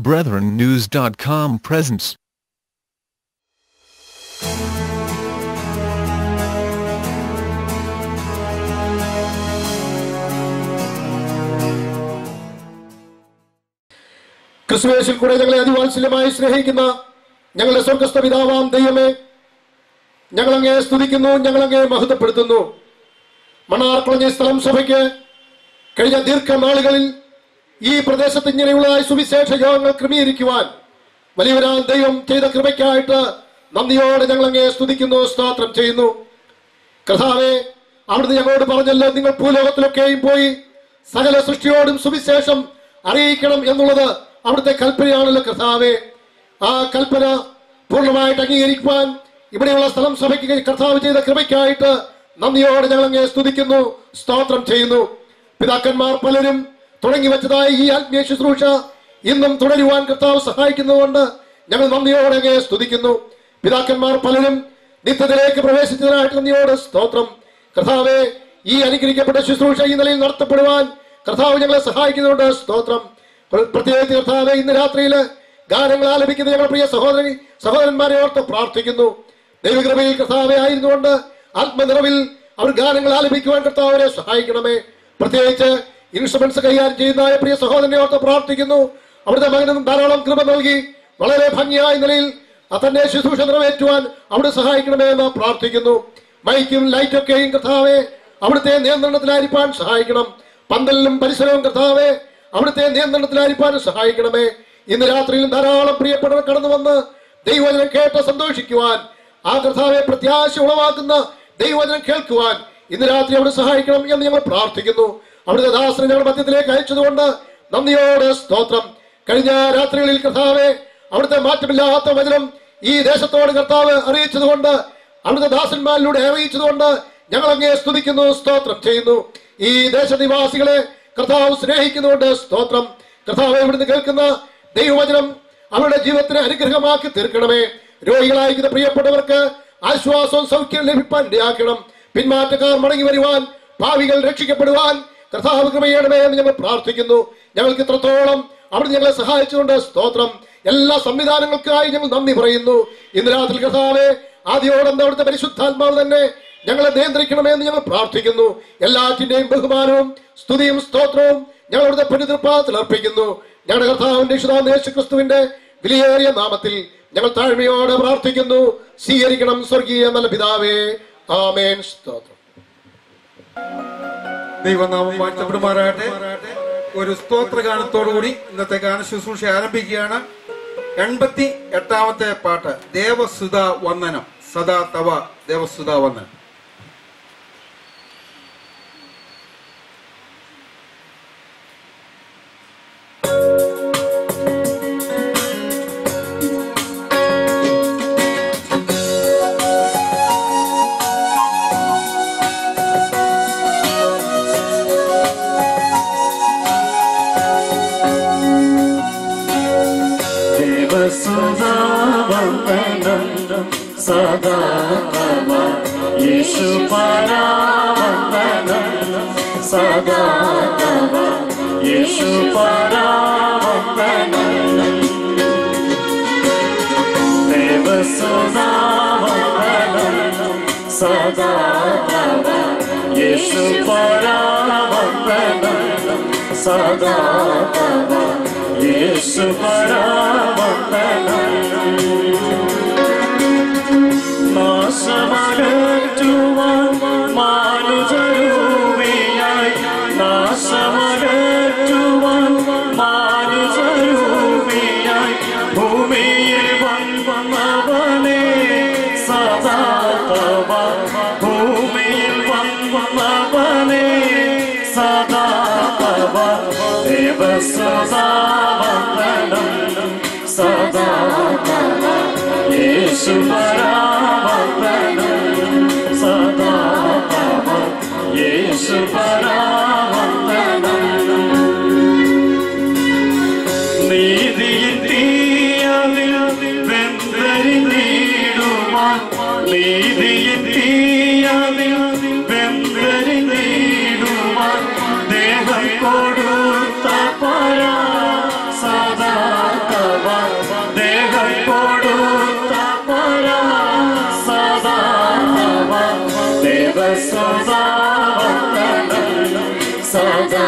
BrethrenNews.com presents. ക്രിസ്തുവേശിൽ കൂടെ ഞങ്ങളെ അതിവാത്സല്യമായി സ്നേഹിക്കുന്ന ഞങ്ങളുടെ സ്വർഗസ്ഥ പിതാവാം ദൈവമേ ഞങ്ങളങ്ങേ സ്തുതിക്കുന്നു ഞങ്ങളങ്ങേ മഹത്വപ്പെടുത്തുന്നു മണാർക്കുളഞ്ഞ സ്ഥലം സഭയ്ക്ക് കഴിഞ്ഞ ദീർഘനാളുകളിൽ ഈ പ്രദേശത്ത് ഇങ്ങനെയുള്ള സുവിശേഷ യോഗങ്ങൾ ക്രമീകരിക്കുവാൻ വലിയവരാൻ ദൈവം ചെയ്ത കൃപയ്ക്കായിട്ട് നന്ദിയോടെ ഞങ്ങളങ്ങേ സ്തുതിക്കുന്നു സ്തോത്രം ചെയ്യുന്നു കഥാവെ അവിടുന്ന് ഞങ്ങളോട് പറഞ്ഞല്ലോ നിങ്ങൾ ഭൂലോകത്തിലൊക്കെയും പോയി സകല സൃഷ്ടിയോടും സുവിശേഷം അറിയിക്കണം എന്നുള്ളത് അവിടുത്തെ കൽപ്പനയാണല്ലോ കർത്താവെ ആ കൽപ്പന പൂർണ്ണമായിട്ട് അംഗീകരിക്കുവാൻ ഇവിടെയുള്ള സ്ഥലം സഭയ്ക്ക് കർത്താവ് ചെയ്ത കൃപയ്ക്കായിട്ട് നന്ദിയോടെ ഞങ്ങൾ അങ്ങേ സ്തുതിക്കുന്നു സ്തോത്രം ചെയ്യുന്നു പിതാക്കന്മാർ പലരും തുടങ്ങി വെച്ചതായ ഈ ആത്മീയ ശുശ്രൂഷ ഇന്നും തുടരുവാൻ കർത്താവ് സഹായിക്കുന്നതുകൊണ്ട് ഞങ്ങൾ നന്ദിയോടെ അങ്ങേ സ്തുതിക്കുന്നു പിതാക്കന്മാർ പലരും നിത്യത്തിലേക്ക് പ്രവേശിച്ചതിനായിട്ട് നന്ദിയോട് സ്തോത്രം കർത്താവെ ഈ അനുഗ്രഹിക്കപ്പെട്ട ശുശ്രൂഷ ഈ നിലയിൽ നടത്തപ്പെടുവാൻ കർത്താവ് ഞങ്ങളെ സഹായിക്കുന്നുണ്ട് സ്തോത്രം പ്രത്യേകിച്ച് കർത്താവെ ഇന്ന് രാത്രിയിൽ ഗാനങ്ങൾ ആലപിക്കുന്ന ഞങ്ങളുടെ പ്രിയ സഹോദരി സഹോദരന്മാരെ ഓർത്ത് പ്രാർത്ഥിക്കുന്നു ദൈവകൃപയിൽ കർത്താവെ ആയിരുന്നുകൊണ്ട് ആത്മനിറവിൽ അവർ ഗാനങ്ങൾ ആലപിക്കുവാൻ കർത്താവരെ സഹായിക്കണമേ പ്രത്യേകിച്ച് ഇൻസ്ട്രുമെന്റ്സ് കൈകാര്യം ചെയ്യുന്ന പ്രിയ സഹോദരനെ ഓർത്ത് പ്രാർത്ഥിക്കുന്നു അവിടുത്തെ മകനും ധാരാളം കൃപ നൽകി വളരെ ഭംഗിയായ നിലയിൽ തന്റെ ശുശ്രൂഷ നിറവേറ്റുവാൻ അവിടെ സഹായിക്കണമേ എന്ന് പ്രാർത്ഥിക്കുന്നു മൈക്കും ലൈറ്റൊക്കെയും കർത്താവെ അവിടുത്തെ നിയന്ത്രണത്തിലായിരിക്കാൻ സഹായിക്കണം പന്തലിലും പരിസരവും കർത്താവെ അവിടുത്തെ നിയന്ത്രണത്തിലായിരിക്കാൻ സഹായിക്കണമേ ഇന്ന് രാത്രിയിലും ധാരാളം പ്രിയപ്പെട്ടവർ കടന്നു വന്ന് ദൈവവചനം കേട്ട് സന്തോഷിക്കുവാൻ ആ കർത്താവെ പ്രത്യാശ ഉളവാക്കുന്ന ദൈവവചനം കേൾക്കുവാൻ ഇന്ന് രാത്രി അവിടെ സഹായിക്കണം എന്ന് ഞങ്ങൾ പ്രാർത്ഥിക്കുന്നു അവിടുത്തെ ദാസനെ ഞങ്ങളുടെ മധ്യത്തിലേക്ക് അയച്ചതുകൊണ്ട് നന്ദിയോടെ സ്തോത്രം കഴിഞ്ഞ രാത്രികളിൽ കർത്താവെ അവിടുത്തെ മാറ്റമില്ലാത്ത വചനം ഈ ദേശത്തോട് കർത്താവ് അറിയിച്ചതുകൊണ്ട് അവിടുത്തെ ദാസന്മാരിലൂടെ അറിയിച്ചതുകൊണ്ട് ഞങ്ങൾ അങ്ങേ സ്തുതിക്കുന്നു സ്തോത്രം ചെയ്യുന്നു ഈ ദേശനിവാസികളെ കർത്താവ് സ്നേഹിക്കുന്നുണ്ട് സ്തോത്രം കർത്താവ് ഇവിടുന്ന് കേൾക്കുന്ന ദൈവവചനം അവരുടെ ജീവിതത്തിന് അനുഗ്രഹമാക്കി തീർക്കണമേ രോഗികളായിരിക്കുന്ന പ്രിയപ്പെട്ടവർക്ക് ആശ്വാസവും സൗഖ്യം ലഭിപ്പാൻ ഇടയാക്കണം പിന്മാറ്റക്കാർ മടങ്ങി വരുവാൻ ഭാവികൾ രക്ഷിക്കപ്പെടുവാൻ കർത്താവ് കൃപയണമേ എന്ന് ഞങ്ങൾ പ്രാർത്ഥിക്കുന്നു ഞങ്ങൾക്ക് ഇത്രത്തോളം അവിടെ ഞങ്ങളെ സഹായിച്ചുകൊണ്ട് സ്തോത്രം എല്ലാ സംവിധാനങ്ങൾക്കായി ഞങ്ങൾ നന്ദി പറയുന്നു ഇന്ന് രാത്രി കർത്താവെ ആദ്യോടം അവിടുത്തെ പരിശുദ്ധാത്മാവ് തന്നെ ഞങ്ങളെ നിയന്ത്രിക്കണമേ എന്ന് ഞങ്ങൾ പ്രാർത്ഥിക്കുന്നു എല്ലാറ്റിന്റെയും ബഹുമാനവും സ്തുതിയും സ്തോത്രവും ഞങ്ങൾ അവിടുത്തെ പുനിതൃപാദത്തിൽ അർപ്പിക്കുന്നു ഞങ്ങളുടെ കർത്താവിന്റെ വിശുദ്ധാം യേശു ക്രിസ്തുവിന്റെ വിലയേറിയ നാമത്തിൽ ഞങ്ങൾ താഴ്മയോടെ പ്രാർത്ഥിക്കുന്നു സ്വീകരിക്കണം സ്വർഗീയ നല്ല പിതാവേ ആമേൻ സ്തോത്രം ദൈവനാമം വാഴ്ത്തപ്പെടുമാറാകട്ടെ ഒരു സ്തോത്ര ഗാനത്തോടുകൂടി ഇന്നത്തെ ഗാന ശുശ്രൂഷ ആരംഭിക്കുകയാണ് എൺപത്തി എട്ടാമത്തെ പാട്ട് ദേവസുത വന്ദനം സദാ തവ ദേവസുത വന്ദനം ദേവസുധാവന്ദനം സദാ തവ യേശു പരാവന്ദനം സദാ തവ യേശു പരാവന്ദനം ദേവസുധാവന്ദനം സദാ തവ യേശു പരാവന്ദനം സദാ തവ യേശു പരാവന്ദനം നാശമകറ്റുവാൻ മാനുജരൂപിയായി നാശമകറ്റുവാൻ മാനുജരൂപിയായി ഭൂമിയിൽ വന്നവനെ സദാ തവ ഭൂമിയിൽ വന്നവനെ സദാ തവ ദേവസദാവന്ദനം സദാ തവ യേശു പരാവന്ദനം സദാ തവ യേശു പരാവന്ദനം നീതിയിൽ തീയവിൽ വെന്തരിഞ്ഞിടുവാൻ നീതിയിൽ തീയവിൽ വെന്തരിഞ്ഞിടുവാൻ ദേഹം കൊടുത്ത പരാ സദാ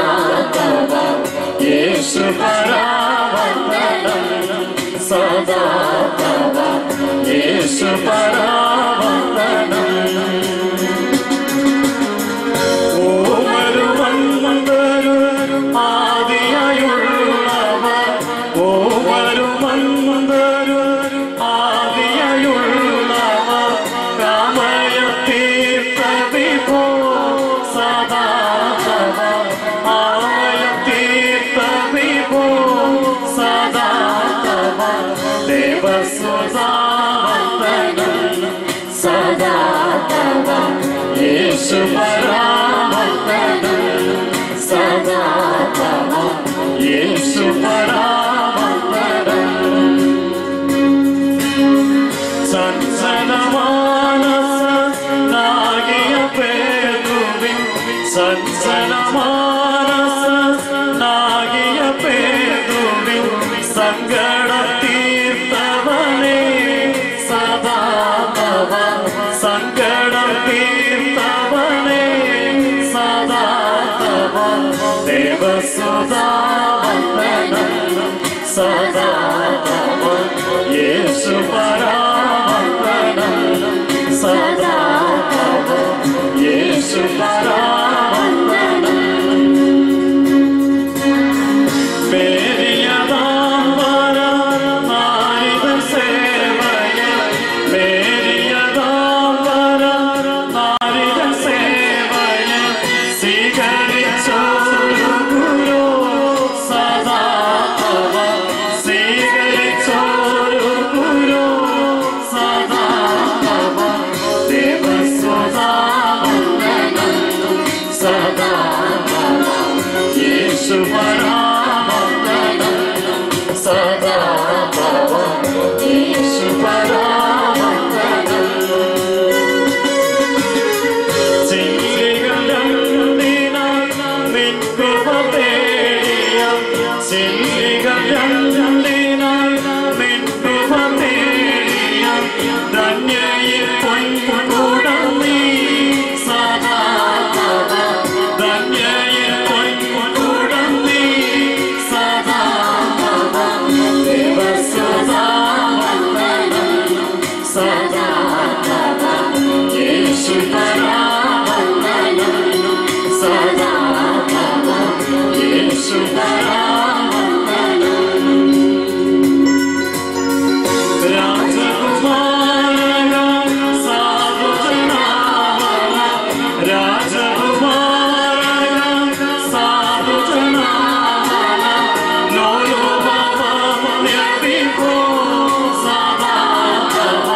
തവ യേശു പരാവർത്തനം സദാ തവ യേശു പരാവർത്തനം ഓമരുമന്ദരും ആദിയായുള്ളവർ ഓമരുമന്ദരും ആദിയായുള്ളവർ രാമയത്തീർത്ഥവിഭോ സദാ തവ ആമയത്തീർത്ഥവിഭോ സദാ തവ ദേവസുതാവർത്തനം സദാ തവ യേശു പരാവർത്തനം സദാ തവ യേശു പരാവർത്തനം സഞ്ജനമാനസനാകിയ പേരുവിൻ സഞ്ജനമാനസനാകിയ പേരുവിൻ സങ്കട തീർത്തവനേ സദാ തവ സങ്കട തീർത്തവനേ സദാ തവ ദേവസുതാവന്ദനം സദാ തവ യേശു പരാവർത്തനം സദാ തവ യേശു പരാവർത്തനം മേരിയതാംബര നാരിക സേവയ മേരിയതാംബര നാരിക സേവയ സ്വീകരിച്ചോരു ഗുരു സദാ തവ സ്വീകരിച്ചോരു ഗുരു സദാ തവ ദേവസ്വതാവന്ദനം സദാ തവ യേശു പരാവർത്തനം സദാ തവ യേശു പരാവർത്തനം സദാ തവ യേശു പരാവർത്തനം സദാ തവ യേശു പരാവർത്തനം രാജകുമാര സാധുജനാമന രാജകുമാര സാധുജനാമന ലോലോപവന്യവിഭോ സദാ തവ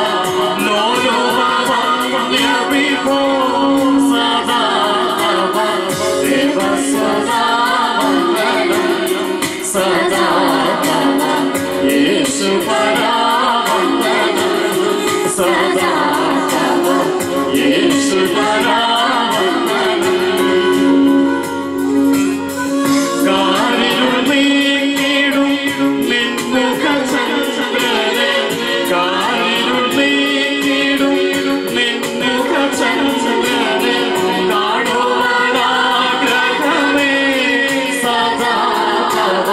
ലോലോപവന്യവിഭോ സദാ തവ ദേവസ്വതാവന്ദനം സദാ തവ യേശു പരാവന്ദനം സദാ തവ യേശു പരാവന്ദനം കാരിരുൾ നീങ്ങിടും നിൻമുഖ ചന്ദ്രനെ കാരിരുൾ നീങ്ങിടും നിൻമുഖ ചന്ദ്രനെ കാണുവാനാഗ്രഹമേ സദാ തവ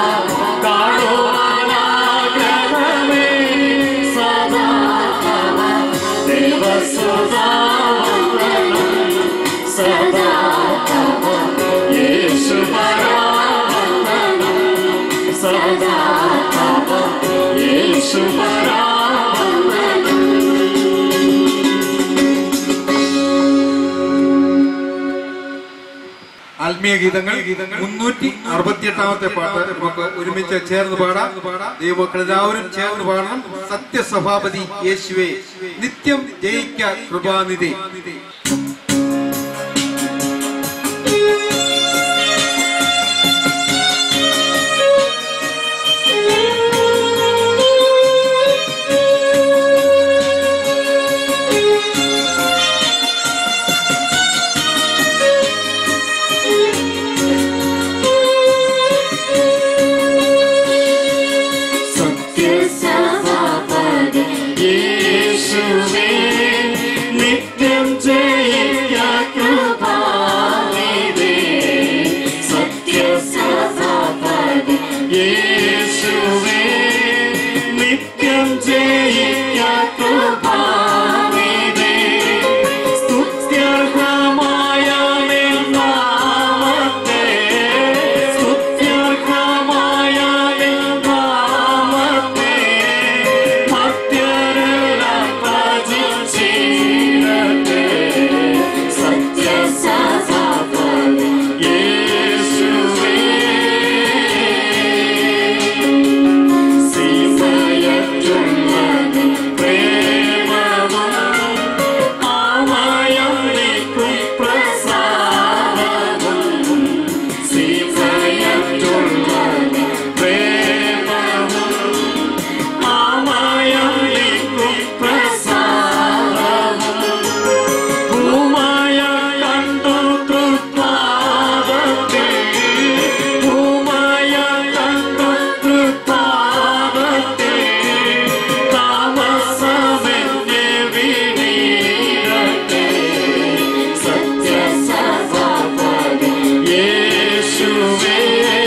കാണുവാനാഗ്രഹമേ സദാ തവ ദേവസുതാവന്ദനം സദാ തവ യേശു പരാവന്ദനം സദാ തവ യേശു പരാവന്ദനം ആത്മീയ ഗീതങ്ങൾ മുന്നൂറ്റി അറുപത്തിയെട്ടാമത്തെ പാട്ട് നമുക്ക് ഒരുമിച്ച് ചേർന്ന് പാടാം ദൈവമക്കൾ എല്ലാവരും ചേർന്ന് പാടണം സത്യസഭാപതി യേശുവേ നിത്യം ജയിക്ക കൃപാനിധി സത്യസഭാപതി യേശുവേ നിത്യം ജയ യേശുവേ നിത്യം ജയിക്കാത്തുഭാവിതേ സ്തുത്യർഹമായ നിൻ നാമത്തെ സ്തുത്യർഹമായ നിൻ നാമത്തെ ഭക്തരെല്ലാം ഭജിച്ചിടട്ടെ സത്യസഭാപതി യേശുവേ സീമയറ്റുള്ളത് പ്രേമവും ആമയണിക്കും പ്രസാദവും സീമയറ്റുള്ളത് പ്രേമവും ആമയണിക്കും പ്രസാദവും ഭൂമായ കണ്ടു തൃപ്പാദത്തിൽ ഭൂമായ കണ്ടു തൃപ്പാദത്തിൽ താമസമെന്നെ വിനീരട്ടെ സത്യസഭാപതി യേശുവേ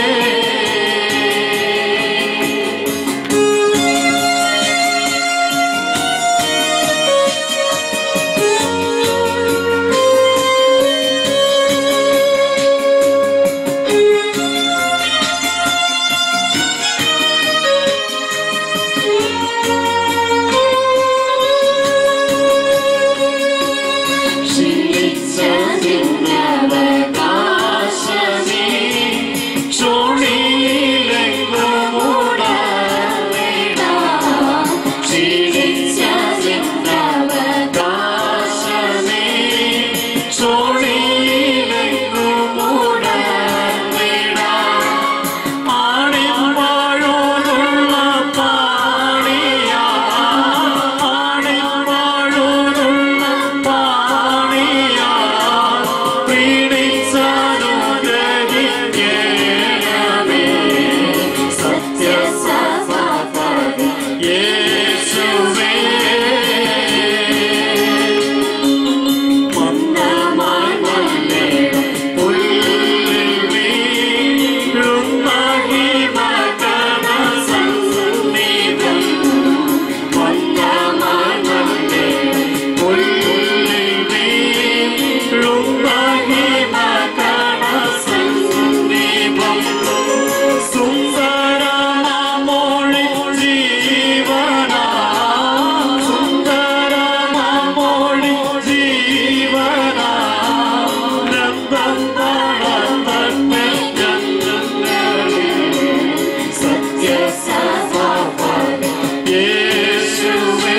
ക്ഷീണിച്ചതിന്നവകാശമേ ചോണിയിലെങ്ങുമുടവിടാം ക്ഷീണിച്ചതിന്നവകാശമേ ചോണിയിലെങ്ങുമുടവിടാം ആണിവാഴോനുള്ള പാണിയാ ആണിവാഴോനുള്ള പാണിയാ പീഡിച്ചനുഗ്രഹിക്കണമേ സത്യസഭാപതി യേശുവേ മന്ദമായി വന്നേണം പുല്ലിൽ വീഴും മഹിമകണ സന്നിധം മന്ദമായി വന്നേണം പുല്ലിൽ വീഴും മഹിമകണ സന്നിധം സുന്ദരമോളി ജീവനാ സുന്ദരമോളി ജീവനാ നന്ദം വളർന്നേ ജനങ്ങളിൽ സത്യസഭാപതി യേശുവേ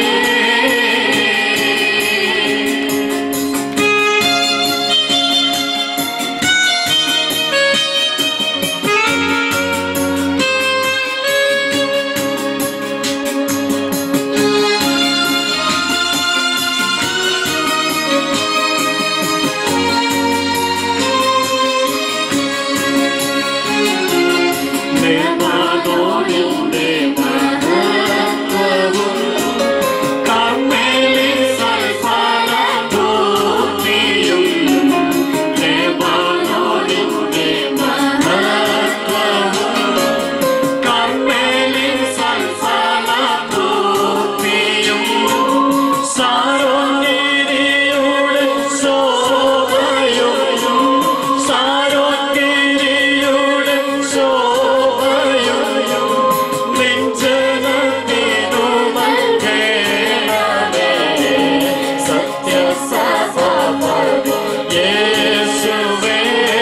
ദേവദോടിന്റെ മഹത്വവും കർമ്മേലിൻ സൽഫലഭൂതിയും ദേവദോടിന്റെ മഹത്വവും കർമ്മേലിൻ സൽഫലഭൂതിയും സാരോഗിരിയുടെ ശോഭയും സാരോഗിരിയുടെ ശോഭയും നെഞ്ചനത്തിനു നൽകേണമേ സത്യസഭാപതി യേശുവേ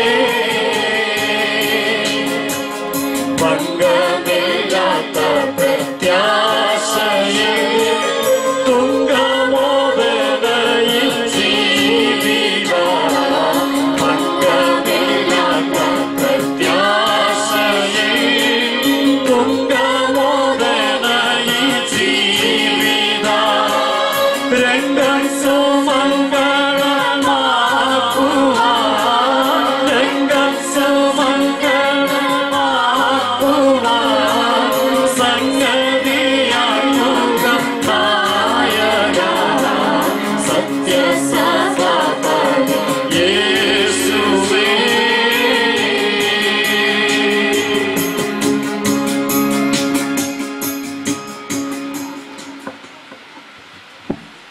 ഭംഗമില്ലാത്ത പ്രത്യാശയിൽ തുങ്കമോദനയിൽ ജീവിത ഭംഗമില്ലാത്ത പ്രത്യാശയിൽ തുങ്കമോദനയിൽ ജീവിത രംഗം സുമംഗളമാക്കുവാൻ രംഗം സുമംഗളമാക്കുവാൻ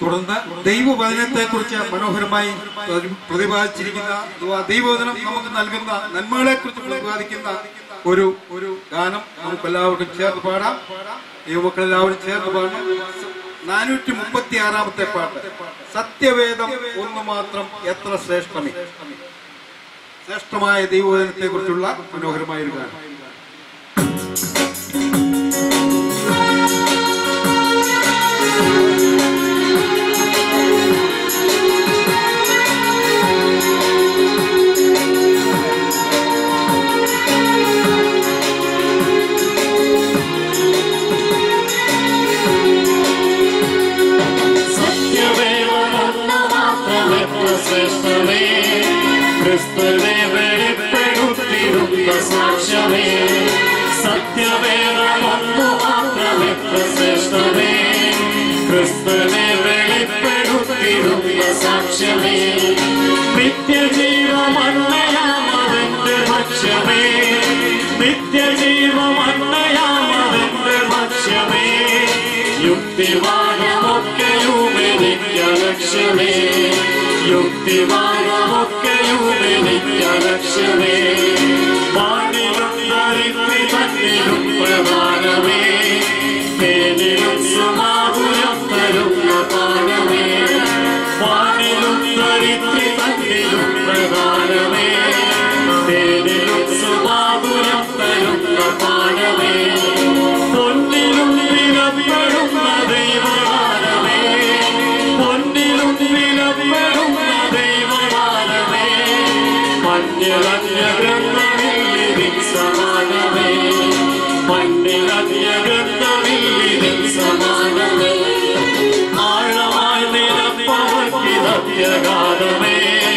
തുടർന്ന് ദൈവവചനത്തെ കുറിച്ച് മനോഹരമായി പ്രതി- പ്രതിപാദിച്ചിരിക്കുന്ന അഥവാ ദൈവവചനം നമുക്ക് നൽകുന്ന നന്മകളെ കുറിച്ച് പ്രതിപാദിക്കുന്ന ഒരു ഒരു ഗാനം നമുക്ക് എല്ലാവർക്കും ചേർന്ന് പാടാം ദൈവമക്കൾ എല്ലാവരും ചേർന്ന് പാടണം നാനൂറ്റി മുപ്പത്തി ആറാമത്തെ പാട്ട് സത്യവേദം ഒന്ന് മാത്രം എത്ര ശ്രേഷ്ഠമേ ശ്രേഷ്ഠമായ ദൈവവചനത്തെ കുറിച്ചുള്ള മനോഹരമായ ഒരു ഗാനം സത്യവേദമൊന്നു മാത്രമേ ശ്രേഷ്ഠമേ ക്രിസ്തുവെ വെളിപ്പെടുത്തിയിരുന്ന സാക്ഷ്യമേ സത്യവേദമൊന്നു മാത്രമേ ശ്രേഷ്ഠമേ ക്രിസ്തുവെ വെളിപ്പെടുത്തിയിരുന്ന സാക്ഷ്യമേ നിത്യജീവമന്നയാമവന്റെ ഭക്ഷ്യമേ നിത്യജീവമന്നയാമവന്റെ ഭക്ഷ്യമേ യുക്തിവാദമൊക്കെയുമെനിക്കലക്ഷ്യമേ യുക്തിവാദമൊക്കെയുമെനിക്കലക്ഷ്യമേ വാണിലും ദരിദ്രി തന്നിലും പ്രധാനമേ തേനിലും സുമാതുരം തരുന്ന പാനമേ വാണിലും ദരിദ്രി തന്നിലും പ്രധാനമേ തേനിലും സുമാതുരം തരുന്ന പാനമേ പൊന്നിലും വിലപ്പെടുന്ന ദൈവമാനമേ പൊന്നിലും വിലപ്പെടുന്ന ദൈവമാനമേ മഞ്ഞളഞ്ഞ ഗ്രന്ഥമില്ലിതിൻ സമാനമേ മഞ്ഞളഞ്ഞ ഗ്രന്ഥമില്ലിതിൻ സമാനമേ ആഴമായി നിലപ്പവക്കിതത്യഗാനമേ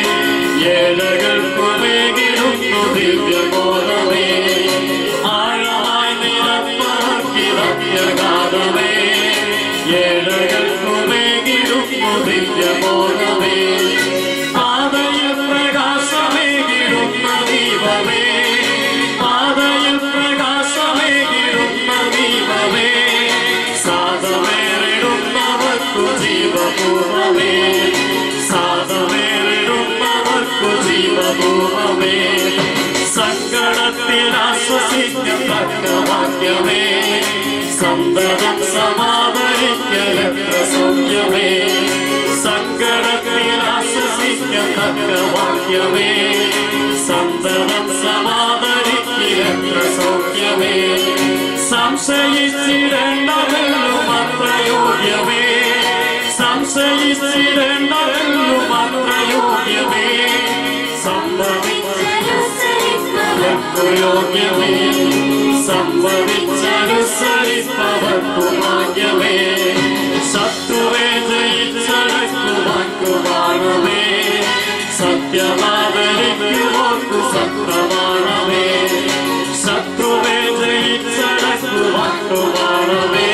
ഏഴകൾക്കുമേകിടുന്നു ദിവ്യബോധമേ ആഴമായി നിലപ്പവക്കിതത്യഗാനമേ ഏഴകൾക്കുമേകിടുന്നു ദിവ്യബോധമേ പാതയിൽ പ്രകാശമേകിടുന്ന ദീപമേ പാതയിൽ പ്രകാശമേകിടുന്ന ദീപമേ സാധമേറിടുന്നവർക്കു ജീവപൂർവമേ സാധമേറിടുന്നവർക്കു ജീവപൂർവമേ സങ്കടത്തിൽ ആശ്വസിക്കത്തക്ക വാക്യമേ സന്തതം സമാദരിക്കലത്ര സൗഖ്യമേ സങ്കടത്തിൽ ആശ്വസിക്കത്തക്ക വാക്യമേ സന്തതം സമാദരിക്കലത്ര സൗഖ്യമേ സംശയിച്ചിടേണ്ടതെല്ലും അത്ര യോഗ്യമേ സംശയിച്ചിടേണ്ടതെല്ലും അത്ര യോഗ്യമേ സംഭവിച്ചനുസരിപ്പവർക്കു യോഗ്യമേ സംഭവിച്ചനുസരിപ്പവർക്കു ഭാഗ്യമേ ശത്രുവെ ജയിച്ചടക്കുവാൻക്കു കാണമേ സത്യമാതരിക്കുവാൻക്കു സത്രമാണമേ ശത്രുവെ ജയിച്ചടക്കുവാൻക്കു കാണമേ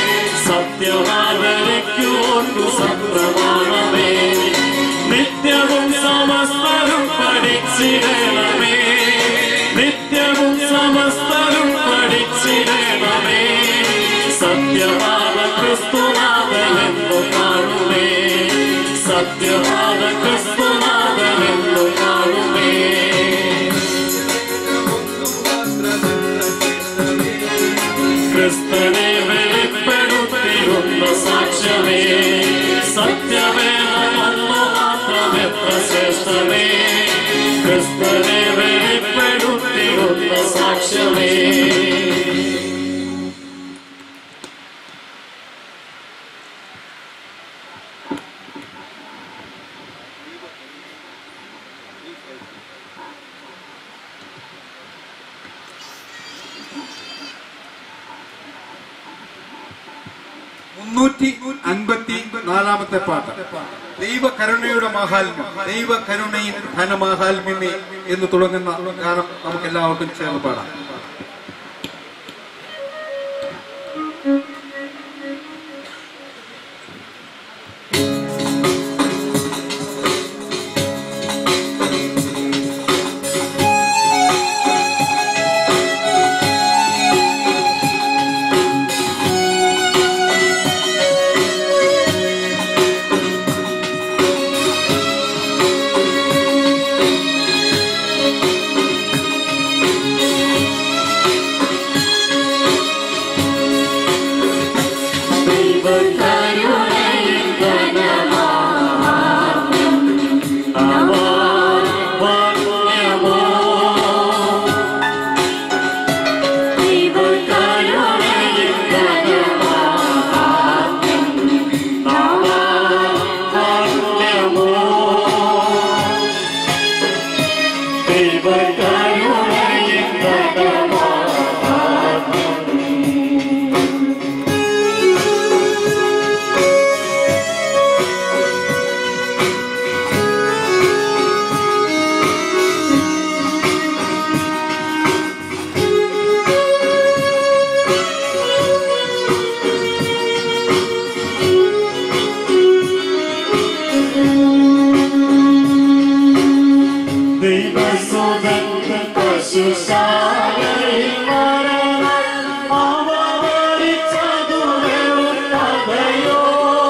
സത്യമാതരിക്കുവാൻക്കു സത്രമാണമേ നിത്യവും സമസ്തരും പഠിച്ചിടണമേ നിത്യവും സമസ്തരും പഠിച്ചിടണമേ സത്യവാദ ക്രിസ്തുനാഥനെന്നു കാണുമേ സത്യവാദ ക്രിസ്തുനാഥനെന്നു കാണുമേ ക്രിസ്തുനെ വെളിപ്പെടുത്തിയിരുന്ന സാക്ഷ്യമേ സത്യവേദമൊന്നു മാത്രമേ പ്രശേഷമേ ക്രിസ്തുനെ വെളിപ്പെടുത്തിയിരുന്ന സാക്ഷ്യമേ മുന്നൂറ്റി അൻപത്തി നാലാമത്തെ പാട്ട് ദൈവകരുണയുടെ മാഹാത്മ്യം ദൈവകരുണയും ധനമാഹാത്മ്യമേ എന്ന് തുടങ്ങുന്ന ഗാനം നമുക്ക് എല്ലാവർക്കും ചേർന്ന് പാടാം ദൈവസുതൻ പശുശാലയിൽ മരണം അവതരിച്ചതു വെറും കഥയോ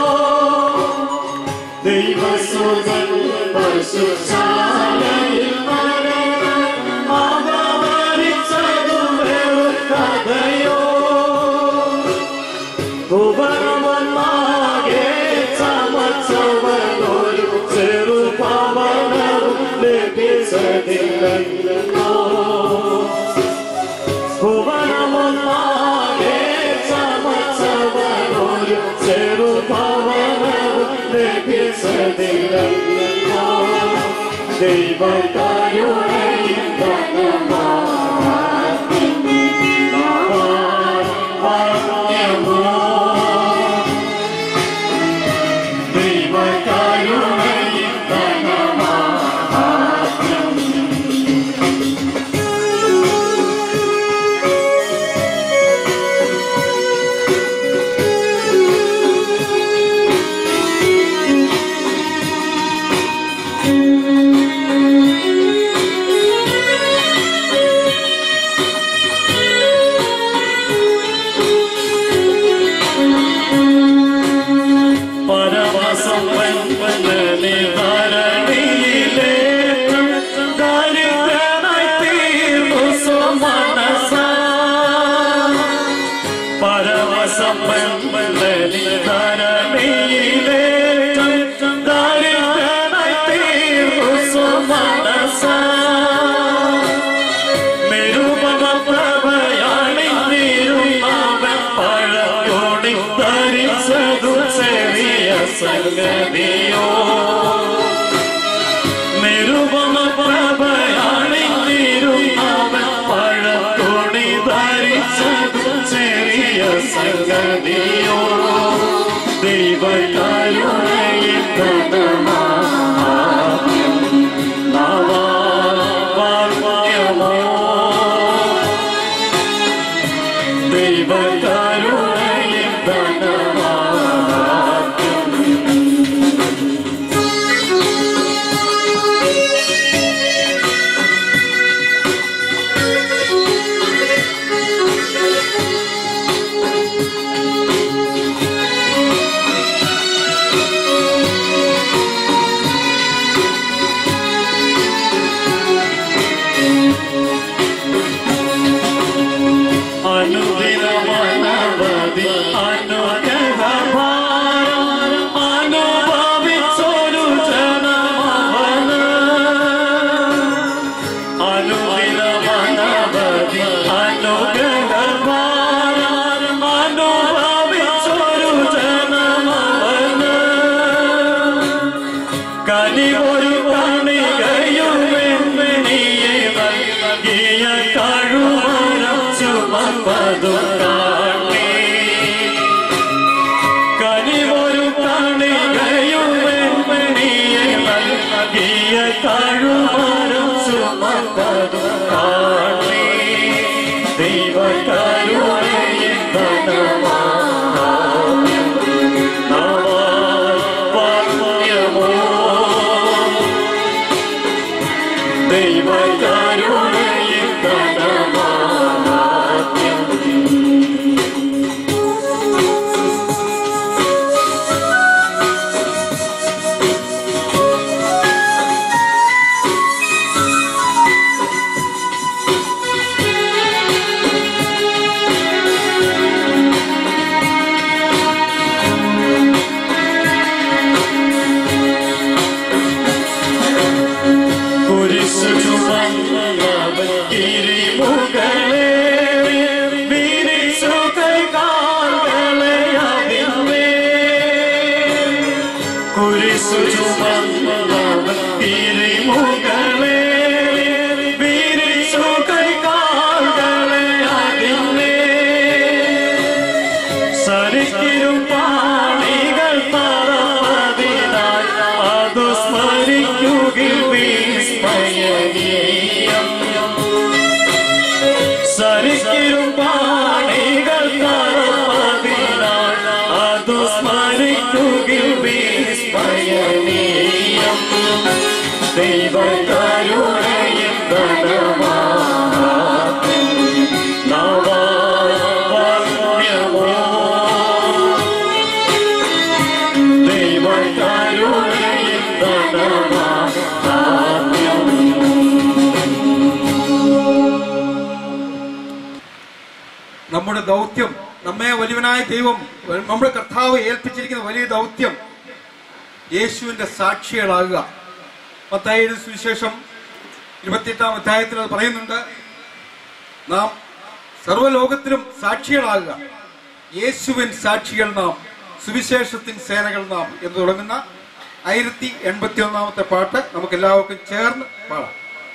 ദൈവസുതൻ പശുശാലയിൽ മരണം അവതരിച്ചതു വെറും കഥയോ ഭുവനമൊന്നാകെ ചമച്ചവനൊരു ചെറുപവനവും ലഭിച്ചതില്ലല്ലോ ഭുവനമൊന്നാകെ ചമച്ചവനൊരു ചെറുപവനവും ലഭിച്ചതില്ലല്ലോ ദൈവകരുണയും പരമസമ്പന്നനെ ധരണിയിലെ ദരിദ്രനായി തീർന്നു സ്വമനസ പരമസമ്പന്നനെ ധരണിയിലെ ദരിദ്രനായി തീർന്നു സ്വമനസ നിരുപമ പ്രഭയാണിരുന്നവൻ പഴയോടി ധരിച്ചതു ചെറിയ സംഗതിയോ നിരുപമ പ്രഭയാണിരുന്നവൻ പഴത്തോടി ധരിച്ചതു ചെറിയ സംഗതിയോ ദൈവകാരുണയിൽ ധനമാ നവാർവാർവായമോ ദൈവകരുണയും ധനമാ അനുദിനമനവധി അനുഗ്രഹഭാരം അനുഭവിച്ചൊരു ജനമവന് അനുദിനമനവധി അനുഗ്രഹഭാരം അനുഭവിച്ചൊരു ജനമവന് കനിവൊരു കണികയുമെന്നിയെ നൽകിയ കഴുവരം ചുമപ്പതു കാണി കനിവൊരു കണികയുമെന്നിയെ നൽകിയ കഴുവരം ചുമപ്പതു കാണി ദൈവകരുണയെ ധനമാ നവാർവാർയമോ ദൈവകരുണയും ധനമാദ്യം സരിക്കിലും പാണികൾ പറവതിനാൽ അതു സ്മരിക്കുകയും വിസ്മയനീയം സരിക്കിലും പാണികൾ പറവതിനാൽ അതു സ്മരിക്കുകയും വിസ്മയനീയം ദൈവകരുണയും ധനമാക്കും നവാവർണ്യമോ ദൈവകരുണയും ധനമാക്കും നമ്മുടെ ദൗത്യം നമ്മെ വലിയവനായ ദൈവം നമ്മുടെ കർത്താവ് ഏൽപ്പിച്ചിരിക്കുന്ന വലിയ ദൗത്യം യേശുവിന്റെ സാക്ഷികളാകുക മത്തായിയുടെ സുവിശേഷം ഇരുപത്തിയെട്ടാം അധ്യായത്തിൽ അത് പറയുന്നുണ്ട് നാം സർവ്വലോകത്തിലും സാക്ഷികളാകുക യേശുവിൻ സാക്ഷികൾ നാം സുവിശേഷത്തിൻ സേനകൾ നാം എന്ന് തുടങ്ങുന്ന ആയിരത്തി എൺപത്തി ഒന്നാമത്തെ പാട്ട് നമുക്ക് എല്ലാവർക്കും ചേർന്ന് പാടാം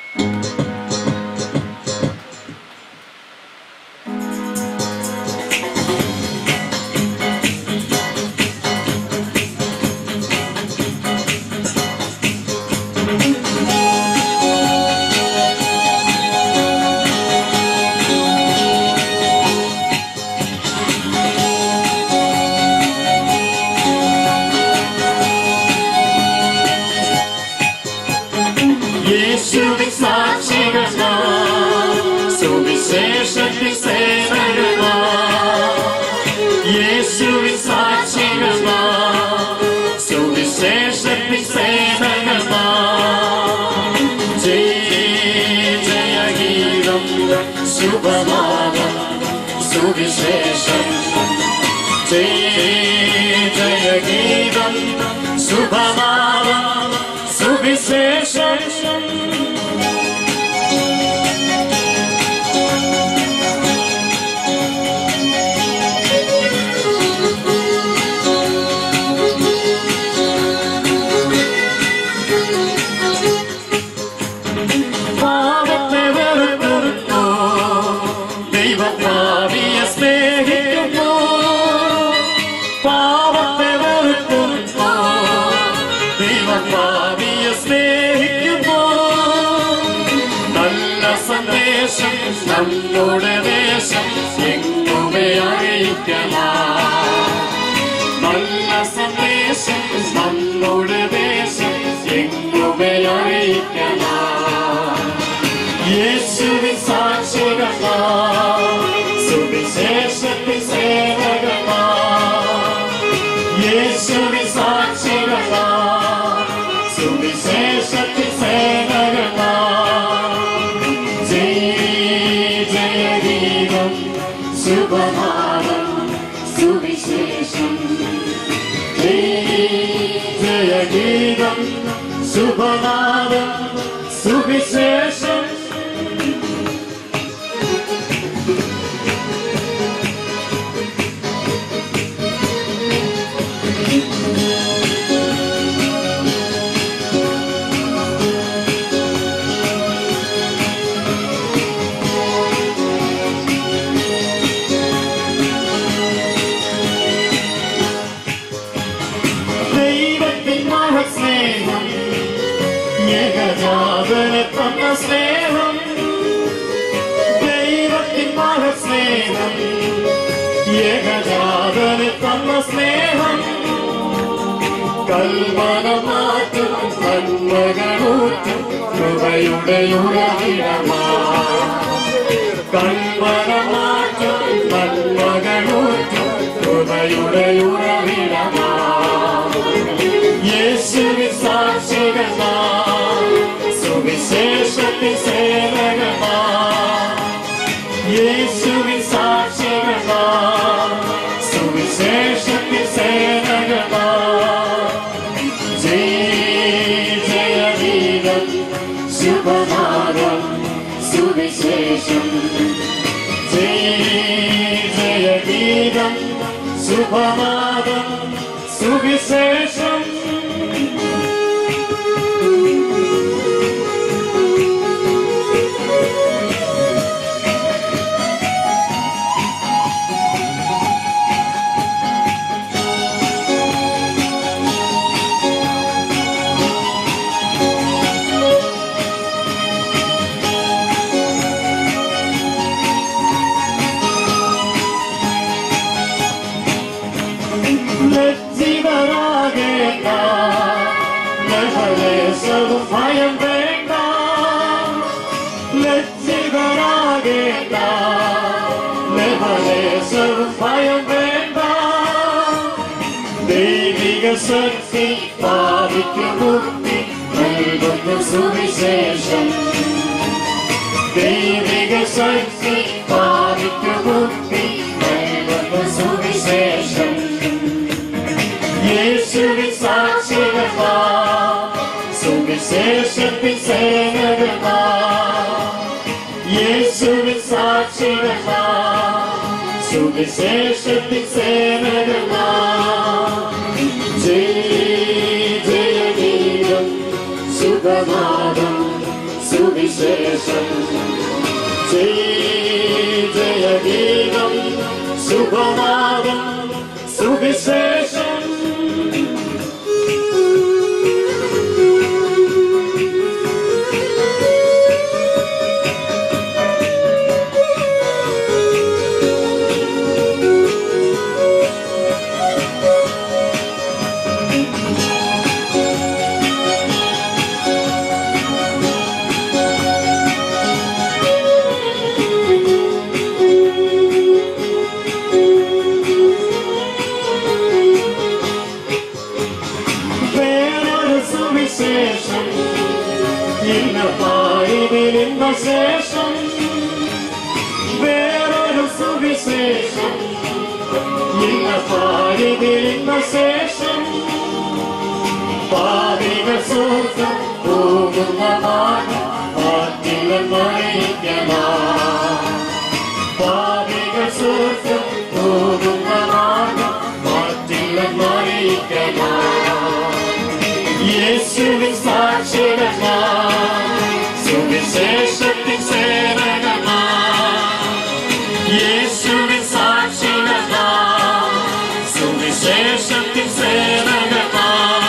യേശുവിൻ സാക്ഷികൾ നാം, സുവിശേഷത്തിൻ സേനകൾ നാം. യേശുവിൻ സാക്ഷികൾ നാം, സുവിശേഷത്തിൻ സേനകൾ നാം. ജയ ജയഗീതം ശുഭനാമം സുവിശേഷം ജയ ജയഗീതം ശുഭനാമം സുവിശേഷം പാപത്തെ വെറുക്കുന്നു ദൈവം ഭാവിയെ സ്നേഹിക്കുന്നു പാപത്തെ വെറുക്കുന്നു ദൈവം ഭാവിയെ സ്നേഹിക്കുന്നു നല്ല സന്ദേശം നമ്മുടെ ദേശം എങ്ങുമേ അറിയിക്കണം നല്ല സന്ദേശം നമ്മുടെ ദേശം എങ്ങുമേ അറിയിക്കണം യേശുവിൻ സാക്ഷികളാ സുവിശേഷത്തിൻ സേവകളാ യേശുവിൻ സാക്ഷികളാ സുവിശേഷത്തിൻ സേവകളാ ജയ ജയഗീതം ശുഭനാമം സുവിശേഷം ജയഗീതം ശുഭനാമം സുവിശേഷം ദൈവത്തിൻ മഹസ്നേഹം ഏകജാതനെ തന്ന സ്നേഹം ദൈവത്തിൻ മഹസ്നേഹം ഏകജാതനെ തന്ന സ്നേഹം കൽമന മാറ്റും നന്മകളൂറ്റും കൃപയുടെ ഉറവിടമാ കൽമന മാറ്റും നന്മകളൂറ്റും കൃപയുടെ ഉറവിടമാ യേശുവിൻ സാക്ഷികൾ നാം, സുവിശേഷത്തിൻ സേവകൾ നാം. യേശുവിൻ സാക്ഷികൾ നാം, സുവിശേഷത്തിൻ സേവകൾ നാം. ജയ ജയഗീതം ശുഭനാദം സുവിശേഷം ജയ ജയഗീതം ശുഭനാദം സുവിശേഷം ദിവസവും ഭയം വേണ്ട ദൈവിക ശക്തി പാപിക്ക് മുക്തി നൽകുന്ന സുവിശേഷം ദൈവിക ശക്തി പാപിക്ക് മുക്തി നൽകുന്ന സുവിശേഷം യേശുവിൻ സാക്ഷികളാ സുവിശേഷത്തിൻ സേനകളാ യേശുവിൻ സാക്ഷികളാ സുവിശേഷത്തിൻ സേനകളാ ജയ ജയ ഗീതം സുഖനാദം സുവിശേഷം ജയ ജയ ഗീതം സുഖനാദം സുവിശേഷം വേറൊരു സുവിശേഷം ഇന്ന പായിതിൽ ഇന്ന ശേഷം വേറൊരു സുവിശേഷം ഇന്ന പായിതിൽ ഇന്ന ശേഷം പാവിക സുഖം പോകുന്ന മാനം മാറ്റില്ലെന്നറിയിക്കലാ പാവിക സുഖം പോകുന്ന മാനം മാറ്റില്ലെന്നറിയിക്കലാ യേശുവിൻ സാക്ഷികളാ സുവിശേഷത്തിൻ സേവനമാ യേശുവിൻ സാക്ഷികളാ സുവിശേഷത്തിൻ സേവനമാ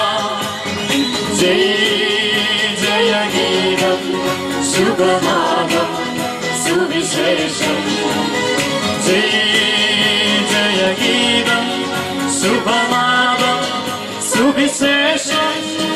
ജയ ജയ ഗീതം ശുഭനാദം സുവിശേഷം ജയ ജയ ഗീതം ശുഭനാദം സുവിശേഷം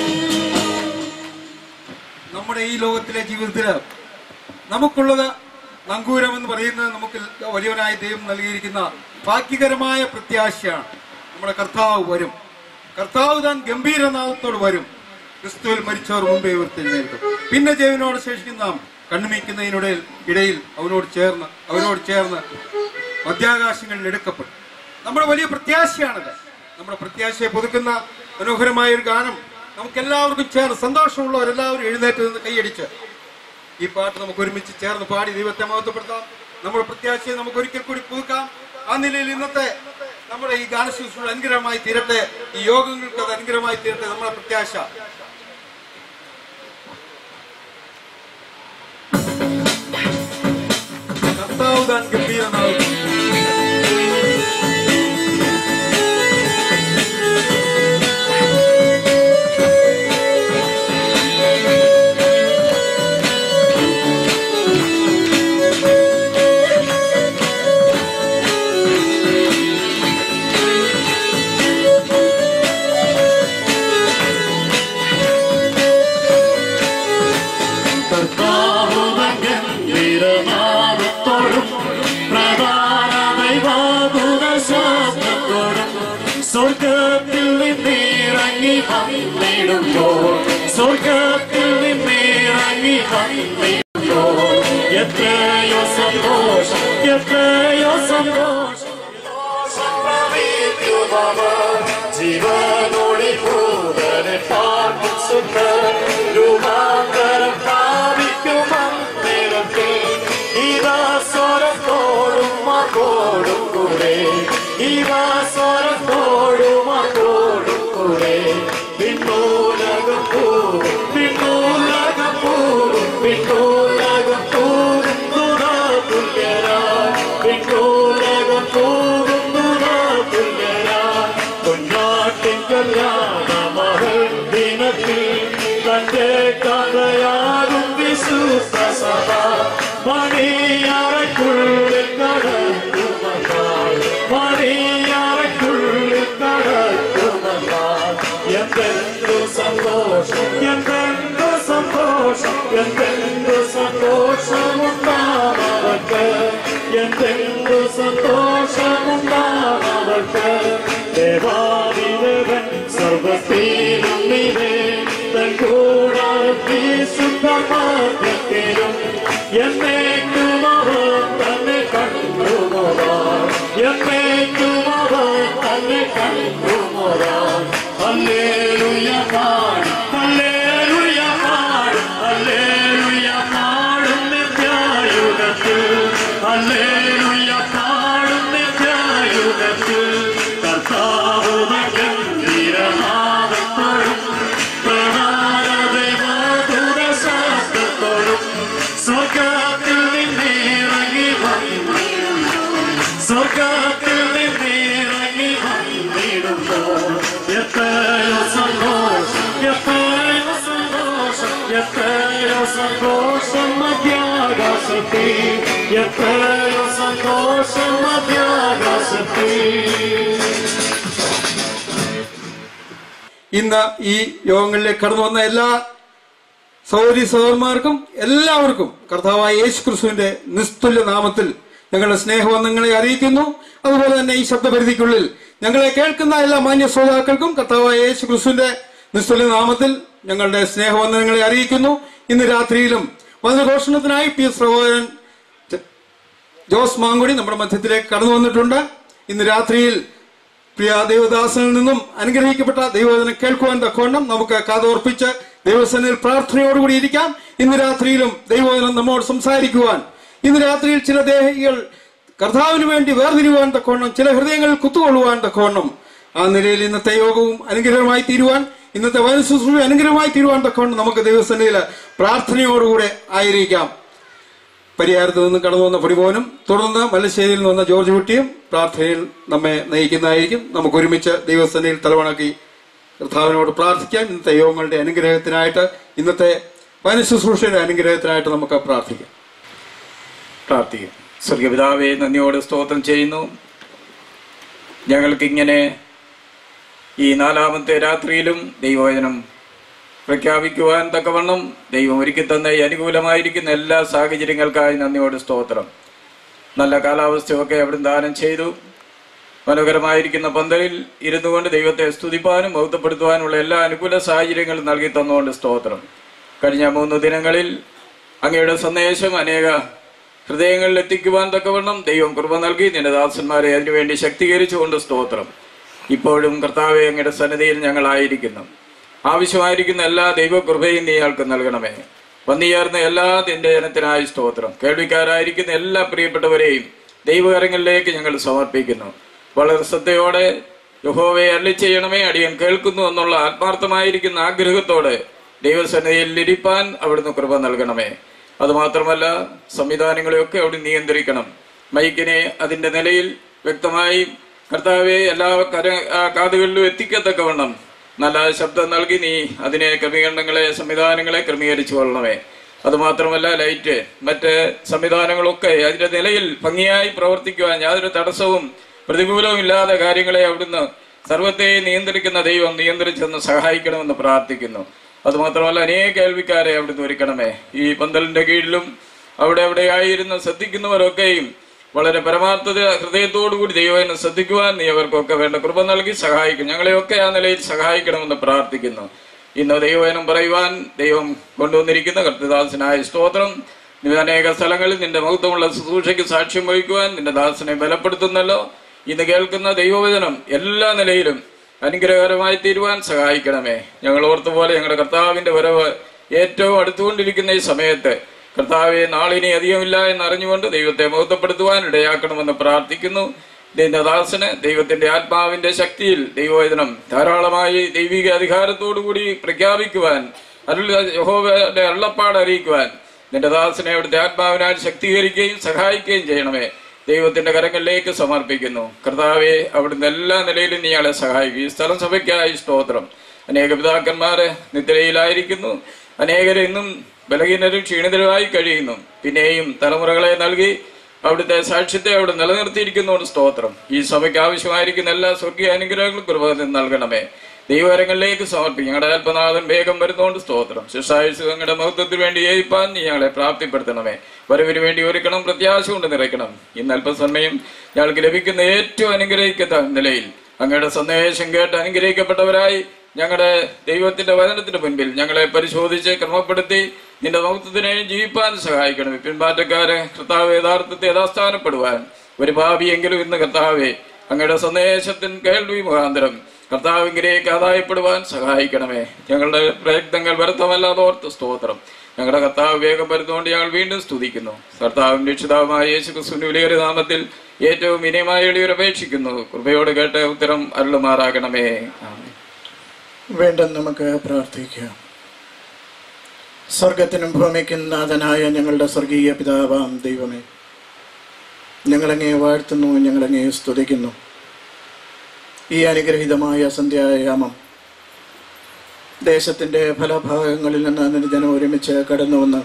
നമ്മുടെ ഈ ലോകത്തിലെ ജീവിതത്തില് നമുക്കുള്ളത് നങ്കൂരം എന്ന് പറയുന്നത് നമുക്ക് വലിയവനായ ദൈവം നൽകിയിരിക്കുന്ന ഭാഗ്യകരമായ പ്രത്യാശയാണ് നമ്മുടെ കർത്താവ് വരും കർത്താവ് താൻ ഗംഭീരനാഥത്തോട് വരും ക്രിസ്തുവിൽ മരിച്ചവർ മുമ്പേ ഉയർത്തെഴുന്നേൽക്കും പിന്നെ ജൈവനോട് ശേഷിക്കുന്ന നാം കണ്ണുമീക്കുന്നതിനിടയിൽ ഇടയിൽ അവനോട് ചേർന്ന് അവനോട് ചേർന്ന് മധ്യാകാശങ്ങളിൽ എടുക്കപ്പെടും നമ്മുടെ വലിയ പ്രത്യാശയാണത് നമ്മുടെ പ്രത്യാശയെ പുതുക്കുന്ന മനോഹരമായ ഒരു ഗാനം നമുക്ക് എല്ലാവർക്കും ചേർന്ന് സന്തോഷമുള്ളവരെല്ലാവരും എഴുന്നേറ്റ് നിന്ന് കൈയടിച്ച് ഈ പാട്ട് നമുക്ക് ഒരുമിച്ച് ചേർന്ന് പാടി ദൈവത്തെ മഹത്വപ്പെടുത്താം നമ്മുടെ പ്രത്യാശയെ നമുക്ക് ഒരിക്കൽ കൂടി പുതുക്കാം ആ നിലയിൽ ഇന്നത്തെ നമ്മുടെ ഈ ഗാനശുശ്രൂഷ അനുഗ്രഹമായി തീരട്ടെ ഈ യോഗങ്ങൾക്ക് അത് അനുഗ്രഹമായി തീരട്ടെ നമ്മുടെ പ്രത്യാശ കർത്താവ് താൻ ഗംഭീരനാകുന്നു ഗംഭീരനാദത്തോടും പ്രധാന ദൈവാഭൂത ശബ്ദത്തോടും സ്വർഗത്തിൽ നിന്നിറങ്ങി വന്നിടുമ്പോൾ സ്വർഗത്തിൽ നിന്നിറങ്ങി വന്നിടുമ്പോൾ എത്രയോ സന്തോഷം എത്രയോ സന്തോഷം ജീവനോടി ഭൂതനെ പാർക്കും സുഖ രൂപാന്തരം പ്രാപിക്കും അന്നേരത്തിൽ ഇതാ സ്വരത്തോടും മകോടും കൂടെ ഇതാ സ്വരത്തോടും മകോടും കൂടെ പിന്നൂലകം പൂവും പിന്നൂലകം പൂവും പിന്നൂലകം പൂവും തുതാ തുല്യരാ പിന്നൂലകം പൂവും തുതാ തുല്യരാ പൊന്നാട്ടിൻ കല്യാണ മഹൽ ദിനത്തിൽ തന്റെ കഥയാകും വിശുദ്ധ സഭ മണിയറയ്ക്കുള്ളിൽ കടക്കുമതാൽ മണിയറയ്ക്കുള്ളിൽ വാഴ്ത്ത ദേവാദിദേവൻ സർവത്തിലും നിവേ തൻ കൂടാരത്തി ശുദ്ധമാറ്റത്തിലും എന്നേക്കും അവൻ തന്നെ കണ്ടുമുറാൻ എന്നേക്കും അവൻ തന്നെ കണ്ടുമുറാൻ ഹല്ലേലൂയ പാടി ഹല്ലേലൂയ പാടി ഹല്ലേലൂയ പാടും നിത്യായുഗത്തിൽ ഹല്ലേലൂയ പാടും നിത്യായുഗത്തിൽ കർത്താവ് ഗംഭീരനാദത്തോടും പ്രണാരദേവദൂത ശാസ്ത്രത്തോടും സ്വർഗത്തിൽ നിന്നിറങ്ങി വന്നു സ്വർഗത്തിൽ നിന്നിറങ്ങി വന്നിടുമ്പോൾ എത്രയോ സന്തോഷം എത്രയോ സന്തോഷം എത്രയോ സന്തോഷം മധ്യാകാശത്തിൽ എത്രയോ സന്തോഷം മധ്യാകാശത്തിൽ ഇന്ന് ഈ യോഗങ്ങളിലേക്ക് കടന്നു വന്ന എല്ലാ സഹോദരി സഹോദരന്മാർക്കും എല്ലാവർക്കും കർത്താവായ യേശു ക്രിസ്തുവിന്റെ നിസ്തുല്യ നാമത്തിൽ ഞങ്ങളുടെ സ്നേഹബന്ധങ്ങളെ അറിയിക്കുന്നു അതുപോലെ തന്നെ ഈ ശബ്ദപരിധിക്കുള്ളിൽ ഞങ്ങളെ കേൾക്കുന്ന എല്ലാ മാന്യ ശ്രോതാക്കൾക്കും കർത്താവായ യേശു ക്രിസ്തുവിന്റെ നിസ്തുല്യ നാമത്തിൽ ഞങ്ങളുടെ സ്നേഹബന്ധങ്ങളെ അറിയിക്കുന്നു ഇന്ന് രാത്രിയിലും വചനഘോഷണത്തിനായി പി എസ് സഹോദരൻ ജോസ് മാങ്കുടി നമ്മുടെ മധ്യത്തിലേക്ക് കടന്നു വന്നിട്ടുണ്ട് ഇന്ന് രാത്രിയിൽ പ്രിയ ദൈവദാസനിൽ നിന്നും അനുഗ്രഹിക്കപ്പെട്ട ദൈവവചനം കേൾക്കുവാൻ തക്കവണ്ണം നമുക്ക് കാതോർപ്പിച്ച് ദൈവസനിൽ പ്രാർത്ഥനയോടുകൂടി ഇരിക്കാം ഇന്ന് രാത്രിയിലും ദൈവവചനം നമ്മോട് സംസാരിക്കുവാൻ ഇന്ന് രാത്രിയിൽ ചില ദേഹികൾ കർത്താവിന് വേണ്ടി വേർതിരിവാൻ തക്കവണ്ണം ചില ഹൃദയങ്ങളിൽ കുത്തുകൊള്ളുവാൻ തക്കവണ്ണം ആ നിലയിൽ ഇന്നത്തെ യോഗവും അനുഗ്രഹമായി തീരുവാൻ ഇന്നത്തെ വനശുശ്രൂഷ അനുഗ്രഹമായി തീരുവാൻ തക്കവണ്ണം നമുക്ക് ദൈവസന്നിധിയിൽ പ്രാർത്ഥനയോടുകൂടെ ആയിരിക്കാം പരിഹാരത്ത് നിന്ന് കടന്നു വന്ന പൊടിമോനും തുടർന്ന് മല്ലശ്ശേരിയിൽ നിന്ന് വന്ന ജോർജ് കുട്ടിയും പ്രാർത്ഥനയിൽ നമ്മെ നയിക്കുന്നതായിരിക്കും നമുക്ക് ഒരുമിച്ച് ദൈവസേനയിൽ തലവണക്കി കർത്താവിനോട് പ്രാർത്ഥിക്കാം ഇന്നത്തെ യോഗങ്ങളുടെ അനുഗ്രഹത്തിനായിട്ട് ഇന്നത്തെ വനശുശ്രൂഷയുടെ അനുഗ്രഹത്തിനായിട്ട് നമുക്ക് പ്രാർത്ഥിക്കാം പ്രാർത്ഥിക്കും സ്വർഗപിതാവെ നന്ദിയോട് സ്തോത്രം ചെയ്യുന്നു ഞങ്ങൾക്കിങ്ങനെ ഈ നാലാമത്തെ രാത്രിയിലും ദൈവവചനം പ്രഖ്യാപിക്കുവാൻ തക്കവണ്ണം ദൈവം ഒരുക്കി തന്ന ഈ അനുകൂലമായിരിക്കുന്ന എല്ലാ സാഹചര്യങ്ങൾക്കായി നന്ദിയോട് സ്തോത്രം നല്ല കാലാവസ്ഥയൊക്കെ അവിടെ ദാനം ചെയ്തു മനോഹരമായിരിക്കുന്ന പന്തലിൽ ഇരുന്നു കൊണ്ട് ദൈവത്തെ സ്തുതിപ്പാനും ബൗദ്ധപ്പെടുത്തുവാനുള്ള എല്ലാ അനുകൂല സാഹചര്യങ്ങളും നൽകി തന്നുകൊണ്ട് സ്തോത്രം കഴിഞ്ഞ മൂന്ന് ദിനങ്ങളിൽ അങ്ങയുടെ സന്ദേശം അനേക ഹൃദയങ്ങളിൽ എത്തിക്കുവാൻ തക്കവണ്ണം ദൈവം കൃപ നൽകി നിന്റെ ദാസന്മാരെ അതിനുവേണ്ടി ശക്തീകരിച്ചുകൊണ്ട് സ്തോത്രം ഇപ്പോഴും കർത്താവെ അങ്ങയുടെ സന്നിധിയിൽ ഞങ്ങളായിരിക്കുന്നു ആവശ്യമായിരിക്കുന്ന എല്ലാ ദൈവകൃപയും നീ ഞങ്ങൾക്ക് നൽകണമേ വന്നുചേർന്ന എല്ലാ നിന്റെ ജനത്തിനായി സ്തോത്രം കേൾവിക്കാരായിരിക്കുന്ന എല്ലാ പ്രിയപ്പെട്ടവരെയും ദൈവകരങ്ങളിലേക്ക് ഞങ്ങൾ സമർപ്പിക്കുന്നു വളരെ ശ്രദ്ധയോടെ യഹോവയെ അള്ളി ചെയ്യണമേ അടിയൻ കേൾക്കുന്നു എന്നുള്ള ആത്മാർത്ഥമായിരിക്കുന്ന ആഗ്രഹത്തോടെ ദൈവസന്നിധിയിൽ ഇരിപ്പാൻ അവിടുന്ന് കൃപ നൽകണമേ അതുമാത്രമല്ല സംവിധാനങ്ങളെയൊക്കെ അവിടെ നിയന്ത്രിക്കണം മൈക്കിനെ അതിന്റെ നിലയിൽ വ്യക്തമായി കർത്താവെ എല്ലാ കര ആ കാതുകളിലും എത്തിക്കത്തക്കവണ്ണം നല്ല ശബ്ദം നൽകി നീ അതിനെ ക്രമീകരണങ്ങളെ സംവിധാനങ്ങളെ ക്രമീകരിച്ചു കൊള്ളണമേ അതുമാത്രമല്ല ലൈറ്റ് മറ്റ് സംവിധാനങ്ങളൊക്കെ അതിന്റെ നിലയിൽ ഭംഗിയായി പ്രവർത്തിക്കുവാൻ യാതൊരു തടസ്സവും പ്രതികൂലവും ഇല്ലാതെ കാര്യങ്ങളെ അവിടുന്ന് സർവത്തെ നിയന്ത്രിക്കുന്ന ദൈവം നിയന്ത്രിച്ചെന്ന് സഹായിക്കണമെന്ന് പ്രാർത്ഥിക്കുന്നു അതുമാത്രമല്ല അനേക കേൾവിക്കാരെ അവിടുന്ന് ഒരുക്കണമേ ഈ പന്തലിന്റെ കീഴിലും അവിടെ അവിടെയായിരുന്ന് ശ്രദ്ധിക്കുന്നവരൊക്കെയും വളരെ പരമാർത്ഥത ഹൃദയത്തോടുകൂടി ദൈവനെ ശ്രദ്ധിക്കുവാൻ നീ അവർക്കൊക്കെ വേണ്ട കൃപ നൽകി സഹായിക്കും ഞങ്ങളെയൊക്കെ ആ നിലയിൽ സഹായിക്കണമെന്ന് പ്രാർത്ഥിക്കുന്നു ഇന്ന് ദൈവവചനം പറയുവാൻ ദൈവം കൊണ്ടുവന്നിരിക്കുന്ന കർത്തദാസനായ സ്തോത്രം നീ അനേക സ്ഥലങ്ങളിൽ നിന്റെ മഹത്വമുള്ള ശുശ്രൂഷയ്ക്ക് സാക്ഷ്യം വഹിക്കുവാൻ നിന്റെ ദാസനെ ബലപ്പെടുത്തുന്നല്ലോ ഇന്ന് കേൾക്കുന്ന ദൈവവചനം എല്ലാ നിലയിലും അനുഗ്രഹകരമായി തീരുവാൻ സഹായിക്കണമേ ഞങ്ങൾ ഓർത്ത പോലെ ഞങ്ങളുടെ കർത്താവിന്റെ വരവ് ഏറ്റവും അടുത്തുകൊണ്ടിരിക്കുന്ന ഈ സമയത്ത് കർത്താവെ നാളിനി അധികമില്ല എന്ന് അറിഞ്ഞുകൊണ്ട് ദൈവത്തെ മഹത്വപ്പെടുത്തുവാൻ ഇടയാക്കണമെന്ന് പ്രാർത്ഥിക്കുന്നു നിന്റെ ദാസന് ദൈവത്തിന്റെ ആത്മാവിന്റെ ശക്തിയിൽ ദൈവവചനം ധാരാളമായി ദൈവിക അധികാരത്തോടുകൂടി പ്രഖ്യാപിക്കുവാൻ അരുൾ യഹോവയുടെ അള്ളപ്പാട് അറിയിക്കുവാൻ നിന്റെ ദാസനെ അവിടുത്തെ ആത്മാവിനാൽ ശക്തീകരിക്കുകയും സഹായിക്കുകയും ചെയ്യണമേ ദൈവത്തിന്റെ കരങ്ങളിലേക്ക് സമർപ്പിക്കുന്നു കർത്താവെ അവിടുന്ന് എല്ലാ നിലയിലും നീയാളെ സഹായിക്കും ഈ സ്ഥലം സഭയ്ക്കായി സ്തോത്രം അനേക പിതാക്കന്മാര് നിദ്രയിലായിരിക്കുന്നു അനേകരെ ഇന്നും ബലഹീനരും ക്ഷീണിതരുമായി കഴിയുന്നു പിന്നെയും തലമുറകളെ നൽകി അവിടുത്തെ സാക്ഷ്യത്തെ അവിടെ നിലനിർത്തിയിരിക്കുന്നതുകൊണ്ട് സ്തോത്രം ഈ സഭയ്ക്ക് ആവശ്യമായിരിക്കുന്ന എല്ലാ സ്വർഗീയ അനുഗ്രഹങ്ങളും കൃപ നൽകണമേ ദൈവകരങ്ങളിലേക്ക് സമർപ്പിക്കും ഞങ്ങളുടെ അല്പനാഥൻ വേഗം വരുന്നോണ്ട് സ്തോത്രം ശിഷ്ടായുസ് ഞങ്ങളുടെ മഹത്വത്തിന് വേണ്ടി ഏൽപ്പാൻ നീ ഞങ്ങളെ പ്രാപ്തിപ്പെടുത്തണമേ വരവിന് വേണ്ടി ഒരുക്കണം പ്രത്യാശ കൊണ്ട് നിറയ്ക്കണം ഇന്ന് അല്പസമയം ഞങ്ങൾക്ക് ലഭിക്കുന്ന ഏറ്റവും അനുഗ്രഹിക്കുന്ന നിലയിൽ അങ്ങയുടെ സന്ദേശം കേട്ട് അനുഗ്രഹിക്കപ്പെട്ടവരായി ഞങ്ങളുടെ ദൈവത്തിന്റെ വചനത്തിന് മുൻപിൽ ഞങ്ങളെ പരിശോധിച്ച് ക്രമപ്പെടുത്തി നിന്റെ മഹത്വത്തിനെ ജീവിപ്പാൻ സഹായിക്കണം പിൻമാറ്റക്കാരെ കർത്താവ് യഥാർത്ഥത്തെ യഥാസ്ഥാനപ്പെടുവാൻ ഒരു ഭാവിയെങ്കിലും ഇന്ന് കർത്താവെ അങ്ങയുടെ സന്ദേശത്തിൻ കേൾവി മുഖാന്തരം കർത്താവിങ്കിലേക്ക് ആദായപ്പെടുവാൻ സഹായിക്കണമേ ഞങ്ങളുടെ പ്രയത്നങ്ങൾ വ്യർത്ഥമല്ലാതെ ഓർത്ത് സ്തോത്രം ഞങ്ങളുടെ കർത്താവ് വേഗം വരുന്നതുകൊണ്ട് ഞങ്ങൾ വീണ്ടും സ്തുതിക്കുന്നു കർത്താവും രക്ഷിതാവുമായ യേശു ക്രിസ്തുവിന്റെ വിലയേറിയ നാമത്തിൽ ഏറ്റവും വിനയമായ എളിയൊരു അപേക്ഷിക്കുന്നു കൃപയോട് കേട്ട് ഉത്തരം അരുളുമാറാകണമേ ആമേൻ. വേണ്ടെന്ന് നമുക്ക് പ്രാർത്ഥിക്കാം സ്വർഗത്തിനും ഭൂമിക്കും നാഥനായ ഞങ്ങളുടെ സ്വർഗീയ പിതാവാം ദൈവമേ ഞങ്ങളങ്ങേ വാഴ്ത്തുന്നു ഞങ്ങളങ്ങേ സ്തുതിക്കുന്നു ഈ അനുഗ്രഹീതമായ സന്ധ്യായാമം ദേശത്തിൻ്റെ പല ഭാഗങ്ങളിൽ നിന്ന് നിരജനം ഒരുമിച്ച് കടന്നു വന്ന്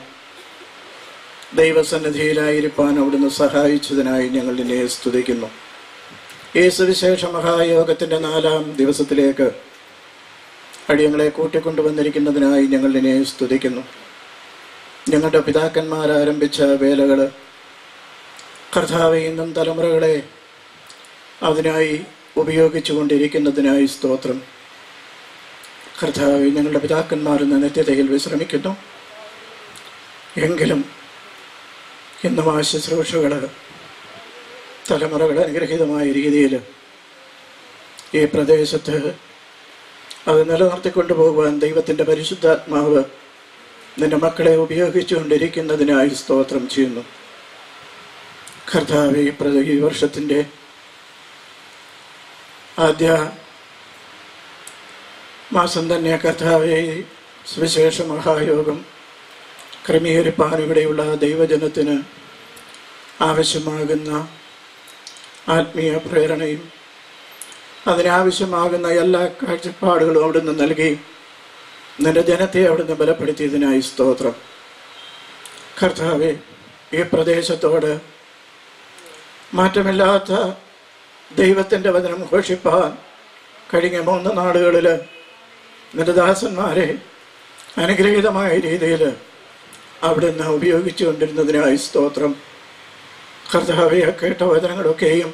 ദൈവസന്നിധിയിലായിരിക്കാൻ അവിടുന്ന് സഹായിച്ചതിനായി ഞങ്ങൾ നിന്നെ സ്തുതിക്കുന്നു ഈ സുവിശേഷ മഹായോഗത്തിൻ്റെ നാലാം ദിവസത്തിലേക്ക് അടിയങ്ങളെ കൂട്ടിക്കൊണ്ടുവന്നിരിക്കുന്നതിനായി ഞങ്ങൾ നിന്നെ സ്തുതിക്കുന്നു ഞങ്ങളുടെ പിതാക്കന്മാർ ആരംഭിച്ച വേലകൾ കർത്താവ് ഇന്നും തലമുറകളെ അതിനായി ഉപയോഗിച്ചു കൊണ്ടിരിക്കുന്നതിനായി സ്തോത്രം കർത്താവ് ഞങ്ങളുടെ പിതാക്കന്മാർ ഇന്ന് നിത്യതയിൽ വിശ്രമിക്കുന്നു എങ്കിലും ഇന്നും ആ ശുശ്രൂഷകൾ തലമുറകൾ അനുഗ്രഹീതമായ രീതിയിൽ ഈ പ്രദേശത്ത് അത് നിലനിർത്തിക്കൊണ്ടു പോകുവാൻ ദൈവത്തിൻ്റെ പരിശുദ്ധാത്മാവ് നിന്റെ മക്കളെ ഉപയോഗിച്ചുകൊണ്ടിരിക്കുന്നതിനായി സ്തോത്രം ചെയ്യുന്നു കർത്താവ് ഈ പ്ര ഈ വർഷത്തിൻ്റെ ആദ്യ മാസം തന്നെ കർത്താവെ ഈ സുവിശേഷ മഹായോഗം ക്രമീകരിപ്പാൻ ഇവിടെയുള്ള ദൈവജനത്തിന് ആവശ്യമാകുന്ന ആത്മീയ പ്രേരണയും അതിനാവശ്യമാകുന്ന എല്ലാ കാഴ്ചപ്പാടുകളും അവിടുന്ന് നൽകി നിന്റെ ജനത്തെ അവിടുന്ന് ബലപ്പെടുത്തിയതിനായി സ്തോത്രം കർത്താവെ ഈ പ്രദേശത്തോട് മാറ്റമില്ലാത്ത ദൈവത്തിൻ്റെ വചനം ഘോഷിപ്പാൻ കഴിഞ്ഞ മൂന്ന് നാടുകളിൽ നിന്റെ ദാസന്മാരെ അനുഗ്രഹീതമായ രീതിയിൽ അവിടുന്ന് ഉപയോഗിച്ചു കൊണ്ടിരുന്നതിനായി സ്തോത്രം കർത്താവെ കേട്ട വചനങ്ങളൊക്കെയും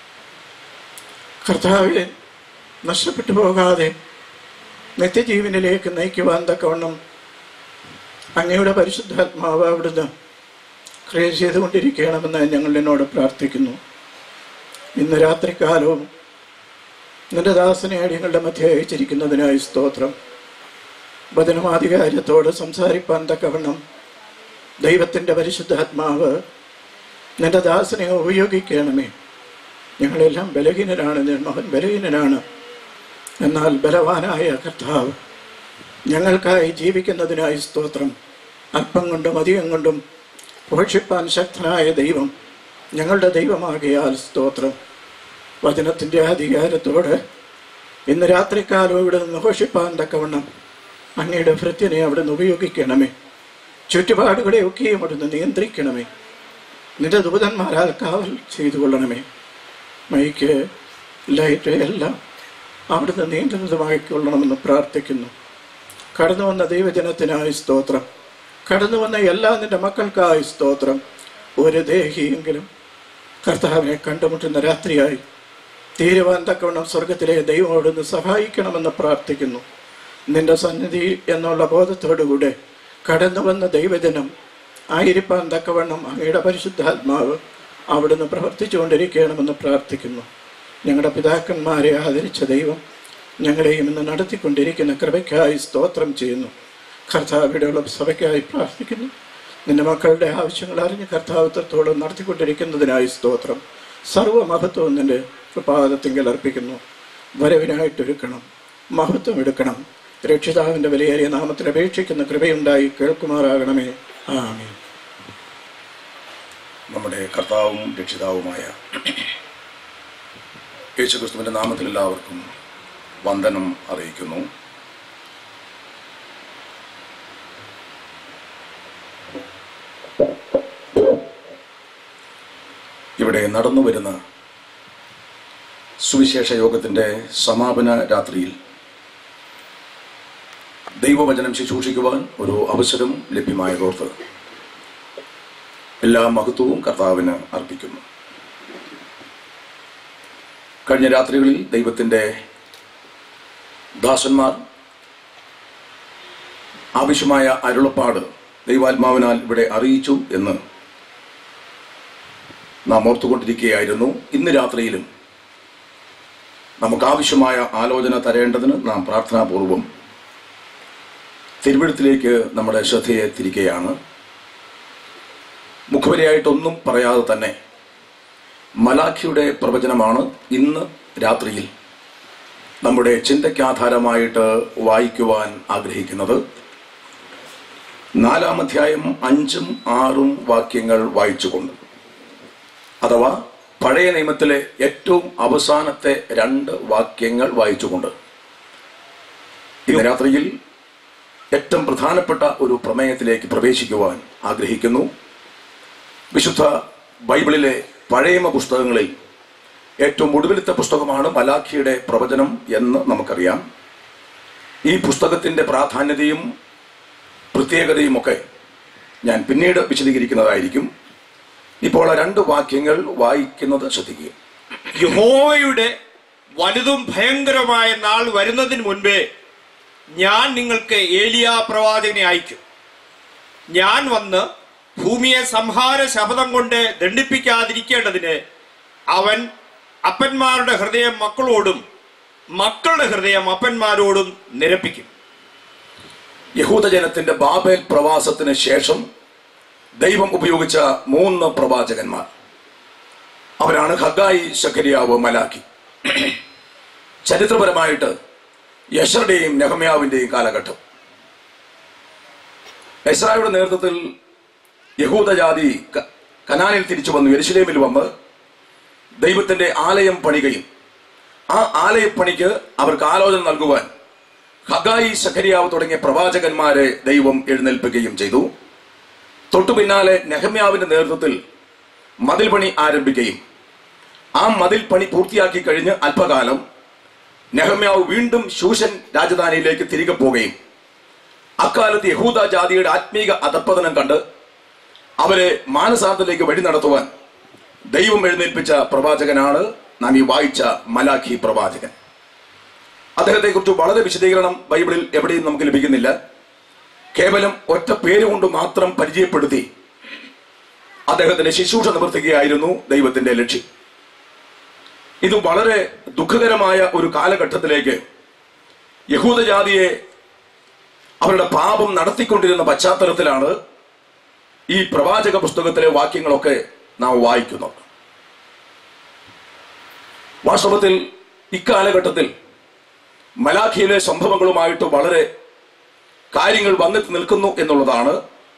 കർത്താവിനെ നഷ്ടപ്പെട്ടു പോകാതെ നിത്യജീവനിലേക്ക് നയിക്കുവാൻ തക്കവണ്ണം അങ്ങയുടെ പരിശുദ്ധാത്മാവ് അവിടുന്ന് ക്രിയ ചെയ്തുകൊണ്ടിരിക്കണമെന്ന് ഞങ്ങൾ എന്നോട് പ്രാർത്ഥിക്കുന്നു ഇന്ന് രാത്രികാലവും നിന്റെ ദാസനെ അടിയങ്ങളുടെ മധ്യ അയച്ചിരിക്കുന്നതിനായി സ്തോത്രം വചനമാധികാരത്തോട് സംസാരിപ്പാൻ തക്കവണ്ണം ദൈവത്തിൻ്റെ പരിശുദ്ധാത്മാവ് നിന്റെ ദാസനെ ഉപയോഗിക്കണമേ ഞങ്ങളെല്ലാം ബലഹീനരാണ് നിൻ മകൻ ബലഹീനനാണ് എന്നാൽ ബലവാനായ കർത്താവ് ഞങ്ങൾക്കായി ജീവിക്കുന്നതിനായി സ്തോത്രം അല്പം കൊണ്ടും അധികം കൊണ്ടും പോഷിപ്പാൻ ശക്തനായ ദൈവം ഞങ്ങളുടെ ദൈവമാകിയാൽ സ്തോത്രം വചനത്തിൻ്റെ അധികാരത്തോട് ഇന്ന് രാത്രികാലം ഇവിടെ നിന്ന് ഘോഷിപ്പാൻ തക്കവണ്ണം അങ്ങയുടെ ഭൃത്യനെ അവിടെ നിന്ന് ഉപയോഗിക്കണമേ ചുറ്റുപാടുകളെ ഒക്കെയും അവിടുന്ന് നിയന്ത്രിക്കണമേ നിന്റെ ദൂതന്മാരാൽ കാവൽ ചെയ്തു കൊള്ളണമേ മൈക്ക് ലൈറ്റ് എല്ലാം അവിടുന്ന് നീണ്ടുന്നതുമായി കൊള്ളണമെന്ന് പ്രാർത്ഥിക്കുന്നു കടന്നു വന്ന ദൈവജനത്തിനായി സ്തോത്രം കടന്നു വന്ന എല്ലാ നിന്റെ മക്കൾക്കായി സ്തോത്രം ഒരു ദേഹിയെങ്കിലും കർത്താവിനെ കണ്ടുമുട്ടുന്ന രാത്രിയായി തീരുവാൻ തക്കവണ്ണം സ്വർഗത്തിലെ ദൈവം അവിടുന്ന് സഹായിക്കണമെന്ന് പ്രാർത്ഥിക്കുന്നു നിന്റെ സന്നിധി എന്നുള്ള ബോധത്തോടുകൂടെ കടന്നു വന്ന ദൈവജനം ആയിരിക്കാൻ തക്കവണ്ണം അങ്ങയുടെ പരിശുദ്ധാത്മാവ് അവിടുന്ന് പ്രവർത്തിച്ചുകൊണ്ടിരിക്കണമെന്ന് പ്രാർത്ഥിക്കുന്നു ഞങ്ങളുടെ പിതാക്കന്മാരെ ആദരിച്ച ദൈവം ഞങ്ങളെയും ഇന്ന് നടത്തിക്കൊണ്ടിരിക്കുന്ന കൃപയ്ക്കായി സ്തോത്രം ചെയ്യുന്നു കർത്താവിടെയുള്ള സഭയ്ക്കായി പ്രാർത്ഥിക്കുന്നു നിന്റെ മക്കളുടെ ആവശ്യങ്ങൾ അറിഞ്ഞ് കർത്താവിത്രത്തോളം നടത്തിക്കൊണ്ടിരിക്കുന്നതിനായി സ്തോത്രം സർവ്വമഹത്വവും നിന്റെ പാദത്തിങ്കൽ അർപ്പിക്കുന്നു വരവിനായിട്ടൊരുക്കണം മഹത്വം എടുക്കണം രക്ഷിതാവിൻ്റെ വിലയേറിയ നാമത്തിൽ അപേക്ഷിക്കുന്ന കൃപയുണ്ടായി കേൾക്കുമാറാകണമേ ആമീൻ നമ്മുടെ കർത്താവും രക്ഷിതാവുമായ യേശുക്രിസ്തുവിന്റെ നാമത്തിൽ എല്ലാവർക്കും വന്ദനം അറിയിക്കുന്നു ഇവിടെ നടന്നു വരുന്ന സുവിശേഷ യോഗത്തിന്റെ സമാപന രാത്രിയിൽ ദൈവവചനം ശുശ്രൂഷിക്കുവാൻ ഒരു അവസരം ലഭ്യമായതോർത്ത് എല്ലാ മഹത്വവും കർത്താവിന് അർപ്പിക്കുന്നു കഴിഞ്ഞ രാത്രികളിൽ ദൈവത്തിൻ്റെ ദാസന്മാർ ആവശ്യമായ അരുളപ്പാട് ദൈവാത്മാവിനാൽ ഇവിടെ അറിയിച്ചു എന്ന് നാം ഓർത്തുകൊണ്ടിരിക്കുകയായിരുന്നു ഇന്ന് രാത്രിയിലും നമുക്ക് ആവശ്യമായ ആലോചന തരേണ്ടതിന് നാം പ്രാർത്ഥനാപൂർവം തിരുവഴുത്തിലേക്ക് നമ്മുടെ ശ്രദ്ധയെ തിരികെയാണ് മുഖവരിയായിട്ടൊന്നും പറയാതെ തന്നെ മലാഖിയുടെ പ്രവചനമാണ് ഇന്ന് രാത്രിയിൽ നമ്മുടെ ചിന്തയ്ക്കാധാരമായിട്ട് വായിക്കുവാൻ ആഗ്രഹിക്കുന്നത് നാലാം അധ്യായം അഞ്ചും ആറും വാക്യങ്ങൾ വായിച്ചുകൊണ്ട് അഥവാ പഴയ നിയമത്തിലെ ഏറ്റവും അവസാനത്തെ രണ്ട് വാക്യങ്ങൾ വായിച്ചുകൊണ്ട് ഇന്ന് രാത്രിയിൽ ഏറ്റവും പ്രധാനപ്പെട്ട ഒരു പ്രമേയത്തിലേക്ക് പ്രവേശിക്കുവാൻ ആഗ്രഹിക്കുന്നു വിശുദ്ധ ബൈബിളിലെ പഴയമ പുസ്തകങ്ങളിൽ ഏറ്റവും ഒടുവിലത്തെ പുസ്തകമാണ് മലാഖിയുടെ പ്രവചനം എന്ന് നമുക്കറിയാം ഈ പുസ്തകത്തിന്റെ പ്രാധാന്യതയും പ്രത്യേകതയുമൊക്കെ ഞാൻ പിന്നീട് വിശദീകരിക്കുന്നതായിരിക്കും ഇപ്പോൾ ആ രണ്ട് വാക്യങ്ങൾ വായിക്കുന്നത് ശ്രദ്ധിക്കുക യഹോവയുടെ വലുതും ഭയങ്കരമായ നാൾ വരുന്നതിന് മുൻപേ ഞാൻ നിങ്ങൾക്ക് ഏലിയ പ്രവാചകനെ അയക്കും ഞാൻ വന്ന് ഭൂമിയെ സംഹാര ശപഥം കൊണ്ട് ദണ്ഡിപ്പിക്കാതിരിക്കേണ്ടതിന് അവൻ അപ്പന്മാരുടെ ഹൃദയം മക്കളോടും മക്കളുടെ ഹൃദയം അപ്പന്മാരോടും നിരപ്പിക്കും യഹൂദജനത്തിന്റെ ബാബേൽ പ്രവാസത്തിന് ശേഷം ദൈവം ഉപയോഗിച്ച മൂന്ന് പ്രവാചകന്മാർ അവരാണ് ഹഗായി ശക്കരിയാവ് മലാക്കി ചരിത്രപരമായിട്ട് യശറുടെയും നെഹമ്യാവിന്റെയും കാലഘട്ടം എസ്രായുടെ നേതൃത്വത്തിൽ യഹൂദജാതി ക- കനാനിൽ തിരിച്ചു വന്നു യെരുശലേമിൽ വന്ന് ദൈവത്തിന്റെ ആലയം പണികയും ആ ആലയപ്പണിക്ക് അവർക്ക് ആലോചന നൽകുവാൻ ഹഗായി സഖരിയാവ് തുടങ്ങിയ പ്രവാചകന്മാരെ ദൈവം എഴുന്നേൽപ്പിക്കുകയും ചെയ്തു തൊട്ടു പിന്നാലെ നെഹമ്യാവിന്റെ നേതൃത്വത്തിൽ മതിൽ പണി ആരംഭിക്കുകയും ആ മതിൽ പണി പൂർത്തിയാക്കി കഴിഞ്ഞ് അല്പകാലം നെഹമ്യാവ് വീണ്ടും ശൂഷൻ രാജധാനിയിലേക്ക് തിരികെ പോവുകയും അക്കാലത്ത് യഹൂദ ജാതിയുടെ ആത്മീക അധപ്പതനം കണ്ട് അവരെ മാനസാന്തത്തിലേക്ക് വഴി നടത്തുവാൻ ദൈവം എഴുന്നേൽപ്പിച്ച പ്രവാചകനാണ് നാം ഈ വായിച്ച മലാഖി പ്രവാചകൻ അദ്ദേഹത്തെ കുറിച്ച് വളരെ വിശദീകരണം ബൈബിളിൽ എവിടെയും നമുക്ക് ലഭിക്കുന്നില്ല കേവലം ഒറ്റ പേരുകൊണ്ട് മാത്രം പരിചയപ്പെടുത്തി അദ്ദേഹത്തിന്റെ ശുശ്രൂഷ നിവർത്തിക്കുകയായിരുന്നു ദൈവത്തിന്റെ ലക്ഷ്യം ഇത് വളരെ ദുഃഖകരമായ ഒരു കാലഘട്ടത്തിലേക്ക് യഹൂദജാതിയെ അവരുടെ പാപം നടത്തിക്കൊണ്ടിരുന്ന പശ്ചാത്തലത്തിലാണ് ഈ പ്രവാചക പുസ്തകത്തിലെ വാക്യങ്ങളൊക്കെ നാം വായിക്കുന്നത് വാസ്തവത്തിൽ ഇക്കാലഘട്ടത്തിൽ മലാഖിയിലെ സംഭവങ്ങളുമായിട്ട് വളരെ കാര്യങ്ങൾ വന്നെത്തി നിൽക്കുന്നു എന്നുള്ളതാണ്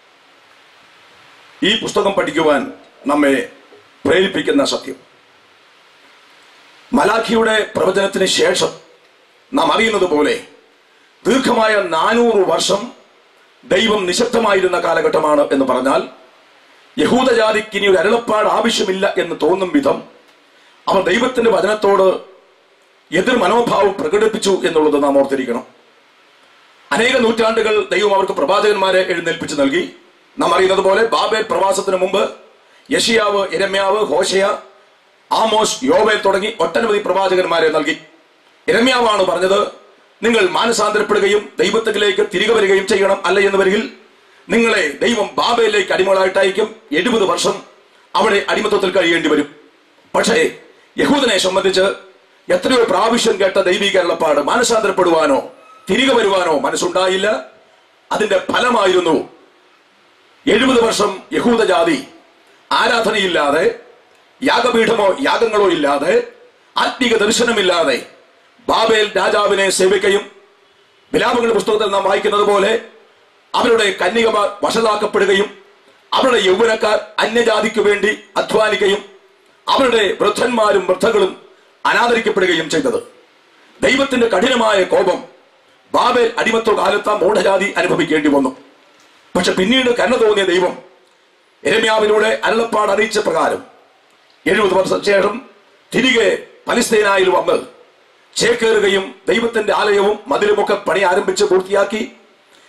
ഈ പുസ്തകം പഠിക്കുവാൻ നമ്മെ പ്രേരിപ്പിക്കുന്ന സത്യം മലാഖിയുടെ പ്രവചനത്തിന് ശേഷം നാം അറിയുന്നത് പോലെ ദീർഘമായ നാനൂറ് വർഷം ദൈവം നിശബ്ദമായിരുന്ന കാലഘട്ടമാണ് എന്ന് പറഞ്ഞാൽ യഹൂദജാതിക്ക് ഇനി ഒരു അരുളപ്പാട് ആവശ്യമില്ല എന്ന് തോന്നും വിധം അവർ ദൈവത്തിന്റെ വചനത്തോട് എതിർ മനോഭാവം പ്രകടിപ്പിച്ചു എന്നുള്ളത് നാം ഓർത്തിരിക്കണം അനേക നൂറ്റാണ്ടുകൾ ദൈവം അവർക്ക് പ്രവാചകന്മാരെ എഴുന്നേൽപ്പിച്ചു നൽകി നാം അറിയുന്നത് പോലെ ബാബേൽ പ്രവാസത്തിന് മുമ്പ് യഷിയാവ് ഇരമ്യാവ് ഹോഷയ ആമോസ് യോവേൽ തുടങ്ങി ഒട്ടനവധി പ്രവാചകന്മാരെ നൽകി ഇരമ്യാവാണ് പറഞ്ഞത് നിങ്ങൾ മാനസാന്തരപ്പെടുകയും ദൈവത്തിലേക്ക് തിരികെ വരികയും ചെയ്യണം അല്ല എന്ന് വരികിൽ നിങ്ങളെ ദൈവം ബാബയിലേക്ക് അടിമകളായിട്ട് അയക്കും എഴുപത് വർഷം അവിടെ അടിമത്വത്തിൽ കഴിയേണ്ടി വരും പക്ഷേ യഹൂദനെ സംബന്ധിച്ച് എത്രയോ പ്രാവശ്യം കേട്ട ദൈവിക അരുളപ്പാട് മാനസാന്തരപ്പെടുവാനോ തിരികെ വരുവാനോ മനസ്സുണ്ടായില്ല അതിന്റെ ഫലമായിരുന്നു എഴുപത് വർഷം യഹൂദജാതി ആരാധനയില്ലാതെ യാഗപീഠമോ യാഗങ്ങളോ ഇല്ലാതെ ആത്മീക ദർശനമില്ലാതെ ബാബേൽ രാജാവിനെ സേവിക്കുകയും വിലാപങ്ങളുടെ പുസ്തകത്തിൽ നാം വായിക്കുന്നത് പോലെ അവരുടെ കന്യകമാർ വഷളാക്കപ്പെടുകയും അവരുടെ യൗവനക്കാർ അന്യജാതിക്ക് വേണ്ടി അധ്വാനിക്കുകയും അവരുടെ വൃദ്ധന്മാരും വൃദ്ധകളും അനാദരിക്കപ്പെടുകയും ചെയ്തത് ദൈവത്തിന്റെ കഠിനമായ കോപം ബാബേൽ അടിമത്വ കാലത്ത് ആ മൂഢജാതി അനുഭവിക്കേണ്ടി വന്നു പക്ഷെ പിന്നീട് കരുണ തോന്നിയ ദൈവം എരമ്യാവിലൂടെ അരുളപ്പാട് അറിയിച്ച പ്രകാരം എഴുപത് വർഷം ശേഷം തിരികെ പലസ്തീനായിൽ വന്ന് ചേക്കേറുകയും ദൈവത്തിന്റെ ആലയവും മതിലുമൊക്കെ പണി ആരംഭിച്ച് പൂർത്തിയാക്കി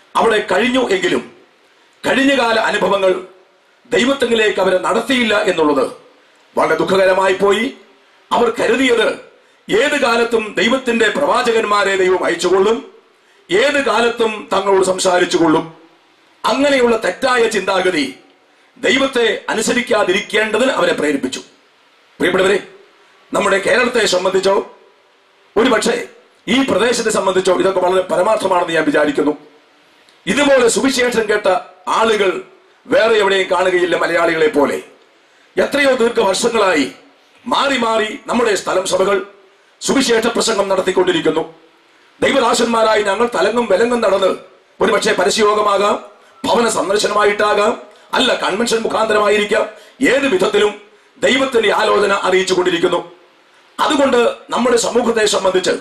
അവിടെ കഴിഞ്ഞു എങ്കിലും കഴിഞ്ഞകാല അനുഭവങ്ങൾ ദൈവത്വങ്ങളിലേക്ക് അവരെ നടത്തിയില്ല എന്നുള്ളത് വളരെ ദുഃഖകരമായി പോയി അവർ കരുതിയത് ഏത് കാലത്തും ദൈവത്തിന്റെ പ്രവാചകന്മാരെ ദൈവം അയച്ചുകൊള്ളും ഏത് കാലത്തും തങ്ങളോട് സംസാരിച്ചുകൊള്ളും അങ്ങനെയുള്ള തെറ്റായ ചിന്താഗതി ദൈവത്തെ അനുസരിക്കാതിരിക്കേണ്ടതിന് അവരെ പ്രേരിപ്പിച്ചു പ്രിയപ്പെട്ടവരെ നമ്മുടെ കേരളത്തെ സംബന്ധിച്ചോ ഒരുപക്ഷെ ഈ പ്രദേശത്തെ സംബന്ധിച്ചോ ഇതൊക്കെ വളരെ പരമാർത്ഥമാണെന്ന് ഞാൻ വിചാരിക്കുന്നു ഇതുപോലെ സുവിശേഷം കേട്ട ആളുകൾ വേറെ എവിടെയും കാണുകയില്ല മലയാളികളെ പോലെ എത്രയോ ദീർഘവർഷങ്ങളായി മാറി മാറി നമ്മുടെ സ്ഥലം സഭകൾ സുവിശേഷ പ്രസംഗം നടത്തിക്കൊണ്ടിരിക്കുന്നു ദൈവദാസന്മാരായി ഞങ്ങൾ തലങ്ങും വിലങ്ങും നടന്ന് ഒരുപക്ഷെ പരസ്യയോഗമാകാം ഭവന സന്ദർശനമായിട്ടാകാം അല്ല കൺവെൻഷൻ മുഖാന്തരമായിരിക്കാം ഏത് വിധത്തിലും ദൈവത്തിന്റെ ആലോചന അറിയിച്ചു കൊണ്ടിരിക്കുന്നു അതുകൊണ്ട് നമ്മുടെ സമൂഹത്തെ സംബന്ധിച്ച്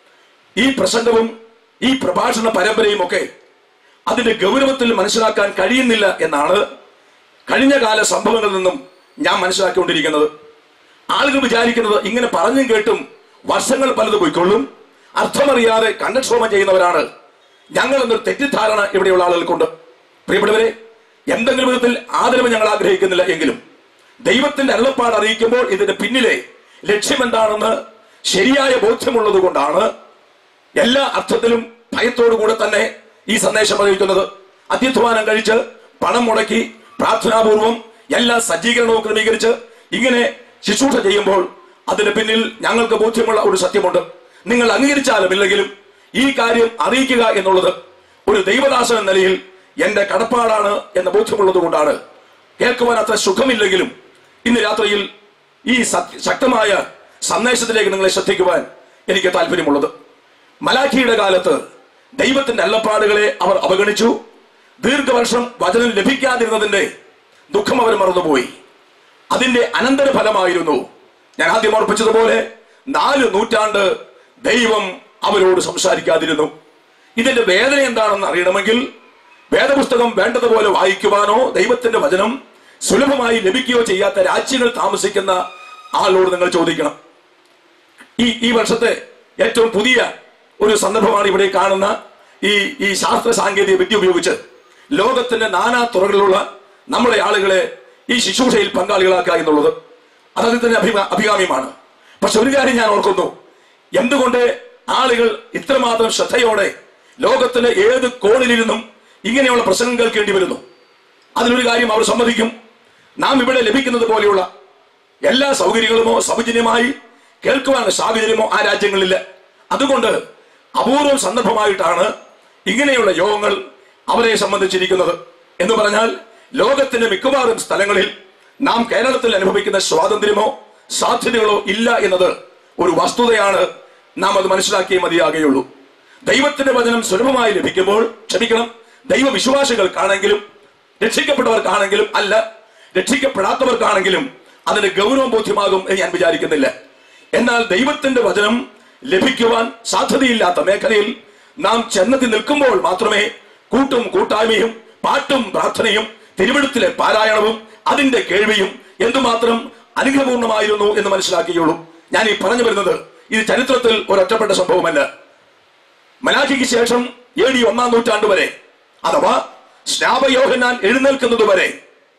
ഈ പ്രസംഗവും ഈ പ്രഭാഷണ പരമ്പരയും ഒക്കെ അതിന്റെ ഗൗരവത്തിൽ മനസ്സിലാക്കാൻ കഴിയുന്നില്ല എന്നാണ് കഴിഞ്ഞ കാല സംഭവങ്ങളിൽ നിന്നും ഞാൻ മനസ്സിലാക്കിക്കൊണ്ടിരിക്കുന്നത് ആളുകൾ വിചാരിക്കുന്നത് ഇങ്ങനെ പറഞ്ഞും കേട്ടും വർഷങ്ങൾ പലത് പോയിക്കൊള്ളും അർത്ഥമറിയാതെ കണ്ണക്ഷോഭം ചെയ്യുന്നവരാണ് ഞങ്ങൾ എന്നൊരു തെറ്റിദ്ധാരണ ഇവിടെയുള്ള ആളുകൾക്കുണ്ട് പ്രിയപ്പെട്ടവരെ എന്തെങ്കിലും വിധത്തിൽ ആദരവ് ഞങ്ങൾ ആഗ്രഹിക്കുന്നില്ല എങ്കിലും ദൈവത്തിന്റെ അരുളപ്പാട് അറിയിക്കുമ്പോൾ ഇതിന്റെ പിന്നിലെ ലക്ഷ്യമെന്താണെന്ന് ശരിയായ ബോധ്യമുള്ളത് കൊണ്ടാണ് എല്ലാ അർത്ഥത്തിലും ഭയത്തോടുകൂടെ തന്നെ ഈ സന്ദേശം അറിയിക്കുന്നത് അത്യധ്വാനം കഴിച്ച് പണം മുടക്കി പ്രാർത്ഥനാപൂർവം എല്ലാ സജ്ജീകരണവും ക്രമീകരിച്ച് ഇങ്ങനെ ശുശ്രൂഷ ചെയ്യുമ്പോൾ അതിന് പിന്നിൽ ഞങ്ങൾക്ക് ബോധ്യമുള്ള ഒരു സത്യമുണ്ട് നിങ്ങൾ അംഗീകരിച്ചാലും ഇല്ലെങ്കിലും ഈ കാര്യം അറിയിക്കുക എന്നുള്ളത് ഒരു ദൈവദാസൻ എന്ന നിലയിൽ എന്റെ കടപ്പാടാണ് എന്ന ബോധ്യമുള്ളത് കൊണ്ടാണ് കേൾക്കുവാൻ അത്ര സുഖമില്ലെങ്കിലും ഇന്ന് രാത്രിയിൽ ഈ സത്യ- ശക്തമായ സന്ദേശത്തിലേക്ക് നിങ്ങളെ ശ്രദ്ധിക്കുവാൻ എനിക്ക് താല്പര്യമുള്ളത് മലാഖിയുടെ കാലത്ത് ദൈവത്തിന്റെ അല്ലപ്പാടുകളെ അവർ അവഗണിച്ചു ദീർഘവർഷം വചനം ലഭിക്കാതിരുന്നതിന്റെ ദുഃഖം അവർ മറന്നുപോയി അതിന്റെ അനന്തര ഫലമായിരുന്നു ഞാൻ ആദ്യം ഓർപ്പിച്ചതുപോലെ നാല് നൂറ്റാണ്ട് ദൈവം അവരോട് സംസാരിക്കാതിരുന്നു ഇതിന്റെ വേദന എന്താണെന്ന് അറിയണമെങ്കിൽ വേദപുസ്തകം വേണ്ടതുപോലെ വായിക്കുവാനോ ദൈവത്തിന്റെ വചനം സുലഭമായി ലഭിക്കുകയോ ചെയ്യാത്ത രാജ്യങ്ങൾ താമസിക്കുന്ന ആളോട് നിങ്ങൾ ചോദിക്കണം ഈ ഈ വർഷത്തെ ഏറ്റവും പുതിയ ഒരു സന്ദർഭമാണ് ഇവിടെ കാണുന്ന ഈ ഈ ശാസ്ത്ര സാങ്കേതിക വിദ്യ ഉപയോഗിച്ച് ലോകത്തിന്റെ നാനാ തുറകളിലുള്ള നമ്മുടെ ആളുകളെ ഈ ശുശ്രൂഷയിൽ പങ്കാളികളാക്കുക എന്നുള്ളത് അത് അതിന്റെ അഭിമാ അഭികാമ്യമാണ് പക്ഷെ ഒരു കാര്യം ഞാൻ ഓർക്കുന്നു എന്തുകൊണ്ട് ആളുകൾ ഇത്രമാത്രം ശ്രദ്ധയോടെ ലോകത്തിന്റെ ഏത് കോണിലിരുന്നും ഇങ്ങനെയുള്ള പ്രസംഗം കേൾക്കേണ്ടി വരുന്നു അതിലൊരു കാര്യം അവർ സമ്മതിക്കും നാം ഇവിടെ ലഭിക്കുന്നത് പോലെയുള്ള എല്ലാ സൗകര്യങ്ങളുമോ സൗജന്യമായി കേൾക്കുവാനുള്ള സാഹചര്യമോ ആ രാജ്യങ്ങളില്ല അതുകൊണ്ട് അപൂർവം സന്ദർഭമായിട്ടാണ് ഇങ്ങനെയുള്ള യോഗങ്ങൾ അവരെ സംബന്ധിച്ചിരിക്കുന്നത് എന്ന് പറഞ്ഞാൽ ലോകത്തിന്റെ മിക്കവാറും സ്ഥലങ്ങളിൽ നാം കേരളത്തിൽ അനുഭവിക്കുന്ന സ്വാതന്ത്ര്യമോ സാധ്യതകളോ ഇല്ല എന്നത് ഒരു വസ്തുതയാണ് നാം അത് മനസ്സിലാക്കിയേ മതിയാകുകയുള്ളൂ ദൈവത്തിന്റെ വചനം സുലഭമായി ലഭിക്കുമ്പോൾ ക്ഷമിക്കണം ദൈവവിശ്വാസികൾക്കാണെങ്കിലും രക്ഷിക്കപ്പെട്ടവർക്കാണെങ്കിലും അല്ല രക്ഷിക്കപ്പെടാത്തവർക്കാണെങ്കിലും അതിന്റെ ഗൗരവം ബോധ്യമാകും എന്ന് ഞാൻ വിചാരിക്കുന്നില്ല എന്നാൽ ദൈവത്തിന്റെ വചനം ലഭിക്കുവാൻ സാധ്യതയില്ലാത്ത മേഖലയിൽ നാം ചെന്നെത്തി നിൽക്കുമ്പോൾ മാത്രമേ കൂട്ടും കൂട്ടായ്മയും പാട്ടും പ്രാർത്ഥനയും തിരുവഴുത്തിലെ പാരായണവും അതിന്റെ കേൾവിയും എന്തുമാത്രം അനുഗ്രഹപൂർണമായിരുന്നു എന്ന് മനസ്സിലാക്കിയുള്ളൂ ഞാൻ ഈ പറഞ്ഞു വരുന്നത് ഇത് ചരിത്രത്തിൽ ഒരൊറ്റപ്പെട്ട സംഭവമല്ല മലാഖിക്ക് ശേഷം എ ഡി ഒന്നാം നൂറ്റാണ്ട് വരെ അഥവാ സ്നാപയോഹനാൻ എഴുന്നേൽക്കുന്നത് വരെ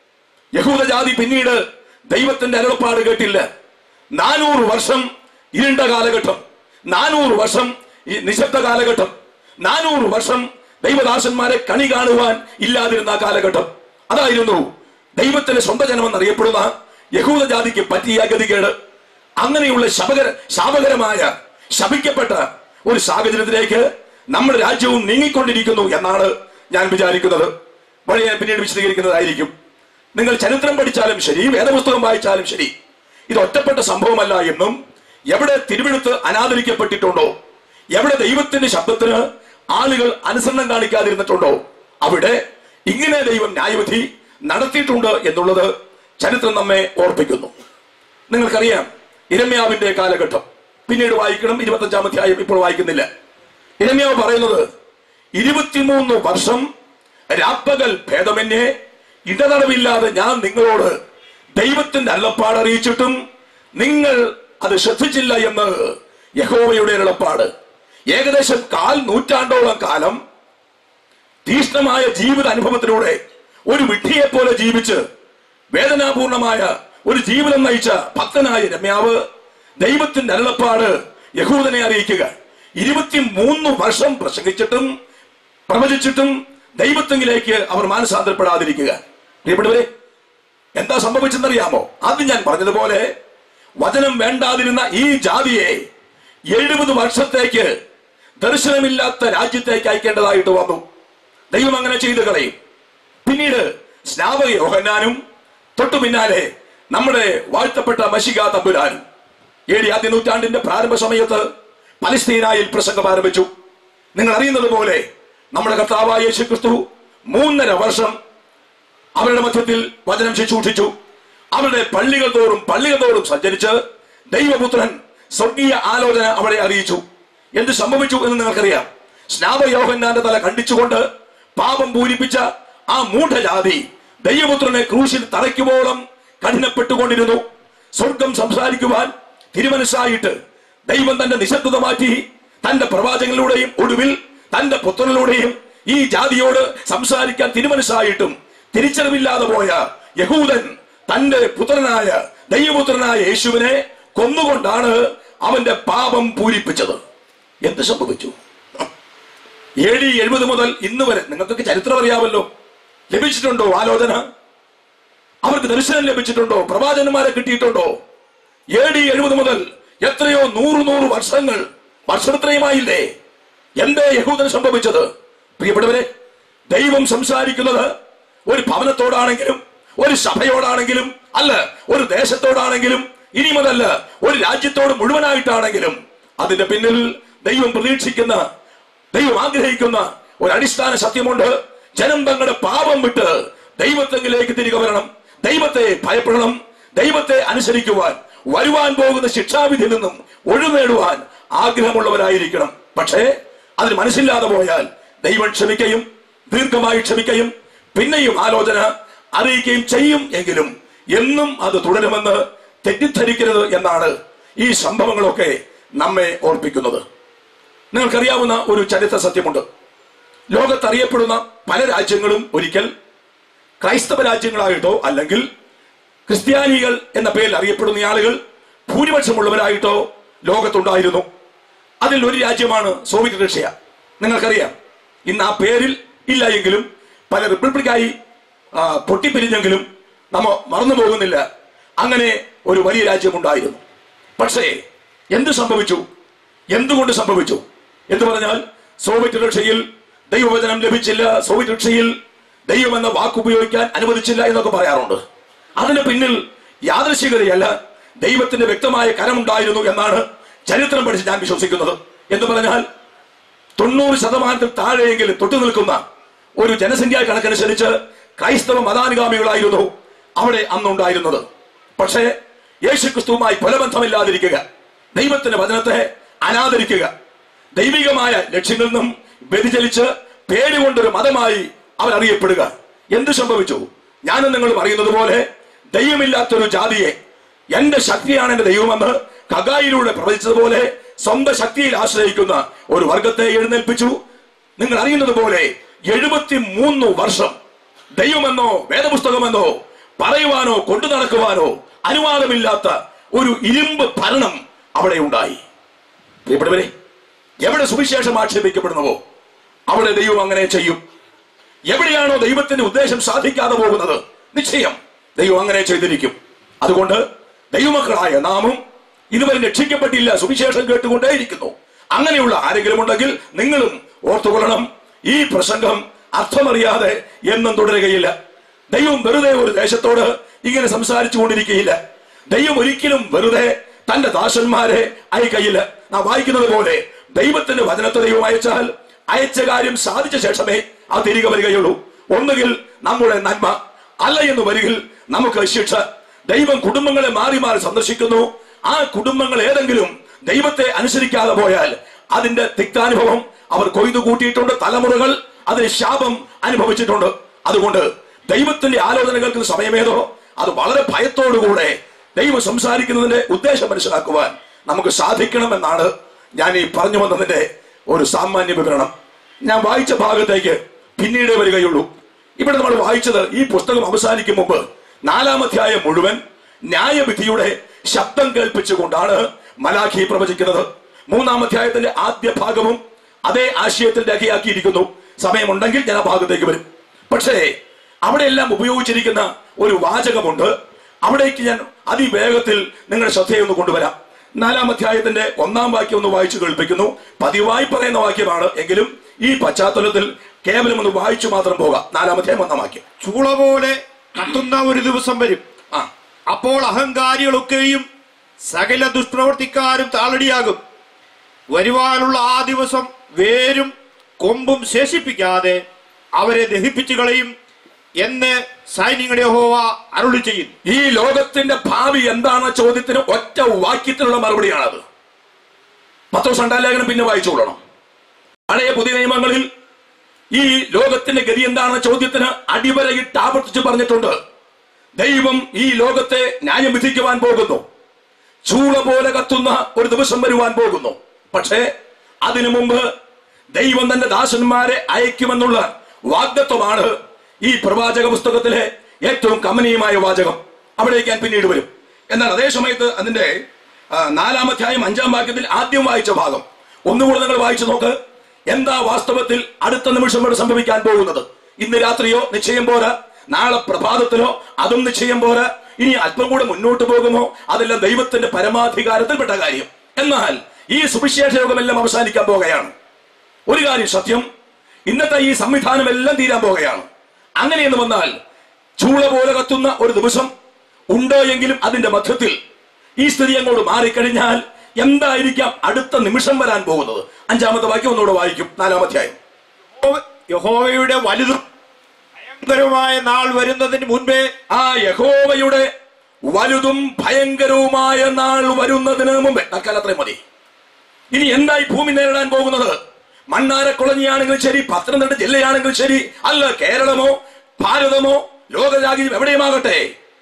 യഹൂദജാതി പിന്നീട് ദൈവത്തിന്റെ അരുളപ്പാട് കേട്ടില്ല നാനൂറ് വർഷം ഇരുണ്ട കാലഘട്ടം നാനൂറ് വർഷം ഈ നിശബ്ദ കാലഘട്ടം നാനൂറ് വർഷം ദൈവദാസന്മാരെ കണി കാണുവാൻ ഇല്ലാതിരുന്ന ആ കാലഘട്ടം അതായിരുന്നു ദൈവത്തിന്റെ സ്വന്തം ജനമെന്നറിയപ്പെടുന്ന യഹൂദജാതിക്ക് പറ്റിയ ഗതികേട് അങ്ങനെയുള്ള ശപകര ശാപകരമായ ശപിക്കപ്പെട്ട ഒരു സാഹചര്യത്തിലേക്ക് നമ്മുടെ രാജ്യവും നീങ്ങിക്കൊണ്ടിരിക്കുന്നു എന്നാണ് ഞാൻ വിചാരിക്കുന്നത് വഴി ഞാൻ പിന്നീട് വിശദീകരിക്കുന്നതായിരിക്കും നിങ്ങൾ ചരിത്രം പഠിച്ചാലും ശരി വേദപുസ്തകം വായിച്ചാലും ശരി ഇത് ഒറ്റപ്പെട്ട സംഭവമല്ല എന്നും എവിടെ തിരുവെടുത്ത് അനാദരിക്കപ്പെട്ടിട്ടുണ്ടോ എവിടെ ദൈവത്തിന്റെ ശബ്ദത്തിന് ആളുകൾ അനുസരണം കാണിക്കാതിരുന്നിട്ടുണ്ടോ അവിടെ ഇങ്ങനെ ദൈവം ന്യായവിധി നടത്തിയിട്ടുണ്ട് എന്നുള്ളത് ചരിത്രം നമ്മെ ഓർപ്പിക്കുന്നു നിങ്ങൾക്കറിയാം ഇരമ്യാവിന്റെ കാലഘട്ടം പിന്നീട് വായിക്കണം ഇരുപത്തഞ്ചാം അധ്യായം ഇപ്പോൾ വായിക്കുന്നില്ല ഇരമ്യാവ് പറയുന്നത് ഇരുപത്തിമൂന്ന് വർഷം രാപ്പകൽ ഭേദമന്യേ ഇടതടവില്ലാതെ ഞാൻ നിങ്ങളോട് ദൈവത്തിന്റെ അല്ലപ്പാട് അറിയിച്ചിട്ടും നിങ്ങൾ അത് ശ്രദ്ധിച്ചില്ല എന്ന് യഹോവയുടെ അരുളപ്പാട് ഏകദേശം കാൽ നൂറ്റാണ്ടോളം കാലം തീഷ്ണമായ ജീവിത അനുഭവത്തിലൂടെ ഒരു വിഡ്ഢിയെ പോലെ ജീവിച്ച് വേദനാപൂർണമായ ഒരു ജീവിതം നയിച്ച ഭക്തനായ രമ്യാവ് ദൈവത്തിന്റെ അരുളപ്പാട് യഹൂദനെ അറിയിക്കുക ഇരുപത്തിമൂന്ന് വർഷം പ്രസംഗിച്ചിട്ടും പ്രവചിച്ചിട്ടും ദൈവത്തെങ്കിലേക്ക് അവർ മാനസാന്തരപ്പെടാതിരിക്കുക പ്രിയപ്പെട്ടവരെ എന്താ സംഭവിച്ചെന്നറിയാമോ ആദ്യം ഞാൻ പറഞ്ഞതുപോലെ വചനം വേണ്ടാതിരുന്ന ഈ ജാതിയെ എഴുപത് വർഷത്തേക്ക് ദർശനമില്ലാത്ത രാജ്യത്തേക്ക് അയക്കേണ്ടതായിട്ട് വന്നു ദൈവം അങ്ങനെ ചെയ്തു കളയും പിന്നീട് സ്നാപക യോഹന്നാനും തൊട്ടു പിന്നാലെ നമ്മുടെ വാഴ്ത്തപ്പെട്ട മഷിക തമ്പുരാനും ഏഴി ആദ്യ നൂറ്റാണ്ടിന്റെ പ്രാരംഭ സമയത്ത് പലസ്തീനായിൽ പ്രസംഗം ആരംഭിച്ചു നിങ്ങൾ അറിയുന്നത് പോലെ നമ്മുടെ കർത്താവായ യേശു ക്രിസ്തു മൂന്നര വർഷം അവരുടെ മധ്യത്തിൽ വചനം ശുശ്രൂഷിച്ചു അവരുടെ പള്ളികൾ തോറും പള്ളികൾ തോറും സഞ്ചരിച്ച് ദൈവപുത്രൻ സ്വർഗീയ ആലോചന അവരെ അറിയിച്ചു എന്ത് സംഭവിച്ചു എന്ന് നിങ്ങൾക്കറിയാം സ്നാപയോഹന്നാന്റെ തല കണ്ടിച്ചുകൊണ്ട് പാപം പൂരിപ്പിച്ച ആ മൂഢജാതി ദൈവപുത്രനെ ക്രൂശിൽ തറയ്ക്കുമ്പോളം കഠിനപ്പെട്ടുകൊണ്ടിരുന്നു സ്വർഗം സംസാരിക്കുവാൻ തിരുമനസ്സായിട്ട് ദൈവം തന്റെ നിശബ്ദത മാറ്റി തന്റെ പ്രവാചകങ്ങളിലൂടെയും ഒടുവിൽ തന്റെ പുത്രനിലൂടെയും ഈ ജാതിയോട് സംസാരിക്കാൻ തിരുമനസ്സായിട്ടും തിരിച്ചറിവില്ലാതെ പോയ യഹൂദൻ തന്റെ പുത്രനായ ദൈവപുത്രനായ യേശുവിനെ കൊന്നുകൊണ്ടാണ് അവന്റെ പാപം പൂരിപ്പിച്ചത് എന്ത് സംഭവിച്ചു എ ഡി എഴുപത് മുതൽ ഇന്ന് വരെ നിങ്ങൾക്കൊക്കെ ചരിത്രം അറിയാമല്ലോ ലഭിച്ചിട്ടുണ്ടോ ആലോചന അവർക്ക് ദർശനം ലഭിച്ചിട്ടുണ്ടോ പ്രവാചകന്മാരെ കിട്ടിയിട്ടുണ്ടോ എ ഡി എഴുപത് മുതൽ എത്രയോ നൂറ് നൂറ് വർഷങ്ങൾ വർഷത്രയുമായില്ലേ എന്തേ യഹൂദൻ സംഭവിച്ചത് പ്രിയപ്പെട്ടവരെ ദൈവം സംസാരിക്കുന്നത് ഒരു ഭവനത്തോടാണെങ്കിലും ഒരു സഭയോടാണെങ്കിലും അല്ല ഒരു ദേശത്തോടാണെങ്കിലും ഇനി മുതല്ല ഒരു രാജ്യത്തോട് മുഴുവനായിട്ടാണെങ്കിലും അതിന്റെ പിന്നിൽ ദൈവം പ്രതീക്ഷിക്കുന്ന ദൈവം ആഗ്രഹിക്കുന്ന ഒരു അടിസ്ഥാന സത്യമുണ്ട് ജനം തങ്ങളുടെ പാപം വിട്ട് ദൈവത്തെങ്കിലേക്ക് തിരികെ വരണം ദൈവത്തെ ഭയപ്പെടണം ദൈവത്തെ അനുസരിക്കുവാൻ വരുവാൻ പോകുന്ന ശിക്ഷാവിധിയിൽ നിന്നും ഒഴിനേടുവാൻ ആഗ്രഹമുള്ളവരായിരിക്കണം പക്ഷേ അതിന് മനസ്സില്ലാതെ പോയാൽ ദൈവം ക്ഷമിക്കുകയും ദീർഘമായി ക്ഷമിക്കുകയും പിന്നെയും ആലോചന അറിയിക്കുകയും ചെയ്യും എങ്കിലും എന്നും അത് തുടരുമെന്ന് തെറ്റിദ്ധരിക്കരുത് എന്നാണ് ഈ സംഭവങ്ങളൊക്കെ നമ്മെ ഓർപ്പിക്കുന്നത് നിങ്ങൾക്കറിയാവുന്ന ഒരു ചരിത്ര സത്യമുണ്ട് ലോകത്തറിയപ്പെടുന്ന പല രാജ്യങ്ങളും ഒരിക്കൽ ക്രൈസ്തവ രാജ്യങ്ങളായിട്ടോ അല്ലെങ്കിൽ ക്രിസ്ത്യാനികൾ എന്ന പേരിൽ അറിയപ്പെടുന്ന ആളുകൾ ഭൂരിപക്ഷമുള്ളവരായിട്ടോ ലോകത്തുണ്ടായിരുന്നു അതിൽ ഒരു രാജ്യമാണ് സോവിയറ്റ് റഷ്യ നിങ്ങൾക്കറിയാം ഇന്ന് ആ പേരിൽ ഇല്ല എങ്കിലും പല റിപ്പബ്ലിക്കായി ആ, പൊട്ടിപ്പിരിഞ്ഞെങ്കിലും നമ്മ മറന്നു പോകുന്നില്ല അങ്ങനെ ഒരു വലിയ രാജ്യമുണ്ടായിരുന്നു പക്ഷേ എന്ത് സംഭവിച്ചു എന്തുകൊണ്ട് സംഭവിച്ചു എന്ന് പറഞ്ഞാൽ സോവിയറ്റ് റഷ്യയിൽ ദൈവവചനം ലഭിച്ചില്ല സോവിയറ്റ് റഷ്യയിൽ ദൈവം എന്ന വാക്ക് ഉപയോഗിക്കാൻ അനുവദിച്ചില്ല എന്നൊക്കെ പറയാറുണ്ട് അതിന് പിന്നിൽ യാദൃശികതയല്ല ദൈവത്തിന്റെ വ്യക്തമായ കരമുണ്ടായിരുന്നു എന്നാണ് ചരിത്രം പഠിച്ച് ഞാൻ വിശ്വസിക്കുന്നത് എന്ന് പറഞ്ഞാൽ തൊണ്ണൂറ് ശതമാനത്തിൽ താഴെയെങ്കിലും തൊട്ടു നിൽക്കുന്ന ഒരു ജനസംഖ്യാ കണക്കനുസരിച്ച് ക്രൈസ്തവ മതാനുഗാമികളായിരുന്നു അവിടെ അന്നുണ്ടായിരുന്നത് പക്ഷേ യേശുക്രിസ്തുവുമായി ഫലബന്ധമില്ലാതിരിക്കുക ദൈവത്തിന്റെ വചനത്തെ അനാദരിക്കുക ദൈവികമായ ലക്ഷ്യങ്ങളിൽ നിന്നും വ്യതിചലിച്ച് പേരുകൊണ്ടൊരു മതമായി അവർ അറിയപ്പെടുക എന്ത് സംഭവിച്ചു ഞാനും നിങ്ങളും അറിയുന്നത് പോലെ ദൈവമില്ലാത്തൊരു ജാതിയെ എന്റെ ശക്തിയാണ് എന്റെ ദൈവമെന്ന് കഗായിലൂടെ പ്രവചിച്ചതുപോലെ സ്വന്തം ശക്തിയിൽ ആശ്രയിക്കുന്ന ഒരു വർഗത്തെ എഴുന്നേൽപ്പിച്ചു നിങ്ങൾ അറിയുന്നത് പോലെ എഴുപത്തി മൂന്ന് വർഷം ദൈവമെന്നോ വേദപുസ്തകമെന്നോ പറയുവാനോ കൊണ്ടു നടക്കുവാനോ അനുവാദമില്ലാത്ത ഒരു ഇരുമ്പ് ഭരണം അവിടെ ഉണ്ടായി പ്രിയപ്പെട്ടവരെ എവിടെ സുവിശേഷം ആക്ഷേപിക്കപ്പെടുന്നുവോ അവിടെ ദൈവം അങ്ങനെ ചെയ്യും എവിടെയാണോ ദൈവത്തിന്റെ ഉദ്ദേശം സാധിക്കാതെ പോകുന്നത് നിശ്ചയം ദൈവം അങ്ങനെ ചെയ്തിരിക്കും അതുകൊണ്ട് ദൈവമക്കളായ നാമും ഇതുവരെ രക്ഷിക്കപ്പെട്ടില്ല സുവിശേഷം കേട്ടുകൊണ്ടേയിരിക്കുന്നു അങ്ങനെയുള്ള ആരെങ്കിലും ഉണ്ടെങ്കിൽ നിങ്ങളും ഓർത്തുകൊള്ളണം ഈ പ്രസംഗം അർത്ഥമറിയാതെ എന്നും തുടരുകയില്ല ദൈവം വെറുതെ ഒരു ദേശത്തോട് ഇങ്ങനെ സംസാരിച്ചു കൊണ്ടിരിക്കുകയില്ല ദൈവം ഒരിക്കലും വെറുതെ തന്റെ ദാസന്മാരെ അയക്കയില്ല നാം വായിക്കുന്നത് പോലെ ദൈവത്തിന്റെ വചനത്തെ ദൈവം അയച്ചാൽ അയച്ച കാര്യം സാധിച്ച ശേഷമേ അത് തിരികെ വരികയുള്ളൂ ഒന്നുകിൽ നമ്മുടെ നന്മ അല്ല എന്ന് വരികിൽ നമുക്ക് ശിക്ഷ ദൈവം കുടുംബങ്ങളെ മാറി മാറി സന്ദർശിക്കുന്നു ആ കുടുംബങ്ങൾ ഏതെങ്കിലും ദൈവത്തെ അനുസരിക്കാതെ പോയാൽ അതിന്റെ തിക്താനുഭവം അവർ കൊയ്തു കൂട്ടിയിട്ടുണ്ട് തലമുറകൾ അതിന് ശാപം അനുഭവിച്ചിട്ടുണ്ട് അതുകൊണ്ട് ദൈവത്തിന്റെ ആലോചനകൾക്ക് സമയമേതോ അത് വളരെ ഭയത്തോടുകൂടെ ദൈവം സംസാരിക്കുന്നതിന്റെ ഉദ്ദേശം മനസ്സിലാക്കുവാൻ നമുക്ക് സാധിക്കണമെന്നാണ് ഞാൻ ഈ പറഞ്ഞു വന്നതിന്റെ ഒരു സാമാന്യ വിവരണം ഞാൻ വായിച്ച ഭാഗത്തേക്ക് പിന്നീട് വരികയുള്ളൂ ഇവിടെ നമ്മൾ വായിച്ചത് ഈ പുസ്തകം അവസാനിക്കും മുമ്പ് നാലാം അധ്യായം മുഴുവൻ ന്യായവിധിയുടെ ശബ്ദം കേൾപ്പിച്ചുകൊണ്ടാണ് മലാഖി പ്രവചിക്കുന്നത് മൂന്നാം അധ്യായത്തിന്റെ ആദ്യ ഭാഗവും അതേ ആശയത്തിൽ രേഖയാക്കിയിരിക്കുന്നു സമയമുണ്ടെങ്കിൽ ഞാൻ ആ ഭാഗത്തേക്ക് വരും പക്ഷേ അവിടെയെല്ലാം ഉപയോഗിച്ചിരിക്കുന്ന ഒരു വാചകമുണ്ട് അവിടേക്ക് ഞാൻ അതിവേഗത്തിൽ നിങ്ങളുടെ ശ്രദ്ധയൊന്ന് കൊണ്ടുവരാം നാലാം അധ്യായത്തിന്റെ ഒന്നാം വാക്യം ഒന്ന് വായിച്ചു കേൾപ്പിക്കുന്നു പതിവായി പറയുന്ന വാക്യമാണ് എങ്കിലും ഈ പശ്ചാത്തലത്തിൽ കേവലം ഒന്ന് വായിച്ചു മാത്രം പോകാം നാലാം അധ്യായം ഒന്നാം വാക്യം ചൂള പോലെ കത്തുന്ന ഒരു ദിവസം വരും ആ അപ്പോൾ അഹങ്കാരികളൊക്കെയും സകല ദുഷ്പ്രവർത്തിക്കാരും താളടിയാകും വരുവാനുള്ള ആ ദിവസം വേരും കൊമ്പും ശേഷിപ്പിക്കാതെ അവരെ ദഹിപ്പിച്ചു കളയും എന്ന് സൈന്യങ്ങളുടെ യഹോവ അരുളി ചെയ്യുന്നു ഈ ലോകത്തിന്റെ ഭാവി എന്താണ് ചോദ്യത്തിന് ഒറ്റ വാക്യത്തിലുള്ള മറുപടിയാണത് പത്തോ സണ്ടാലേഖനം പിന്നെ വായിച്ചുകൊള്ളണം പഴയ പുതിയ നിയമങ്ങളിൽ ഈ ലോകത്തിന്റെ ഗതി എന്താണ് ചോദ്യത്തിന് അടിവരയിട്ട് ആവർത്തിച്ച് പറഞ്ഞിട്ടുണ്ട് ദൈവം ഈ ലോകത്തെ ന്യായം വിധിക്കുവാൻ പോകുന്നു ചൂള പോലെ കത്തുന്ന ഒരു ദിവസം വരുവാൻ പോകുന്നു പക്ഷേ അതിനു മുമ്പ് ദൈവം തന്റെ ദാസന്മാരെ അയക്കുമെന്നുള്ള വാഗ്ദത്വമാണ് ഈ പ്രവാചക പുസ്തകത്തിലെ ഏറ്റവും കമനീയമായ വാചകം അവിടേക്ക് ഞാൻ പിന്നീട് വരും എന്നാൽ അതേ സമയത്ത് അതിന്റെ ആ, നാലാം അധ്യായം അഞ്ചാം വാക്യത്തിൽ ആദ്യം വായിച്ച ഭാഗം ഒന്നുകൂടെ നിങ്ങൾ വായിച്ചു നോക്ക് എന്താ വാസ്തവത്തിൽ അടുത്ത നിമിഷം ഇവിടെ സംഭവിക്കാൻ പോകുന്നത് ഇന്ന് രാത്രിയോ നിശ്ചയം പോരാ നാളെ പ്രഭാതത്തിലോ അതും നിശ്ചയം പോരാ ഇനി അല്പം കൂടെ മുന്നോട്ട് പോകുമോ അതെല്ലാം ദൈവത്തിന്റെ പരമാധികാരത്തിൽപ്പെട്ട കാര്യം എന്നാൽ ഈ സുവിശേഷ യോഗമെല്ലാം അവസാനിക്കാൻ പോകുകയാണ് ഒരു കാര്യം സത്യം ഇന്നത്തെ ഈ സംവിധാനം എല്ലാം തീരാൻ പോകുകയാണ് അങ്ങനെയെന്ന് വന്നാൽ ചൂള പോലെ കത്തുന്ന ഒരു ദിവസം ഉണ്ടോ എങ്കിലും അതിന്റെ മധ്യത്തിൽ ഈ സ്ഥിതി അങ്ങോട്ട് മാറിക്കഴിഞ്ഞാൽ എന്തായിരിക്കാം അടുത്ത നിമിഷം വരാൻ പോകുന്നത് അഞ്ചാമത്തെ വാക്യം ഒന്നുകൂടെ വായിക്കും നാലാം അധ്യായം യഹോവ- യഹോവയുടെ വലുതും ഭയങ്കരമായ നാൾ വരുന്നതിന് മുൻപേ ആ യഹോവയുടെ വലുതും ഭയങ്കരവുമായ നാൾ വരുന്നതിന് മുമ്പേ തൽക്കാലം അത്രയും മതി ഇനി എന്തായി ഭൂമി നേരിടാൻ പോകുന്നത് മണ്ണാരക്കുളഞ്ഞിയാണെങ്കിലും ശരി പത്തനംതിട്ട ജില്ലയാണെങ്കിലും ശരി അല്ല കേരളമോ ഭാരതമോ ലോകരാജ്യം എവിടെയുമാകട്ടെ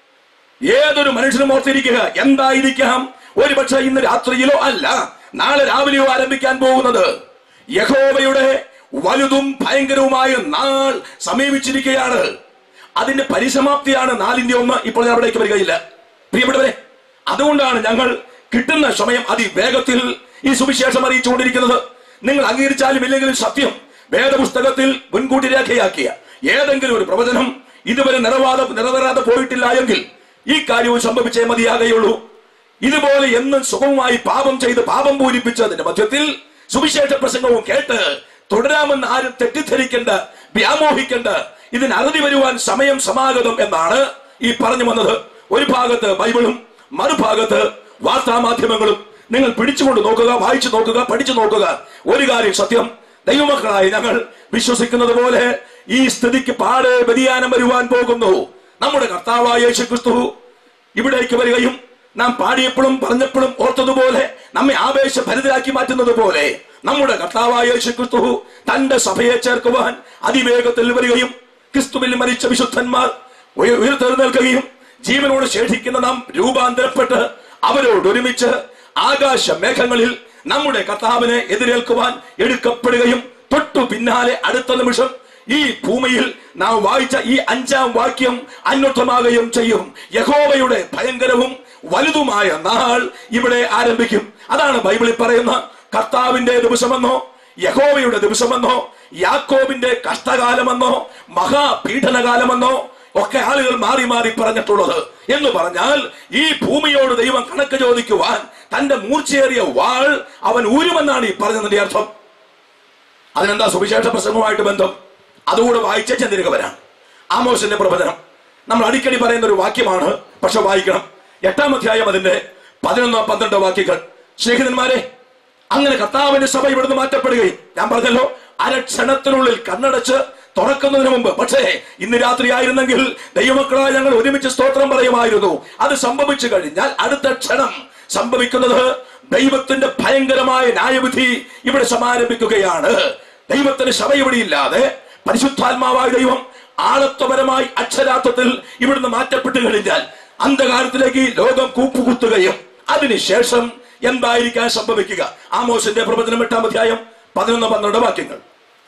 ഏതൊരു മനുഷ്യനും ഓർത്തിരിക്കുക എന്തായിരിക്കാം ഒരുപക്ഷെ ഇന്ന് രാത്രിയിലോ അല്ല നാളെ രാവിലെയോ ആരംഭിക്കാൻ പോകുന്നത് യഹോവയുടെ വലുതും ഭയങ്കരവുമായ നാൾ സമീപിച്ചിരിക്കുകയാണ് അതിന്റെ പരിസമാപ്തിയാണ് നാലിന്റെ ഒന്ന് ഇപ്പോൾ ഞാൻ അവിടേക്ക് വരികയില്ല പ്രിയപ്പെട്ടവരെ അതുകൊണ്ടാണ് ഞങ്ങൾ കിട്ടുന്ന സമയം അതിവേഗത്തിൽ ഈ സുവിശേഷം അറിയിച്ചുകൊണ്ടിരിക്കുന്നത് നിങ്ങൾ അംഗീകരിച്ചാലും ഇല്ലെങ്കിലും സത്യം വേദപുസ്തകത്തിൽ മുൻകൂട്ടി രേഖയാക്കിയ ഏതെങ്കിലും ഒരു പ്രവചനം ഇതുവരെ നിറവാതെ നിറവേറാതെ പോയിട്ടില്ല എങ്കിൽ ഈ കാര്യവും സംഭവിച്ചേ മതിയാകുകയുള്ളൂ ഇതുപോലെ എന്നും സുഖവുമായി പാപം ചെയ്ത് പാപം പൂരിപ്പിച്ചതിന്റെ മധ്യത്തിൽ സുവിശേഷ പ്രസംഗവും കേട്ട് തുടരാമെന്ന് ആരും തെറ്റിദ്ധരിക്കേണ്ട വ്യാമോഹിക്കേണ്ട ഇതിന് അറുതി വരുവാൻ സമയം സമാഗതം എന്നാണ് ഈ പറഞ്ഞു വന്നത് ഒരു ഭാഗത്ത് ബൈബിളും മറുഭാഗത്ത് വാർത്താമാധ്യമങ്ങളും നിങ്ങൾ പിടിച്ചുകൊണ്ട് നോക്കുക വായിച്ചു നോക്കുക പഠിച്ചു നോക്കുക ഒരു കാര്യം സത്യം ദൈവമക്കളായി ഞങ്ങൾ വിശ്വസിക്കുന്നത് പോലെ ഈ സ്ഥിതിക്ക് പാടെ വ്യതിയാനം വരുവാൻ പോകുന്നു നമ്മുടെ കർത്താവായ യേശു ക്രിസ്തു ഇവിടേക്ക് വരികയും നാം പാടിയപ്പോഴും പറഞ്ഞപ്പോഴും ഓർത്തതുപോലെ നമ്മെ ആവേശഭരിതരാക്കി മാറ്റുന്നത് പോലെ നമ്മുടെ കർത്താവായ യേശു ക്രിസ്തു തന്റെ സഭയെ ചേർക്കുവാൻ അതിവേഗത്തിൽ വരികയും ക്രിസ്തുവിൽ മരിച്ച വിശുദ്ധന്മാർ ഉയ- ഉയർത്തെഴുന്നേൽക്കുകയും ജീവനോട് ശേഷിക്കുന്ന നാം രൂപാന്തരപ്പെട്ട് അവരോട് ഒരുമിച്ച് ആകാശ മേഘങ്ങളിൽ നമ്മുടെ കർത്താവിനെ എതിരേൽക്കുവാൻ എടുക്കപ്പെടുകയും തൊട്ടു പിന്നാലെ അടുത്ത നിമിഷം ഈ ഭൂമിയിൽ നാം വായിച്ച ഈ അഞ്ചാം വാക്യം അന്വർത്ഥമാകുകയും ചെയ്യും യഹോവയുടെ ഭയങ്കരവും വലുതുമായ നാൾ ഇവിടെ ആരംഭിക്കും അതാണ് ബൈബിളിൽ പറയുന്ന കർത്താവിന്റെ ദിവസമെന്നോ യഹോവയുടെ ദിവസമെന്നോ യാക്കോബിന്റെ കഷ്ടകാലമെന്നോ മഹാപീഡനകാലമെന്നോ ഒക്കെ ആളുകൾ മാറി മാറി പറഞ്ഞിട്ടുള്ളത് എന്ന് പറഞ്ഞാൽ ഈ ഭൂമിയോട് ദൈവം കണക്ക് ചോദിക്കുവാൻ തന്റെ മൂർച്ചയേറിയ വാൾ അവൻ ഊരുമെന്നാണ് ഈ പറഞ്ഞതിന്റെ അർത്ഥം അതിനെന്താ സുവിശേഷ പ്രസംഗവുമായിട്ട് ബന്ധം അതുകൂടെ വായിച്ച ചന്ദ്രിക വരാം ആമോസിന്റെ പ്രവചനം നമ്മൾ അടിക്കടി പറയുന്ന ഒരു വാക്യമാണ് പക്ഷെ വായിക്കണം എട്ടാം അധ്യായം അതിന്റെ പതിനൊന്നോ പന്ത്രണ്ടോ വാക്യങ്ങൾ സ്നേഹിതന്മാരെ അങ്ങനെ കർത്താവിന്റെ സഭ ഇവിടുന്ന് മാറ്റപ്പെടുകയും ഞാൻ പറഞ്ഞല്ലോ അരക്ഷണത്തിനുള്ളിൽ കണ്ണടച്ച് തുറക്കുന്നതിന് മുമ്പ് പക്ഷേ ഇന്ന് രാത്രി ആയിരുന്നെങ്കിൽ ദൈവമക്കളായ ഞങ്ങൾ ഒരുമിച്ച് സ്തോത്രം പറയുമായിരുന്നു അത് സംഭവിച്ചു കഴിഞ്ഞാൽ അടുത്ത ക്ഷണം സംഭവിക്കുന്നത് ദൈവത്തിന്റെ ഭയങ്കരമായ ന്യായവിധി ഇവിടെ സമാരംഭിക്കുകയാണ് ദൈവത്തിന് സഭ ഇവിടെ ഇല്ലാതെ പരിശുദ്ധാത്മാവായ ദൈവം ആളത്വപരമായി അക്ഷരാർത്ഥത്തിൽ ഇവിടുന്ന് മാറ്റപ്പെട്ടു കഴിഞ്ഞാൽ അന്ധകാരത്തിലേക്ക് ഈ ലോകം കൂപ്പുകുത്തുകയും അതിനുശേഷം എന്തായിരിക്കാൻ സംഭവിക്കുക ആമോസിന്റെ പ്രവചനം എട്ടാം അധ്യായം പതിനൊന്ന് പന്ത്രണ്ട് വാക്യങ്ങൾ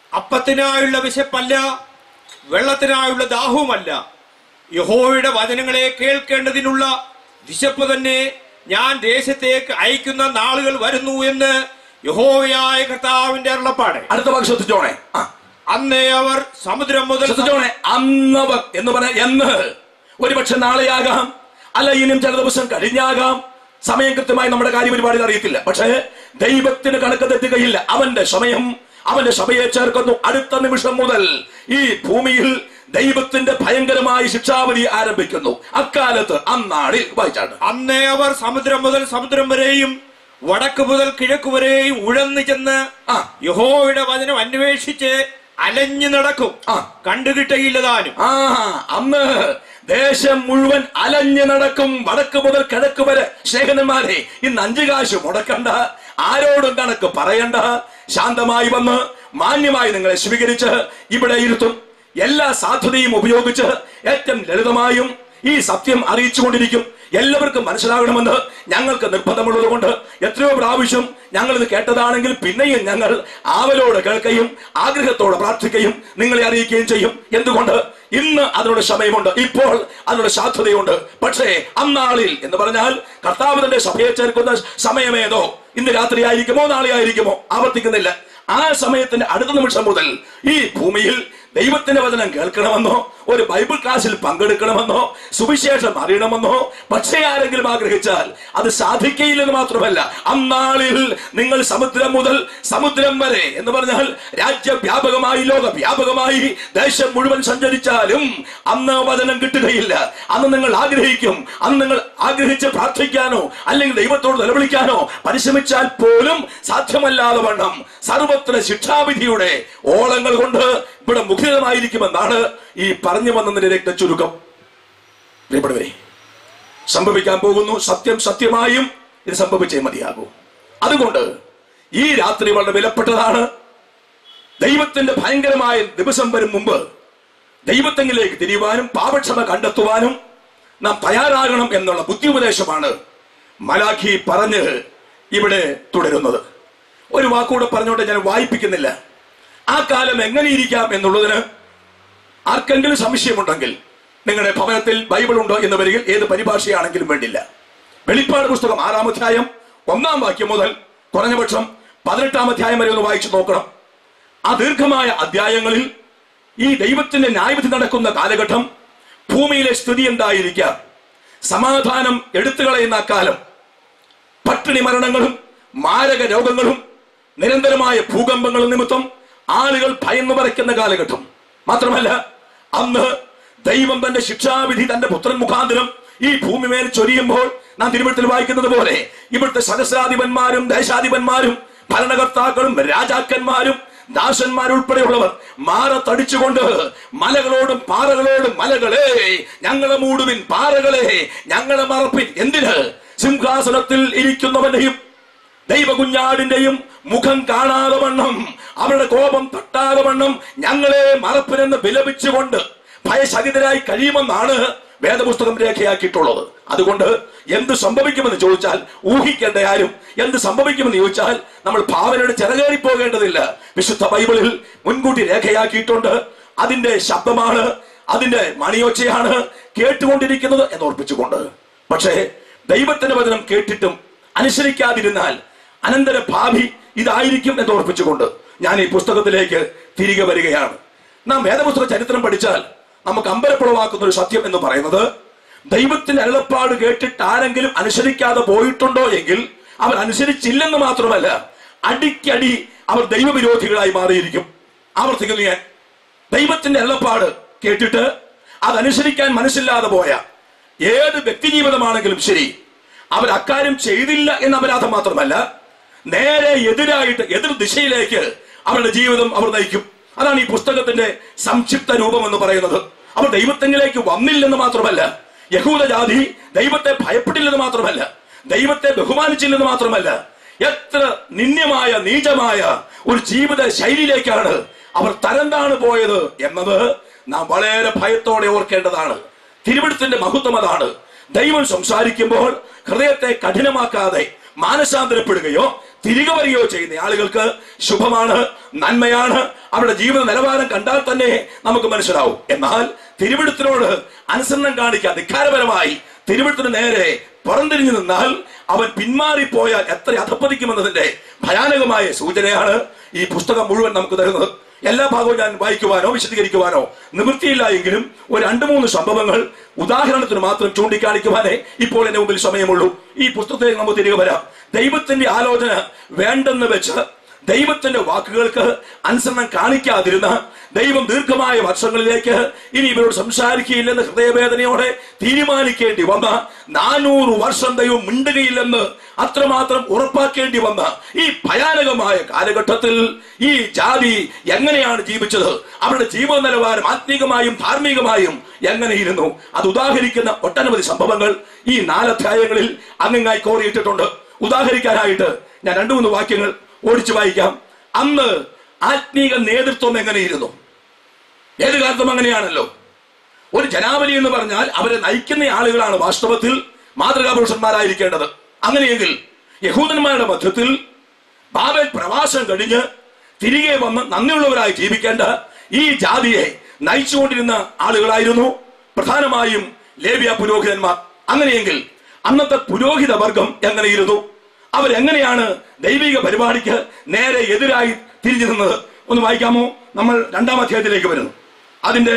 അപ്പത്തിനായുള്ള വിശപ്പല്ല വെള്ളത്തിനായുള്ള ദാഹവുമല്ല യഹോവയുടെ വചനങ്ങളെ കേൾക്കേണ്ടതിനുള്ള വിശപ്പ് തന്നെ ഞാൻ ദേശത്തേക്ക് അയക്കുന്ന നാളുകൾ വരുന്നു എന്ന് യഹോവയായ കർത്താവിന്റെ അരുളപ്പാട് അടുത്ത വാക്ക് ശ്രദ്ധിച്ചോണേ ആ അന്നേ അവർ സമുദ്രം മുതൽ ശ്രദ്ധിച്ചോണേ അന്നവർ എന്ന് പറഞ്ഞ എന്ന് ഒരുപക്ഷെ നാളെയാകാം അല്ല ഇനിയും ചില ദിവസം കഴിഞ്ഞാകാം സമയം കൃത്യമായി നമ്മുടെ കാര്യപരിപാടികൾ അറിയത്തില്ല പക്ഷേ ദൈവത്തിന് കണക്ക് തെറ്റുകയില്ല അവന്റെ സമയം അവന്റെ സഭയെ ചേർക്കുന്നു അടുത്ത നിമിഷം മുതൽ ഈ ഭൂമിയിൽ ദൈവത്തിന്റെ ഭയങ്കരമായ ശിക്ഷാവധി ആരംഭിക്കുന്നു അക്കാലത്ത് അന്നാളിൽ വായിച്ചാണ് അന്നേ അവർ സമുദ്രം മുതൽ സമുദ്രം വരെയും വടക്ക് മുതൽ കിഴക്ക് വരെയും ഉഴന്നു ചെന്ന് ആ. യഹോവയുടെ വചനം അന്വേഷിച്ച് അലഞ്ഞു നടക്കും ആ. കണ്ടുകിട്ടയില്ല താനും ആ അന്ന് ദേശം മുഴുവൻ അലഞ്ഞു നടക്കും വടക്ക് മുതൽ കിഴക്ക് വരെ ശേഖരന്മാരെ ഇന്ന് അഞ്ചു കാശ് മുടക്കണ്ട ആരോടും കണക്ക് പറയണ്ട ശാന്തമായി വന്ന് മാന്യമായി നിങ്ങളെ സ്വീകരിച്ച് ഇവിടെ ഇരുത്തും എല്ലാ സാധ്യതയും ഉപയോഗിച്ച് ഏറ്റവും ലളിതമായും ഈ സത്യം അറിയിച്ചുകൊണ്ടിരിക്കും എല്ലാവർക്കും മനസ്സിലാകണമെന്ന് ഞങ്ങൾക്ക് നിർബന്ധമുള്ളത് കൊണ്ട് എത്രയോ പ്രാവശ്യം ഞങ്ങൾ ഇത് കേട്ടതാണെങ്കിൽ പിന്നെയും ഞങ്ങൾ ആവലോടെ കേൾക്കുകയും ആഗ്രഹത്തോടെ പ്രാർത്ഥിക്കുകയും നിങ്ങളെ അറിയിക്കുകയും ചെയ്യും എന്തുകൊണ്ട് ഇന്ന് അതിനുള്ള സമയമുണ്ട് ഇപ്പോൾ അതിനുള്ള സാധ്യതയുണ്ട് പക്ഷേ അന്നാളിൽ എന്ന് പറഞ്ഞാൽ കർത്താവ് തന്റെ സഭയെ ചേർക്കുന്ന സമയമേതോ ഇന്ന് രാത്രി ആയിരിക്കുമോ നാളെ ആയിരിക്കുമോ ആവർത്തിക്കുന്നില്ല ആ സമയത്തിന്റെ അടുത്ത നിമിഷം മുതൽ ഈ ഭൂമിയിൽ ദൈവത്തിന്റെ വചനം കേൾക്കണമെന്നോ ഒരു ബൈബിൾ ക്ലാസ്സിൽ പങ്കെടുക്കണമെന്നോ സുവിശേഷം അറിയണമെന്നോ പക്ഷേ ആരെങ്കിലും ആഗ്രഹിച്ചാൽ അത് സാധിക്കയില്ലെന്ന് മാത്രമല്ല അന്നാളിൽ നിങ്ങൾ സമുദ്രം മുതൽ സമുദ്രം വരെ എന്ന് പറഞ്ഞാൽ രാജ്യവ്യാപകമായി ലോകവ്യാപകമായി ദേശം മുഴുവൻ സഞ്ചരിച്ചാലും അന്ന് വചനം കിട്ടുകയില്ല അന്ന് നിങ്ങൾ ആഗ്രഹിക്കും അന്ന് നിങ്ങൾ ആഗ്രഹിച്ച് പ്രാർത്ഥിക്കാനോ അല്ലെങ്കിൽ ദൈവത്തോട് നിലവിളിക്കാനോ പരിശ്രമിച്ചാൽ പോലും സാധ്യമല്ലാതെ വണ്ണം സർവത്ര ശിക്ഷാവിധിയുടെ ഓളങ്ങൾ കൊണ്ട് ഇവിടെ മുഖരിതമായിരിക്കുമെന്നാണ് ഈ പറഞ്ഞു വന്നതിന്റെ രക്ത ചുരുക്കം പ്രിയപ്പെട്ടവരെ സംഭവിക്കാൻ പോകുന്നു സത്യം സത്യമായും ഇത് സംഭവിച്ചേ മതിയാകൂ അതുകൊണ്ട് ഈ രാത്രി വളരെ വിലപ്പെട്ടതാണ് ദൈവത്തിന്റെ ഭയങ്കരമായ ദിവസം വരും മുമ്പ് ദൈവത്തെങ്കിലേക്ക് തിരിയുവാനും പാപക്ഷമ കണ്ടെത്തുവാനും നാം തയ്യാറാകണം എന്നുള്ള ബുദ്ധിയുപദേശമാണ് മലാഖി പറഞ്ഞ് ഇവിടെ തുടരുന്നത് ഒരു വാക്കുകൂടെ പറഞ്ഞുകൊണ്ട് ഞാൻ വായിപ്പിക്കുന്നില്ല ആ കാലം എങ്ങനെയിരിക്കാം എന്നുള്ളതിന് ആർക്കെങ്കിലും സംശയമുണ്ടെങ്കിൽ നിങ്ങളുടെ ഭവനത്തിൽ ബൈബിൾ ഉണ്ടോ എന്ന് വരികിൽ ഏത് പരിഭാഷയാണെങ്കിലും വേണ്ടില്ല വെളിപ്പാട് പുസ്തകം ആറാം അധ്യായം ഒന്നാം വാക്യം മുതൽ കുറഞ്ഞപക്ഷം പതിനെട്ടാം അധ്യായം വരെ ഒന്ന് വായിച്ചു നോക്കണം ആ ദീർഘമായ അധ്യായങ്ങളിൽ ഈ ദൈവത്തിന്റെ ന്യായവിധി നടക്കുന്ന കാലഘട്ടം ഭൂമിയിലെ സ്ഥിതി എന്തായിരിക്കാം സമാധാനം എടുത്തുകളയുന്ന ആ കാലം പട്ടിണി മരണങ്ങളും മാരക രോഗങ്ങളും നിരന്തരമായ ഭൂകമ്പങ്ങളും നിമിത്തം ആളുകൾ ഭയന്നു പറയ്ക്കുന്ന കാലഘട്ടം മാത്രമല്ല അന്ന് ദൈവം തന്റെ ശിക്ഷാവിധി തന്റെ പുത്രൻ മുഖാന്തരം ഈ ഭൂമി മേൽ ചൊരിയുമ്പോൾ നാം തിരുവഴുത്തിൽ വായിക്കുന്നത് പോലെ ഇവിടുത്തെ സഹസ്രാധിപന്മാരും ദേശാധിപന്മാരും ഭരണകർത്താക്കളും രാജാക്കന്മാരും ദാസന്മാരുൾപ്പെടെയുള്ളവർ മാറത്തടിച്ചുകൊണ്ട് മലകളോടും പാറകളോടും മലകളെ ഞങ്ങളെ മൂടുവിൻ പാറകളെ ഞങ്ങളെ മറപ്പിൻ എന്തിന് സിംഹാസനത്തിൽ ഇരിക്കുന്നവന്റെയും ദൈവകുഞ്ഞാടിന്റെയും മുഖം കാണാതെ വണ്ണം അവരുടെ കോപം തട്ടാതെ വണ്ണം ഞങ്ങളെ മറപ്പിനെന്ന് വിലപിച്ചുകൊണ്ട് ഭയസഹിതരായി കഴിയുമെന്നാണ് വേദപുസ്തകം രേഖയാക്കിയിട്ടുള്ളത് അതുകൊണ്ട് എന്ത് സംഭവിക്കുമെന്ന് ചോദിച്ചാൽ ഊഹിക്കേണ്ട ആരും എന്ത് സംഭവിക്കുമെന്ന് ചോദിച്ചാൽ നമ്മൾ ഭാവനയുടെ ചിറകേറി പോകേണ്ടതില്ല വിശുദ്ധ ബൈബിളിൽ മുൻകൂട്ടി രേഖയാക്കിയിട്ടുണ്ട് അതിന്റെ ശബ്ദമാണ് അതിന്റെ മണിയൊച്ചയാണ് കേട്ടുകൊണ്ടിരിക്കുന്നത് എന്ന് ഓർപ്പിച്ചുകൊണ്ട് പക്ഷേ ദൈവത്തിന്റെ വചനം കേട്ടിട്ടും അനുസരിക്കാതിരുന്നാൽ അനന്തര ഭാവി ഇതായിരിക്കും എന്ന് ഓർപ്പിച്ചുകൊണ്ട് ഞാൻ ഈ പുസ്തകത്തിലേക്ക് തിരികെ വരികയാണ് നാം വേദപുസ്തക ചരിത്രം പഠിച്ചാൽ നമുക്ക് അമ്പരപ്പുളവാക്കുന്ന ഒരു സത്യം എന്ന് പറയുന്നത് ദൈവത്തിന്റെ അരുളപ്പാട് കേട്ടിട്ട് ആരെങ്കിലും അനുസരിക്കാതെ പോയിട്ടുണ്ടോ എങ്കിൽ അവർ അനുസരിച്ചില്ലെന്ന് മാത്രമല്ല അടിക്കടി അവർ ദൈവവിരോധികളായി മാറിയിരിക്കും ആവർത്തിക്കുന്നു ഞാൻ ദൈവത്തിന്റെ അരുളപ്പാട് കേട്ടിട്ട് അതനുസരിക്കാൻ മനസ്സില്ലാതെ പോയ ഏത് വ്യക്തിജീവിതമാണെങ്കിലും ശരി അവർ അക്കാര്യം ചെയ്തില്ല എന്ന അപരാധം മാത്രമല്ല നേരെ എതിരായിട്ട് എതിർ ദിശയിലേക്ക് അവരുടെ ജീവിതം അവർ നയിക്കും അതാണ് ഈ പുസ്തകത്തിന്റെ സംക്ഷിപ്ത രൂപം എന്ന് പറയുന്നത് അവർ ദൈവത്തെങ്കിലേക്ക് വന്നില്ലെന്ന് മാത്രമല്ല യഹൂദ ജാതി ദൈവത്തെ ഭയപ്പെട്ടില്ലെന്ന് മാത്രമല്ല ദൈവത്തെ ബഹുമാനിച്ചില്ലെന്ന് മാത്രമല്ല എത്ര നിന്ദ്യമായ നീചമായ ഒരു ജീവിത ശൈലിയിലേക്കാണ് അവർ തരംതാണ് പോയത് എന്നത് നാം വളരെ ഭയത്തോടെ ഓർക്കേണ്ടതാണ് തിരുവിടത്തിന്റെ മഹത്വം അതാണ് ദൈവം സംസാരിക്കുമ്പോൾ ഹൃദയത്തെ കഠിനമാക്കാതെ മാനസാന്തരപ്പെടുകയോ തിരികെ വരികയോ ചെയ്യുന്ന ആളുകൾക്ക് ശുഭമാണ് നന്മയാണ് അവരുടെ ജീവിത നിലവാരം കണ്ടാൽ തന്നെ നമുക്ക് മനസ്സിലാവും എന്നാൽ തിരുവിടുത്തിനോട് അനുസരണം കാണിക്കാൻ ധിക്കാരപരമായി തിരുവിടുത്തിന് നേരെ പുറംതിരിഞ്ഞു നിന്നാൽ അവൻ പിന്മാറിപ്പോയാൽ എത്ര അധപ്പതിക്കുമെന്നതിന്റെ ഭയാനകമായ സൂചനയാണ് ഈ പുസ്തകം മുഴുവൻ നമുക്ക് തരുന്നത് എല്ലാ ഭാഗവും ഞാൻ വായിക്കുവാനോ വിശദീകരിക്കുവാനോ നിവൃത്തിയില്ല എങ്കിലും ഒരു രണ്ട് മൂന്ന് സംഭവങ്ങൾ ഉദാഹരണത്തിന് മാത്രം ചൂണ്ടിക്കാണിക്കുവാനേ ഇപ്പോൾ എന്റെ മുമ്പിൽ സമയമുള്ളൂ ഈ പുസ്തകത്തിലേക്ക് നമുക്ക് തിരികെ വരാം ദൈവത്തിന്റെ ആലോചന വേണ്ടെന്ന് വെച്ച് ദൈവത്തിന്റെ വാക്കുകൾക്ക് അനുസരണം കാണിക്കാതിരുന്ന ദൈവം ദീർഘമായ വർഷങ്ങളിലേക്ക് ഇനി ഇവരോട് സംസാരിക്കുകയില്ലെന്ന് ഹൃദയവേദനയോടെ തീരുമാനിക്കേണ്ടി വന്ന നാനൂറ് വർഷം ദൈവം മിണ്ടുകയില്ലെന്ന് അത്രമാത്രം ഉറപ്പാക്കേണ്ടി വന്ന ഈ ഭയാനകമായ കാലഘട്ടത്തിൽ ഈ ജാതി എങ്ങനെയാണ് ജീവിച്ചത് അവരുടെ ജീവിത നിലവാരം ആത്മീകമായും ധാർമ്മികമായും എങ്ങനെയിരുന്നു അത് ഉദാഹരിക്കുന്ന ഒട്ടനവധി സംഭവങ്ങൾ ഈ നാലധ്യായങ്ങളിൽ അങ്ങിങ്ങായി കോറിയിട്ടിട്ടുണ്ട് ഉദാഹരിക്കാനായിട്ട് ഞാൻ രണ്ടു മൂന്ന് വാക്യങ്ങൾ ഓടിച്ചു വായിക്കാം അന്ന് ആത്മീക നേതൃത്വം എങ്ങനെയിരുന്നു ഏത് കാലത്തും അങ്ങനെയാണല്ലോ ഒരു ജനാവലി എന്ന് പറഞ്ഞാൽ അവരെ നയിക്കുന്ന ആളുകളാണ് വാസ്തവത്തിൽ മാതൃകാ പുരുഷന്മാരായിരിക്കേണ്ടത് അങ്ങനെയെങ്കിൽ യഹൂദന്മാരുടെ മധ്യത്തിൽ ബാബൽ പ്രവാസം കഴിഞ്ഞ് തിരികെ വന്ന് നന്ദിയുള്ളവരായി ജീവിക്കേണ്ട ഈ ജാതിയെ നയിച്ചുകൊണ്ടിരുന്ന ആളുകളായിരുന്നു പ്രധാനമായും ലേവ്യ പുരോഹിതന്മാർ അങ്ങനെയെങ്കിൽ അന്നത്തെ പുരോഹിത വർഗം എങ്ങനെയിരുന്നു അവരെങ്ങനെയാണ് ദൈവിക പരിപാടിക്ക് നേരെ എതിരായി തിരിഞ്ഞു നിന്നത് ഒന്ന് വായിക്കാമോ നമ്മൾ രണ്ടാം അധ്യായത്തിലേക്ക് വരുന്നു അതിന്റെ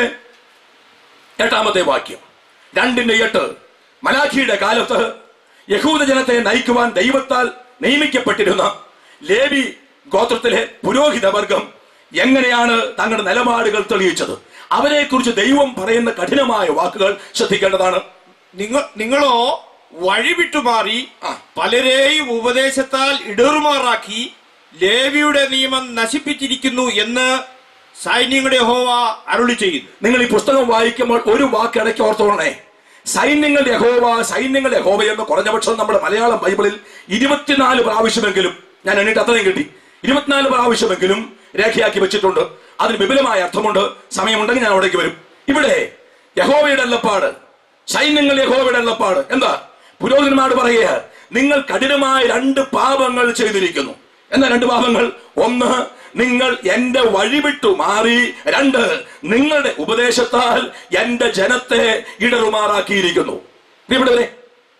എട്ടാമത്തെ വാക്യം രണ്ടിന്റെ എട്ട് മലാഖിയുടെ കാലത്ത് യഹൂദ ജനത്തെ നയിക്കുവാൻ ദൈവത്താൽ നിയമിക്കപ്പെട്ടിരുന്ന ലേവി ഗോത്രത്തിലെ പുരോഹിത വർഗം എങ്ങനെയാണ് തങ്ങളുടെ നിലപാടുകൾ തെളിയിച്ചത് അവരെ കുറിച്ച് ദൈവം പറയുന്ന കഠിനമായ വാക്കുകൾ ശ്രദ്ധിക്കേണ്ടതാണ് നിങ്ങൾ നിങ്ങളോ വഴിവിട്ടുമാറി പലരെയും ഉപദേശത്താൽ ഇടറുമാറാക്കി ലേവിയുടെ നിയമം നശിപ്പിച്ചിരിക്കുന്നു എന്ന് സൈന്യങ്ങളുടെ ഹോവ അരുളി ചെയ്യുന്നു നിങ്ങൾ ഈ പുസ്തകം വായിക്കുമ്പോൾ ഒരു വാക്ക് ഇടയ്ക്ക് ഓർത്തോളണേ സൈന്യങ്ങളുടെ യഹോവ സൈന്യങ്ങളുടെ യഹോവ എന്ന് കുറഞ്ഞപക്ഷം നമ്മുടെ മലയാളം ബൈബിളിൽ ഇരുപത്തിനാല് പ്രാവശ്യമെങ്കിലും ഞാൻ എണ്ണിട്ട് അത്രയും കിട്ടി ഇരുപത്തിനാല് പ്രാവശ്യമെങ്കിലും രേഖയാക്കി വെച്ചിട്ടുണ്ട് അതിന് വിപുലമായ അർത്ഥമുണ്ട് സമയമുണ്ടെങ്കിൽ ഞാൻ അവിടേക്ക് വരും ഇവിടെ യഹോവയുടെ അല്ലപ്പാട് സൈന്യങ്ങൾ യഹോവയുടെ അല്ലപ്പാട് എന്താ പുരോഹിതന്മാർ പറയുക നിങ്ങൾ കഠിനമായ രണ്ട് പാപങ്ങൾ ചെയ്തിരിക്കുന്നു എന്നാ രണ്ട് പാപങ്ങൾ ഒന്ന് നിങ്ങൾ എന്റെ വഴിവിട്ടു മാറി രണ്ട് നിങ്ങളുടെ ഉപദേശത്താൽ എന്റെ ജനത്തെ ഇടറുമാറാക്കിയിരിക്കുന്നു ഇത് ഇവിടെ വരെ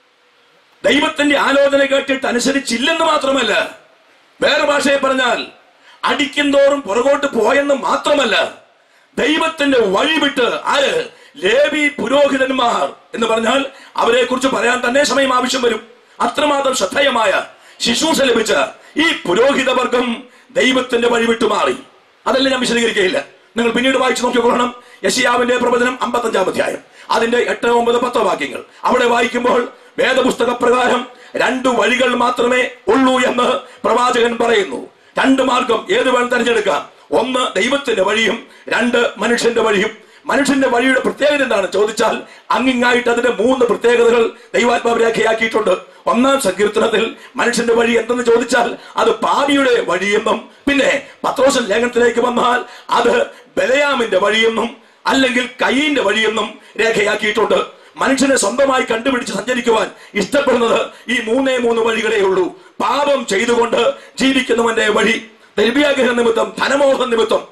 ദൈവത്തിന്റെ ആലോചന കേട്ടിട്ട് അനുസരിച്ചില്ലെന്ന് മാത്രമല്ല വേറെ ഭാഷയെ പറഞ്ഞാൽ അടിക്കുന്തോറും പുറകോട്ട് പോയെന്ന് മാത്രമല്ല ദൈവത്തിന്റെ വഴി വിട്ട് ആര് ലേവി പുരോഹിതന്മാർ എന്ന് പറഞ്ഞാൽ അവരെ കുറിച്ച് പറയാൻ തന്നെ സമയം ആവശ്യം വരും അത്രമാത്രം ശ്രദ്ധേയമായ ശുശ്രൂഷ ലഭിച്ച ഈ പുരോഹിത വർഗം ദൈവത്തിന്റെ വഴി വിട്ടു മാറി അതല്ല ഞാൻ വിശദീകരിക്കുകയില്ല നിങ്ങൾ പിന്നീട് വായിച്ചു നോക്കിക്കൊള്ളണം യശിയാവിന്റെ പ്രവചനം അമ്പത്തഞ്ചാം അധ്യായം അതിന്റെ എട്ട് ഒമ്പത് പത്തോ വാക്യങ്ങൾ അവിടെ വായിക്കുമ്പോൾ വേദപുസ്തക പ്രകാരം രണ്ടു വഴികൾ മാത്രമേ ഉള്ളൂ എന്ന് പ്രവാചകൻ പറയുന്നു രണ്ട് മാർഗം ഏത് വേണം തിരഞ്ഞെടുക്കാം ഒന്ന് ദൈവത്തിന്റെ വഴിയും രണ്ട് മനുഷ്യന്റെ വഴിയും മനുഷ്യന്റെ വഴിയുടെ പ്രത്യേകത എന്താണ് ചോദിച്ചാൽ അങ്ങിങ്ങായിട്ട് അതിന്റെ മൂന്ന് പ്രത്യേകതകൾ ദൈവാത്മാവ് രേഖയാക്കിയിട്ടുണ്ട് ഒന്നാം സങ്കീർത്തനത്തിൽ മനുഷ്യന്റെ വഴി എന്തെന്ന് ചോദിച്ചാൽ അത് പാപിയുടെ വഴിയെന്നും പിന്നെ പത്രോസൻ ലേഖനത്തിലേക്ക് വന്നാൽ അത് ബലയാമിന്റെ വഴിയെന്നും അല്ലെങ്കിൽ കയ്യിന്റെ വഴിയെന്നും രേഖയാക്കിയിട്ടുണ്ട് മനുഷ്യനെ സ്വന്തമായി കണ്ടുപിടിച്ച് സഞ്ചരിക്കുവാൻ ഇഷ്ടപ്പെടുന്നത് ഈ മൂന്നേ മൂന്ന് വഴികളേ ഉള്ളൂ പാപം ചെയ്തുകൊണ്ട് ജീവിക്കുന്നവന്റെ വഴി ദൈവ്യാഗ്രഹ നിമിത്തം ധനമോഹം നിമിത്തം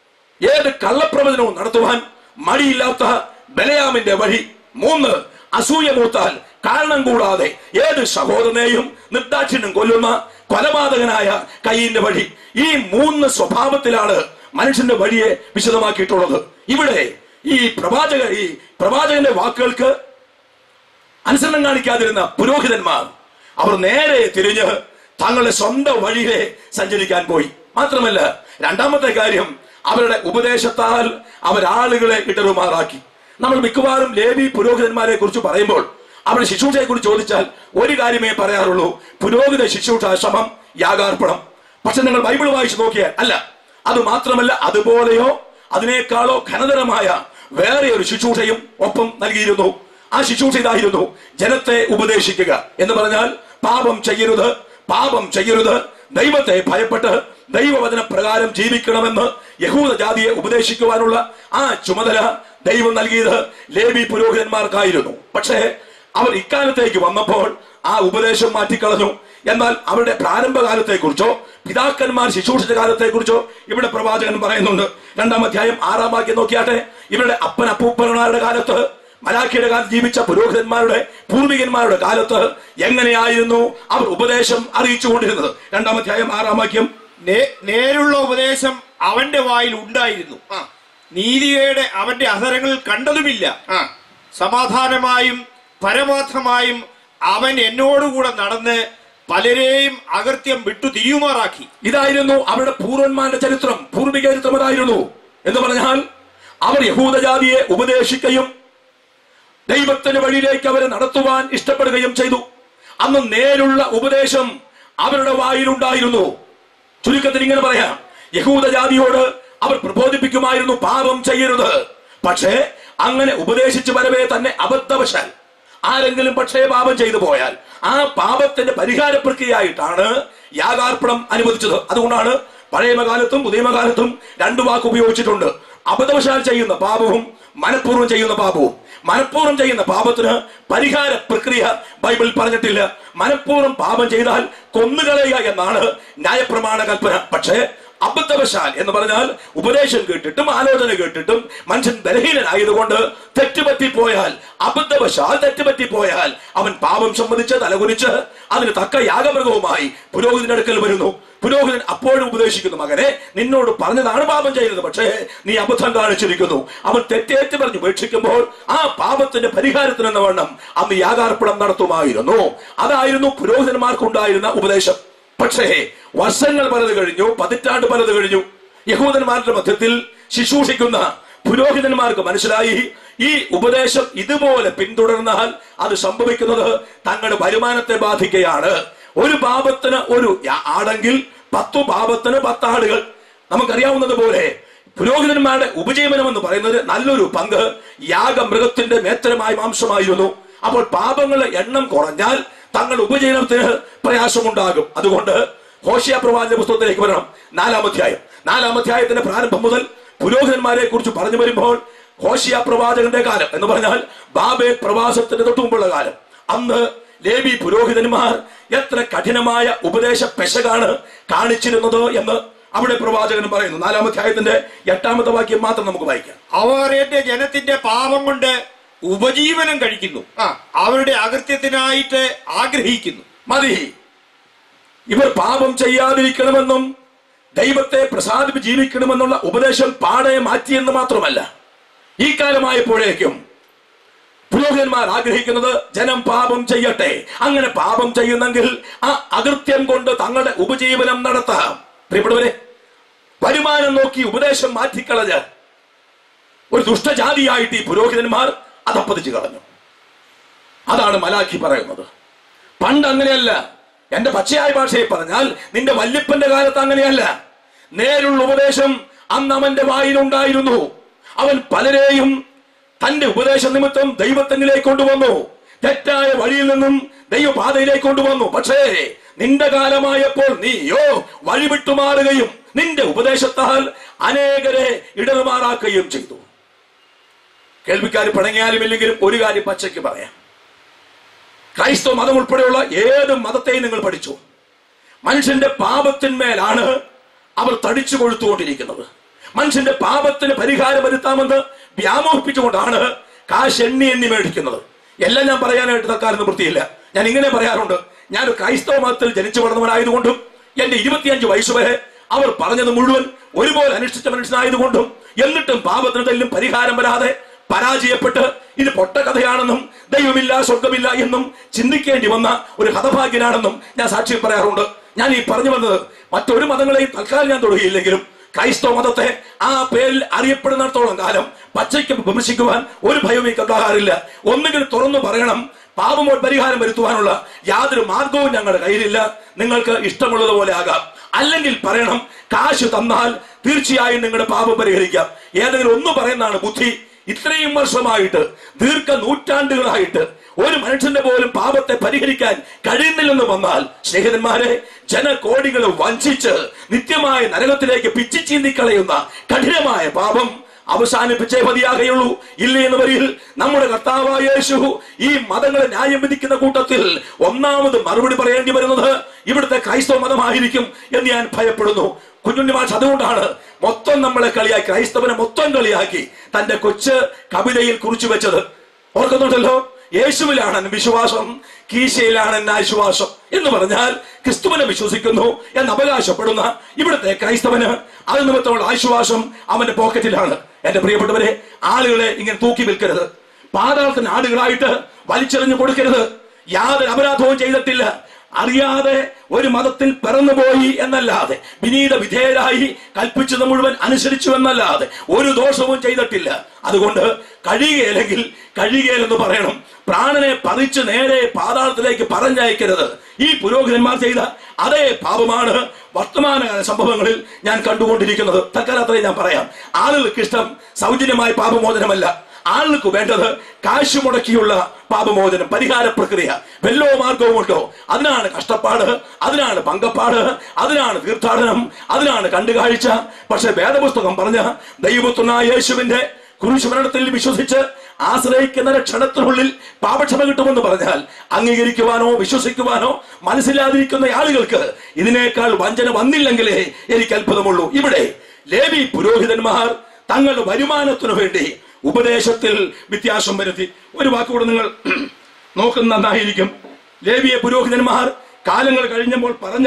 ഏത് കള്ളപ്രവചനവും നടത്തുവാൻ മടിയില്ലാത്ത ബലയാമിന്റെ വഴി മൂന്ന് അസൂയ മൂത്താൽ കാരണം കൂടാതെ ഏത് സഹോദരനെയും നിർദാക്ഷിണ്യം കൊല്ലുന്ന കൊലപാതകനായ കയ്യിന്റെ വഴി ഈ മൂന്ന് സ്വഭാവത്തിലാണ് മനുഷ്യന്റെ വഴിയെ വിശദമാക്കിയിട്ടുള്ളത് ഇവിടെ ഈ പ്രവാചക ഈ പ്രവാചകന്റെ വാക്കുകൾക്ക് അനുസരണം കാണിക്കാതിരുന്ന പുരോഹിതന്മാർ അവർ നേരെ തിരിഞ്ഞ് തങ്ങളുടെ സ്വന്തം വഴിയെ സഞ്ചരിക്കാൻ പോയി മാത്രമല്ല രണ്ടാമത്തെ കാര്യം അവരുടെ ഉപദേശത്താൽ അവരാളുകളെ ഇടറുമാറാക്കി നമ്മൾ മിക്കവാറും ലേവി പുരോഹിതന്മാരെ കുറിച്ച് പറയുമ്പോൾ അവരുടെ ശുശ്രൂഷയെ കുറിച്ച് ചോദിച്ചാൽ ഒരു കാര്യമേ പറയാറുള്ളൂ പുരോഹിത ശുശ്രൂഷ ശ്രമം യാഗാർപ്പണം പക്ഷെ നിങ്ങൾ ബൈബിൾ വായിച്ചു നോക്കിയാൽ അല്ല അത് മാത്രമല്ല അതുപോലെയോ അതിനേക്കാളോ ഘനതരമായ വേറെ ഒരു ശുശ്രൂഷയും ഒപ്പം നൽകിയിരുന്നു ആ ശുശ്രൂഷ ഇതായിരുന്നു ജനത്തെ ഉപദേശിക്കുക എന്ന് പറഞ്ഞാൽ പാപം ചെയ്യരുത് പാപം ചെയ്യരുത് ദൈവത്തെ ഭയപ്പെട്ട് ദൈവവചന പ്രകാരം ജീവിക്കണമെന്ന് യഹൂദ ജാതിയെ ഉപദേശിക്കുവാനുള്ള ആ ചുമതല ദൈവം നൽകിയത് ലേബി പുരോഹിതന്മാർക്കായിരുന്നു പക്ഷേ അവർ ഇക്കാലത്തേക്ക് വന്നപ്പോൾ ആ ഉപദേശം മാറ്റിക്കളഞ്ഞു എന്നാൽ അവരുടെ പ്രാരംഭകാലത്തെക്കുറിച്ചോ പിതാക്കന്മാർ ശുശ്രൂഷിച്ച കാലത്തെക്കുറിച്ചോ ഇവിടെ പ്രവാചകൻ പറയുന്നുണ്ട് രണ്ടാം അധ്യായം ആറാം വാക്യം നോക്കിയാട്ടെ ഇവരുടെ അപ്പൻ അപ്പൂപ്പന്മാരുടെ കാലത്ത് മലാഖിയുടെ കാലത്ത് ജീവിച്ച പുരോഹിതന്മാരുടെ പൂർവികന്മാരുടെ കാലത്ത് എങ്ങനെയായിരുന്നു അവർ ഉപദേശം അറിയിച്ചുകൊണ്ടിരുന്നത് രണ്ടാം അധ്യായം ആറാം വാക്യം നേ- നേരുള്ള ഉപദേശം അവന്റെ വായിൽ ഉണ്ടായിരുന്നു നീതിയുടെ അവന്റെ അധരങ്ങളിൽ കണ്ടതുമില്ല സമാധാനമായും പരമാർത്ഥമായും അവൻ എന്നോടുകൂടെ നടന്ന് പലരെയും അകൃത്യം വിട്ടു തിരിയുമാറാക്കി ഇതായിരുന്നു അവരുടെ പൂർവന്മാരുടെ ചരിത്രം പൂർവിക ചരിത്രം അതായിരുന്നു എന്ന് പറഞ്ഞാൽ അവർ യഹൂദജാതിയെ ഉപദേശിക്കുകയും ദൈവത്തിന്റെ വഴിയിലേക്ക് അവരെ നടത്തുവാൻ ഇഷ്ടപ്പെടുകയും ചെയ്തു അന്ന് നേരുള്ള ഉപദേശം അവരുടെ വായിലുണ്ടായിരുന്നു ചുരുക്കത്തിൽ ഇങ്ങനെ പറയാം യഹൂദജാതിയോട് അവർ പ്രബോധിപ്പിക്കുമായിരുന്നു പാപം ചെയ്യരുത് പക്ഷേ അങ്ങനെ ഉപദേശിച്ചു വരവേ തന്നെ അബദ്ധവശാൽ ആരെങ്കിലും പക്ഷേ പാപം ചെയ്തു പോയാൽ ആ പാപത്തിന്റെ പരിഹാര പ്രക്രിയയായിട്ടാണ് യാഗാർപ്പണം അനുവദിച്ചത് അതുകൊണ്ടാണ് പഴയമകാലത്തും പുതിയമകാലത്തും രണ്ടു വാക്ക് ഉപയോഗിച്ചിട്ടുണ്ട് അബദ്ധവശാൽ ചെയ്യുന്ന പാപവും മനഃപൂർവ്വം ചെയ്യുന്ന പാപവും മനഃപൂർവ്വം ചെയ്യുന്ന പാപത്തിന് പരിഹാര പ്രക്രിയ ബൈബിൾ പറഞ്ഞിട്ടില്ല മനഃപൂർവ്വം പാപം ചെയ്താൽ കൊന്നുകളയുക എന്നാണ് ന്യായപ്രമാണ കൽപ്പന പക്ഷേ അബദ്ധവശാൽ എന്ന് പറഞ്ഞാൽ ഉപദേശം കേട്ടിട്ടും ആലോചന കേട്ടിട്ടും മനുഷ്യൻ ബലഹീനനായതുകൊണ്ട് തെറ്റുപറ്റിപ്പോയാൽ അബദ്ധവശാൽ തെറ്റുപറ്റിപ്പോയാൽ അവൻ പാപം സംബന്ധിച്ച് തലകുനിച്ച് അതിന് തക്ക യാഗമൃഗവുമായി പുരോഹിതന്റെ അടുക്കൽ വരുന്നു പുരോഹിതൻ അപ്പോഴും ഉപദേശിക്കുന്നു മകനെ നിന്നോട് പറഞ്ഞതാണ് പാപം ചെയ്യുന്നത് പക്ഷേ നീ അബദ്ധം കാണിച്ചിരിക്കുന്നു അവൻ തെറ്റേറ്റ് പറഞ്ഞ് ഉപേക്ഷിക്കുമ്പോൾ ആ പാപത്തിന്റെ പരിഹാരത്തിനെന്ന വണ്ണം അന്ന് യാഗാർപ്പണം നടത്തുമായിരുന്നു അതായിരുന്നു പുരോഹിതന്മാർക്കുണ്ടായിരുന്ന ഉപദേശം പക്ഷേ വർഷങ്ങൾ പലത് കഴിഞ്ഞു പതിറ്റാണ്ട് പലത് കഴിഞ്ഞു യഹൂദന്മാരുടെ മധ്യത്തിൽ ശുശ്രൂഷിക്കുന്ന പുരോഹിതന്മാർക്ക് മനസ്സിലായി ഈ ഉപദേശം ഇതുപോലെ പിന്തുടർന്നാൽ അത് സംഭവിക്കുന്നത് തങ്ങളുടെ വരുമാനത്തെ ബാധിക്കുകയാണ് ഒരു പാപത്തിന് ഒരു യാ- ആടെങ്കിൽ പത്തു പാപത്തിന് പത്താടുകൾ നമുക്കറിയാവുന്നത് പോലെ പുരോഹിതന്മാരുടെ ഉപജീവനം എന്ന് പറയുന്നത് നല്ലൊരു പങ്ക് യാഗമൃഗത്തിന്റെ മേത്തരമായ മാംസമായിരുന്നു അപ്പോൾ പാപങ്ങളുടെ എണ്ണം കുറഞ്ഞാൽ തങ്ങളുടെ ഉപജീവനത്തിന് പ്രയാസമുണ്ടാകും അതുകൊണ്ട് ഹോഷിയ പ്രവാചക പുസ്തകത്തിലേക്ക് വരണം നാലാം അധ്യായം നാലാം അധ്യായത്തിന്റെ പ്രാരംഭം മുതൽ പുരോഹിതന്മാരെ കുറിച്ച് പറഞ്ഞു വരുമ്പോൾ ഹോഷിയ പ്രവാചകന്റെ കാലം എന്ന് പറഞ്ഞാൽ ബാബേ പ്രവാസത്തിന്റെ തൊട്ടു മുമ്പുള്ള കാലം അന്ന് ലേബി പുരോഹിതന്മാർ എത്ര കഠിനമായ ഉപദേശ പെശകാണ് കാണിച്ചിരുന്നത് എന്ന് അവിടെ പ്രവാചകൻ പറയുന്നു നാലാം അധ്യായത്തിന്റെ എട്ടാമത്തെ വാക്യം മാത്രം നമുക്ക് വായിക്കാം അവർ എന്റെ ജനത്തിന്റെ പാപം കൊണ്ട് ഉപജീവനം കഴിക്കുന്നു അവരുടെ അകൃത്യത്തിനായിട്ട് ആഗ്രഹിക്കുന്നു മതി ഇവർ പാപം ചെയ്യാതിരിക്കണമെന്നും ദൈവത്തെ പ്രസാദിപ്പ് ജീവിക്കണമെന്നുള്ള ഉപദേശം പാടെ മാറ്റിയെന്ന് മാത്രമല്ല ഈ കാലമായപ്പോഴേക്കും പുരോഹിതന്മാർ ആഗ്രഹിക്കുന്നത് ജനം പാപം ചെയ്യട്ടെ അങ്ങനെ പാപം ചെയ്യുന്നെങ്കിൽ ആ അകൃത്യം കൊണ്ട് തങ്ങളുടെ ഉപജീവനം നടത്താം പ്രിയപ്പെട്ടവരെ വരുമാനം നോക്കി ഉപദേശം മാറ്റിക്കളഞ്ഞ് ഒരു ദുഷ്ടജാതിയായിട്ട് ഈ പുരോഹിതന്മാർ അതപ്പതിച്ചു കളഞ്ഞു അതാണ് മലാഖി പറയുന്നത് പണ്ട് അങ്ങനെയല്ല എന്റെ പച്ചയായ ഭാഷയിൽ പറഞ്ഞാൽ നിന്റെ വല്യപ്പന്റെ കാലത്ത് അങ്ങനെയല്ല നേരുള്ള ഉപദേശം അന്ന് അവന്റെ വായിലുണ്ടായിരുന്നു അവൻ പലരെയും തന്റെ ഉപദേശ നിമിത്തം ദൈവത്തിലേക്ക് കൊണ്ടുവന്നു തെറ്റായ വഴിയിൽ നിന്നും ദൈവപാതയിലേക്ക് കൊണ്ടുവന്നു പക്ഷേ നിന്റെ കാലമായപ്പോൾ നീയോ വഴിവിട്ടു മാറുകയും നിന്റെ ഉപദേശത്താൽ അനേകരെ ഇടതുമാറാക്കുകയും ചെയ്തു കേൾവിക്കാർ പിണങ്ങിയാലും ഇല്ലെങ്കിലും ഒരു കാര്യം പച്ചയ്ക്ക് പറയാം ക്രൈസ്തവ മതം ഉൾപ്പെടെയുള്ള ഏത് മതത്തെയും നിങ്ങൾ പഠിച്ചു മനുഷ്യന്റെ പാപത്തിന്മേലാണ് അവർ തടിച്ചു കൊഴുത്തുകൊണ്ടിരിക്കുന്നത് മനുഷ്യന്റെ പാപത്തിന് പരിഹാരം വരുത്താമെന്ന് വ്യാമോഹിപ്പിച്ചുകൊണ്ടാണ് കാശ് എണ്ണി എണ്ണി മേടിക്കുന്നത് എല്ലാം ഞാൻ പറയാനായിട്ട് തൽക്കാലം വൃത്തിയില്ല ഞാൻ ഇങ്ങനെ പറയാറുണ്ട് ഞാൻ ഒരു ക്രൈസ്തവ മതത്തിൽ ജനിച്ചു വളർന്നവനായതുകൊണ്ടും എന്റെ ഇരുപത്തിയഞ്ച് വയസ്സ് വരെ അവർ പറഞ്ഞത് മുഴുവൻ ഒരുപോലെ അനുഷ്ഠിച്ച മനുഷ്യനായതുകൊണ്ടും എന്നിട്ടും പാപത്തിന് തെല്ലും പരിഹാരം വരാതെ പരാജയപ്പെട്ട് ഇത് പൊട്ടക്കഥയാണെന്നും ദൈവമില്ല സ്വർഗമില്ല എന്നും ചിന്തിക്കേണ്ടി വന്ന ഒരു ഹതഭാഗ്യനാണെന്നും ഞാൻ സാക്ഷ്യം പറയാറുണ്ട് ഞാൻ ഈ പറഞ്ഞു വന്നത് മറ്റൊരു മതങ്ങളെയും തൽക്കാലം ഞാൻ തൊടുകയില്ലെങ്കിലും ക്രൈസ്തവ മതത്തെ ആ പേരിൽ അറിയപ്പെടുന്നിടത്തോളം കാലം പച്ചയ്ക്ക് വിമർശിക്കുവാൻ ഒരു ഭയവും ഈ കണ്ടാകാറില്ല ഒന്നുകിൽ തുറന്നു പറയണം പാപമോ പരിഹാരം വരുത്തുവാനുള്ള യാതൊരു മാർഗവും ഞങ്ങളുടെ കയ്യിലില്ല നിങ്ങൾക്ക് ഇഷ്ടമുള്ളതുപോലെ ആകാം അല്ലെങ്കിൽ പറയണം കാശ് തന്നാൽ തീർച്ചയായും നിങ്ങളുടെ പാപം പരിഹരിക്കാം ഏതെങ്കിലും ഒന്ന് പറയുന്നതാണ് ബുദ്ധി ഇത്രയും വർഷമായിട്ട് ദീർഘ നൂറ്റാണ്ടുകളായിട്ട് ഒരു മനുഷ്യന്റെ പോലും പാപത്തെ പരിഹരിക്കാൻ കഴിയുന്നില്ലെന്ന് വന്നാൽ സ്നേഹിതന്മാരെ ജനകോടികളെ വഞ്ചിച്ച് നിത്യമായ നരകത്തിലേക്ക് പിച്ചി ചീന്തിക്കളയുന്ന കഠിനമായ പാപം അവസാനിപ്പിച്ചേ മതിയാകെയുള്ളൂ ഇല്ല എന്ന് വരിയിൽ നമ്മുടെ കർത്താവായ യേശു ഈ മതങ്ങളെ ന്യായം വിധിക്കുന്ന കൂട്ടത്തിൽ ഒന്നാമത് മറുപടി പറയേണ്ടി വരുന്നത് ഇവിടുത്തെ ക്രൈസ്തവ മതമായിരിക്കും എന്ന് ഞാൻ ഭയപ്പെടുന്നു കുഞ്ഞുണ്ണി മാഷ് അതുകൊണ്ടാണ് മൊത്തം നമ്മളെ കളിയാക്കി ക്രൈസ്തവനെ മൊത്തം കളിയാക്കി തന്റെ കൊച്ച് കവിതയിൽ കുറിച്ചു വെച്ചത് ഓർക്കുന്നുണ്ടല്ലോ യേശുവിലാണ് എൻ വിശ്വാസം കീശയിലാണ് എൻ ആശ്വാസം എന്ന് പറഞ്ഞാൽ ക്രിസ്തുവിനെ വിശ്വസിക്കുന്നു എന്ന് അവകാശപ്പെടുന്ന ഇവിടുത്തെ ക്രൈസ്തവന് അത് നിമിത്തമുള്ള ആശ്വാസം അവന്റെ പോക്കറ്റിലാണ് എന്റെ പ്രിയപ്പെട്ടവരെ ആളുകളെ ഇങ്ങനെ തൂക്കി വിൽക്കരുത് പാതാളത്തിന് ആടുകളായിട്ട് വലിച്ചെറിഞ്ഞു കൊടുക്കരുത് യാതൊരു അപരാധവും ചെയ്തിട്ടില്ല അറിയാതെ ഒരു മതത്തിൽ പിറന്നുപോയി എന്നല്ലാതെ വിനീത വിധേയരായി കൽപ്പിച്ചത് മുഴുവൻ അനുസരിച്ചു എന്നല്ലാതെ ഒരു ദോഷവും ചെയ്തിട്ടില്ല അതുകൊണ്ട് കഴിയുകയില്ലെങ്കിൽ കഴിയുകയില്ലെന്ന് പറയണം പ്രാണനെ പറിച്ച് നേരെ പാതാളത്തിലേക്ക് പറഞ്ഞയക്കരുത് ഈ പുരോഹിതന്മാർ ചെയ്ത അതേ പാപമാണ് വർത്തമാനകാല സംഭവങ്ങളിൽ ഞാൻ കണ്ടുകൊണ്ടിരിക്കുന്നത് തൽക്കാലത്രേ ഞാൻ പറയാം ആളുകൾക്ക് ഇഷ്ടം സൗജന്യമായ പാപമോചനമല്ല ആളുകൾക്ക് വേണ്ടത് കാശ് മുടക്കിയുള്ള പാപമോചനം പരിഹാര പ്രക്രിയ വെല്ലോ മാർഗവുമുണ്ടോ അതിനാണ് കഷ്ടപ്പാട് അതിനാണ് പങ്കപ്പാട് അതിനാണ് തീർത്ഥാടനം അതിനാണ് കണ്ടുകാഴ്ച പക്ഷെ വേദപുസ്തകം പറഞ്ഞ ദൈവത്തുനായ യേശുവിന്റെ കുരിശുമരണത്തിൽ വിശ്വസിച്ച് ആശ്രയിക്കുന്ന ക്ഷണത്തിനുള്ളിൽ പാപക്ഷമ കിട്ടുമെന്ന് പറഞ്ഞാൽ അംഗീകരിക്കുവാനോ വിശ്വസിക്കുവാനോ മനസ്സിലാതിരിക്കുന്ന ആളുകൾക്ക് ഇതിനേക്കാൾ വഞ്ചന വന്നില്ലെങ്കിലേ എനിക്ക് അത്ഭുതമുള്ളൂ ഇവിടെ ലേവി പുരോഹിതന്മാർ തങ്ങളുടെ വരുമാനത്തിനു വേണ്ടി ഉപദേശത്തിൽ വ്യത്യാസം വരുത്തി ഒരു വാക്കുകൂടെ നിങ്ങൾ നോക്കുന്ന നന്നായിരിക്കും ലേവിയ പുരോഹിതന്മാർ കാലങ്ങൾ കഴിഞ്ഞപ്പോൾ പറഞ്ഞ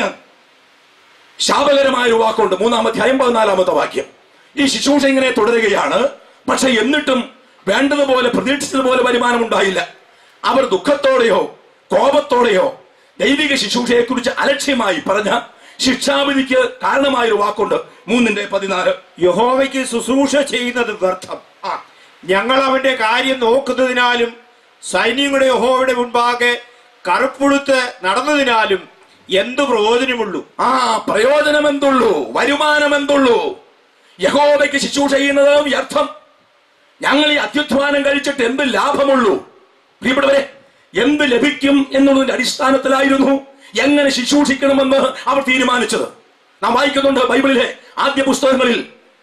ശാപകരമായ ഒരു വാക്കുണ്ട് മൂന്നാമത്തെ അമ്പത്തിനാലാമത്തെ വാക്യം ഈ ശുശ്രൂഷ ഇങ്ങനെ തുടരുകയാണ് പക്ഷെ എന്നിട്ടും വേണ്ടതുപോലെ പ്രതീക്ഷിച്ചതുപോലെ വരുമാനം ഉണ്ടായില്ല അവർ ദുഃഖത്തോടെയോ കോപത്തോടെയോ ദൈവിക ശുശ്രൂഷയെ കുറിച്ച് അലക്ഷ്യമായി പറഞ്ഞ ശിക്ഷാവിധിക്ക് കാരണമായ ഒരു വാക്കുണ്ട് മൂന്നിന്റെ പതിനാല് യഹോവയ്ക്ക് ശുശ്രൂഷ ചെയ്യുന്നത് വ്യർത്ഥം ആ ഞങ്ങൾ അവന്റെ കാര്യം നോക്കുന്നതിനാലും സൈന്യങ്ങളുടെ യഹോവയുടെ മുൻപാകെ കറുപ്പുടുത്ത് നടന്നതിനാലും എന്തു പ്രയോജനമുള്ളൂ ആ പ്രയോജനം എന്തുള്ളൂ വരുമാനം എന്തുള്ളൂ യഹോവയ്ക്ക് ശുശ്രൂഷ ചെയ്യുന്നത് വ്യർത്ഥം ഞങ്ങൾ ഈ അത്യുത്ഥാനം കഴിച്ചിട്ട് എന്ത് ലാഭമുള്ളൂ പ്രിയപ്പെട്ടവരെ എന്ത് ലഭിക്കും എന്നുള്ളതിന്റെ അടിസ്ഥാനത്തിലായിരുന്നു എങ്ങനെ ശുശ്രൂഷിക്കണമെന്ന് അവർ തീരുമാനിച്ചത് നാം വായിക്കുന്നുണ്ട് ബൈബിളിലെ ആദ്യ പുസ്തകങ്ങളിൽ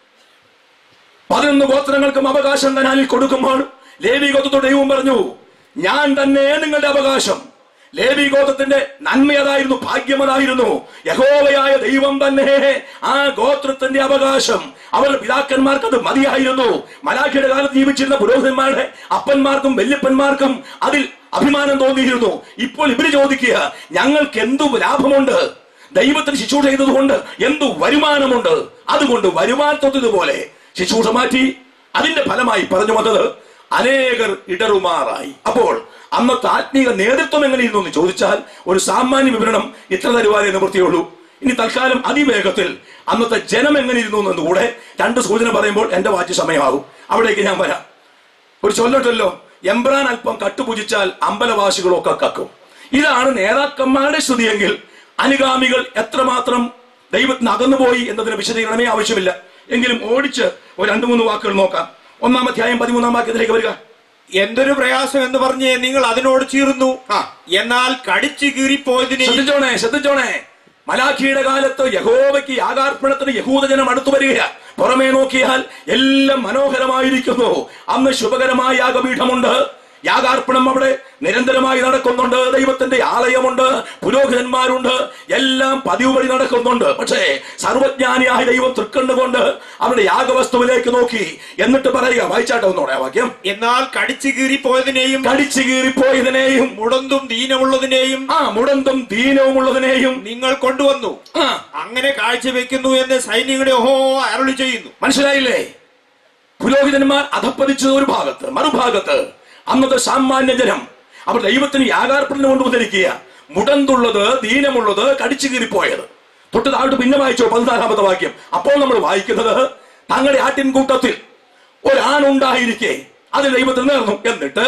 പതിനൊന്ന് ഗോത്രങ്ങൾക്കും അവകാശം കനാലിൽ കൊടുക്കുമ്പോൾ ലേവി ഗോത്രത്തോട് ദൈവം പറഞ്ഞു ഞാൻ തന്നെ നിങ്ങളുടെ അവകാശം ലേവി ഗോത്രത്തിന്റെ നന്മയതായിരുന്നു ഭാഗ്യമതായിരുന്നു യഹോവയായ ദൈവം തന്നെ ആ ഗോത്രത്തിന്റെ അവകാശം അവരുടെ പിതാക്കന്മാർക്ക് അത് മതിയായിരുന്നു മലാഖിയുടെ കാലത്ത് ജീവിച്ചിരുന്ന പുരോഹിതന്മാരുടെ അപ്പന്മാർക്കും വല്യപ്പന്മാർക്കും അതിൽ അഭിമാനം തോന്നിയിരുന്നു ഇപ്പോൾ ഇവര് ചോദിക്കുക ഞങ്ങൾക്ക് എന്തു ലാഭമുണ്ട് ദൈവത്തിന് ശുശ്രൂഷ ചെയ്തതുകൊണ്ട് എന്തു വരുമാനമുണ്ട് അതുകൊണ്ട് വരുമാനത്വത്തിതുപോലെ ശുശ്രൂഷ മാറ്റി അതിന്റെ ഫലമായി പറഞ്ഞു വന്നത് അനേകർ ഇടറുമാറായി അപ്പോൾ അന്നത്തെ ആത്മീയ നേതൃത്വം എങ്ങനെയിരുന്നു എന്ന് ചോദിച്ചാൽ ഒരു സാമാന്യ വിവരണം ഇത്ര തരുവാനേ നിവൃത്തിയുള്ളൂ ഇനി തൽക്കാലം അതിവേഗത്തിൽ അന്നത്തെ ജനം എങ്ങനെയിരുന്നു എന്നുകൂടെ രണ്ട് സൂചന പറയുമ്പോൾ എന്റെ വാച്ച് സമയമാകും അവിടേക്ക് ഞാൻ വരാം ഒരു ചൊല്ലട്ടല്ലോ എംബ്രാൻ അല്പം കട്ടുപൂജിച്ചാൽ അമ്പലവാസികളൊക്കെ കക്കും ഇതാണ് നേതാക്കന്മാരുടെ സ്തുതിയെങ്കിൽ അനുഗാമികൾ എത്രമാത്രം ദൈവത്തിന് അകന്നുപോയി എന്നതിന് വിശദീകരണമേ ആവശ്യമില്ല എങ്കിലും ഓടിച്ച് ഒരു രണ്ടു മൂന്ന് വാക്കുകൾ നോക്കാം ഒന്നാം അധ്യായം പതിമൂന്നാം വാക്യത്തിലേക്ക് വരിക എന്തൊരു പ്രയാസം എന്ന് പറഞ്ഞ് നിങ്ങൾ അതിനോട് ചീർന്നു ആ. എന്നാൽ കടിച്ചു കീറിപ്പോയതിനെ ശ്രദ്ധിച്ചോണേ ശ്രദ്ധിച്ചോണേ മലാഖിയുടെ കാലത്ത് യഹോവയ്ക്ക് യാഗാർപ്പണത്തിന് യഹൂദജനം അടുത്തു വരിക പുറമേ നോക്കിയാൽ എല്ലാം മനോഹരമായിരിക്കുന്നു അന്ന് ശുഭകരമായ യാഗപീഠമുണ്ട് യാഗാർപ്പണം അവിടെ നിരന്തരമായി നടക്കുന്നുണ്ട് ദൈവത്തിന്റെ ആലയമുണ്ട് പുരോഹിതന്മാരുണ്ട് എല്ലാം പതിവ് വഴി നടക്കുന്നുണ്ട് പക്ഷേ സർവജ്ഞാനിയായ ദൈവം തൃക്കണ്ണുകൊണ്ട് അവരുടെ യാഗവസ്തുവിലേക്ക് നോക്കി എന്നിട്ട് പറയുക വായിച്ചാട്ടെ ഒന്നോടെ ആ വാക്യം എന്നാൽ കടിച്ചു കീറിപ്പോയതിനെയും കടിച്ചു കീറിപ്പോയതിനെയും മുടന്തും ദീനമുള്ളതിനെയും ആ മുടന്തും ദീനവുമുള്ളതിനെയും നിങ്ങൾ കൊണ്ടുവന്നു ആ അങ്ങനെ കാഴ്ചവെക്കുന്നു എന്ന് സൈന്യങ്ങളുടെ ഓഹോ അരുളി ചെയ്യുന്നു മനസ്സിലായില്ലേ പുരോഹിതന്മാർ അധപ്പതിച്ചത് ഒരു ഭാഗത്ത് മറുഭാഗത്ത് അന്നത്തെ സാമാന്യ ജനം അവർ ദൈവത്തിന് യാഗാർപ്പണം കൊണ്ടുവന്നിരിക്കുക മുടന്തുള്ളത് ദീനമുള്ളത് കടിച്ചു കീറിപ്പോയത് തൊട്ട് താഴോട്ട് പിന്നെ വായിച്ചോ പതിനാലാമത്തെ വാക്യം അപ്പോൾ നമ്മൾ വായിക്കുന്നത് തങ്ങളുടെ ആട്ടിൻകൂട്ടത്തിൽ ഒരാണുണ്ടായിരിക്കെ അത് ദൈവത്തിന് നേർന്നു എന്നിട്ട്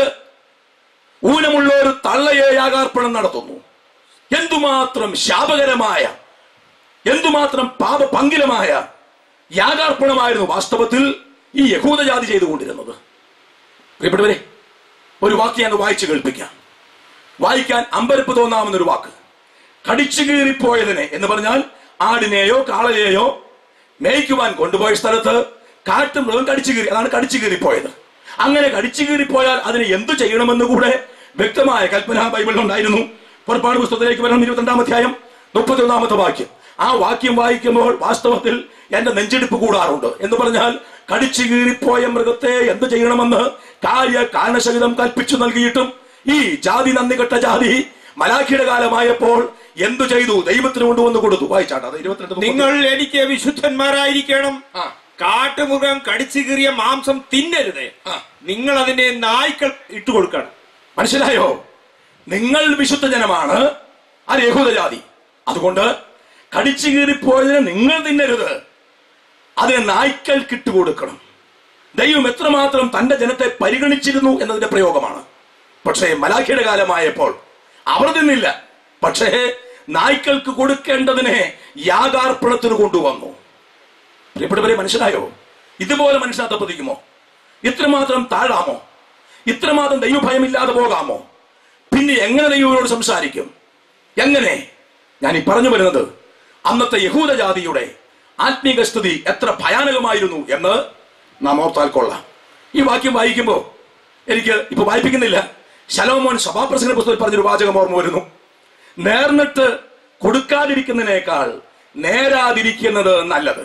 ഊനമുള്ള ഒരു തള്ളയെ യാഗാർപ്പണം നടത്തുന്നു എന്തുമാത്രം ശാപകരമായ എന്തുമാത്രം പാപ പങ്കിലമായ യാഗാർപ്പണമായിരുന്നു വാസ്തവത്തിൽ ഈ യഹൂദജാതി ചെയ്തുകൊണ്ടിരുന്നത് പ്രിയപ്പെട്ടവരെ ഒരു വാക്ക് ഞാൻ വായിച്ചു കേൾപ്പിക്കാം വായിക്കാൻ അമ്പരപ്പ് തോന്നാവുന്ന ഒരു വാക്ക് കടിച്ചു കീറിപ്പോയതിനെ എന്ന് പറഞ്ഞാൽ ആടിനെയോ കാളയെയോ മേയ്ക്കുവാൻ കൊണ്ടുപോയ സ്ഥലത്ത് കാട്ടുമൃഗം കടിച്ചു കീറി അതാണ് കടിച്ചു കീറിപ്പോയത് അങ്ങനെ കടിച്ചു കീറിപ്പോയാൽ അതിന് എന്തു ചെയ്യണമെന്ന് കൂടെ വ്യക്തമായ കൽപ്പന ബൈബിളിൽ ഉണ്ടായിരുന്നു പുറപ്പാട് പുസ്തകത്തിലേക്ക് വരണം ഇരുപത്തിരണ്ടാം അധ്യായം മുപ്പത്തി ഒന്നാമത്തെ വാക്യം ആ വാക്യം വായിക്കുമ്പോൾ വാസ്തവത്തിൽ എന്റെ നെഞ്ചെടുപ്പ് കൂടാറുണ്ട് എന്ന് പറഞ്ഞാൽ കടിച്ചു കീറിപ്പോയ മൃഗത്തെ എന്ത് ചെയ്യണമെന്ന് കാര്യ കാരണസഹിതം കൽപ്പിച്ചു നൽകിയിട്ടും ഈ ജാതി നന്ദി കെട്ട ജാതി മലാഖിയുടെ കാലമായപ്പോൾ എന്തു ചെയ്തു ദൈവത്തിന് കൊണ്ടുവന്ന് കൊടുത്തു വായിച്ചാട്ടെ അത് ഇരുപത്തിരണ്ട് മുപ്പത്തി- നിങ്ങൾ എനിക്ക് വിശുദ്ധന്മാരായിരിക്കണം ആ. കാട്ടുമൃഗം കടിച്ചു കീറിയ മാംസം തിന്നരുത് ആ. നിങ്ങൾ അതിനെ നായ്ക്കൾ ഇട്ടുകൊടുക്കണം മനസ്സിലായോ നിങ്ങൾ വിശുദ്ധ ജനമാണ് ആ യഹൂദ ജാതി അതുകൊണ്ട് കടിച്ചു കീറിപ്പോയതിനെ നിങ്ങൾ തിന്നരുത് അതിനെ നായ്ക്കൾക്ക് ഇട്ടുകൊടുക്കണം ദൈവം എത്രമാത്രം തന്റെ ജനത്തെ പരിഗണിച്ചിരുന്നു എന്നതിന്റെ പ്രയോഗമാണ് പക്ഷേ മലാഖിയുടെ കാലമായപ്പോൾ അവർ തിന്നില്ല പക്ഷേ നായ്ക്കൾക്ക് കൊടുക്കേണ്ടതിനെ യാഗാർപ്പണത്തിന് കൊണ്ടുവന്നു പ്രിയപ്പെട്ടവരെ മനസ്സിലായോ ഇതുപോലെ മനുഷ്യനകത്ത് പതിക്കുമോ ഇത്രമാത്രം താഴാമോ ഇത്രമാത്രം ദൈവഭയമില്ലാതെ പോകാമോ പിന്നെ എങ്ങനെ ദൈവത്തോട് സംസാരിക്കും എങ്ങനെ ഞാൻ ഈ പറഞ്ഞു വരുന്നത് അന്നത്തെ യഹൂദ ജാതിയുടെ ആത്മീക സ്ഥിതി എത്ര ഭയാനകമായിരുന്നു എന്ന് നാം ഓർത്താൽ കൊള്ളാം ഈ വാക്യം വായിക്കുമ്പോൾ എനിക്ക് ഇപ്പൊ വായിപ്പിക്കുന്നില്ല ശലോമോൻ സഭാപ്രസംഗ പുസ്തകത്തിൽ പറഞ്ഞൊരു വാചകം ഓർമ്മ വരുന്നു നേർന്നിട്ട് കൊടുക്കാതിരിക്കുന്നതിനേക്കാൾ നേരാതിരിക്കുന്നത് നല്ലത്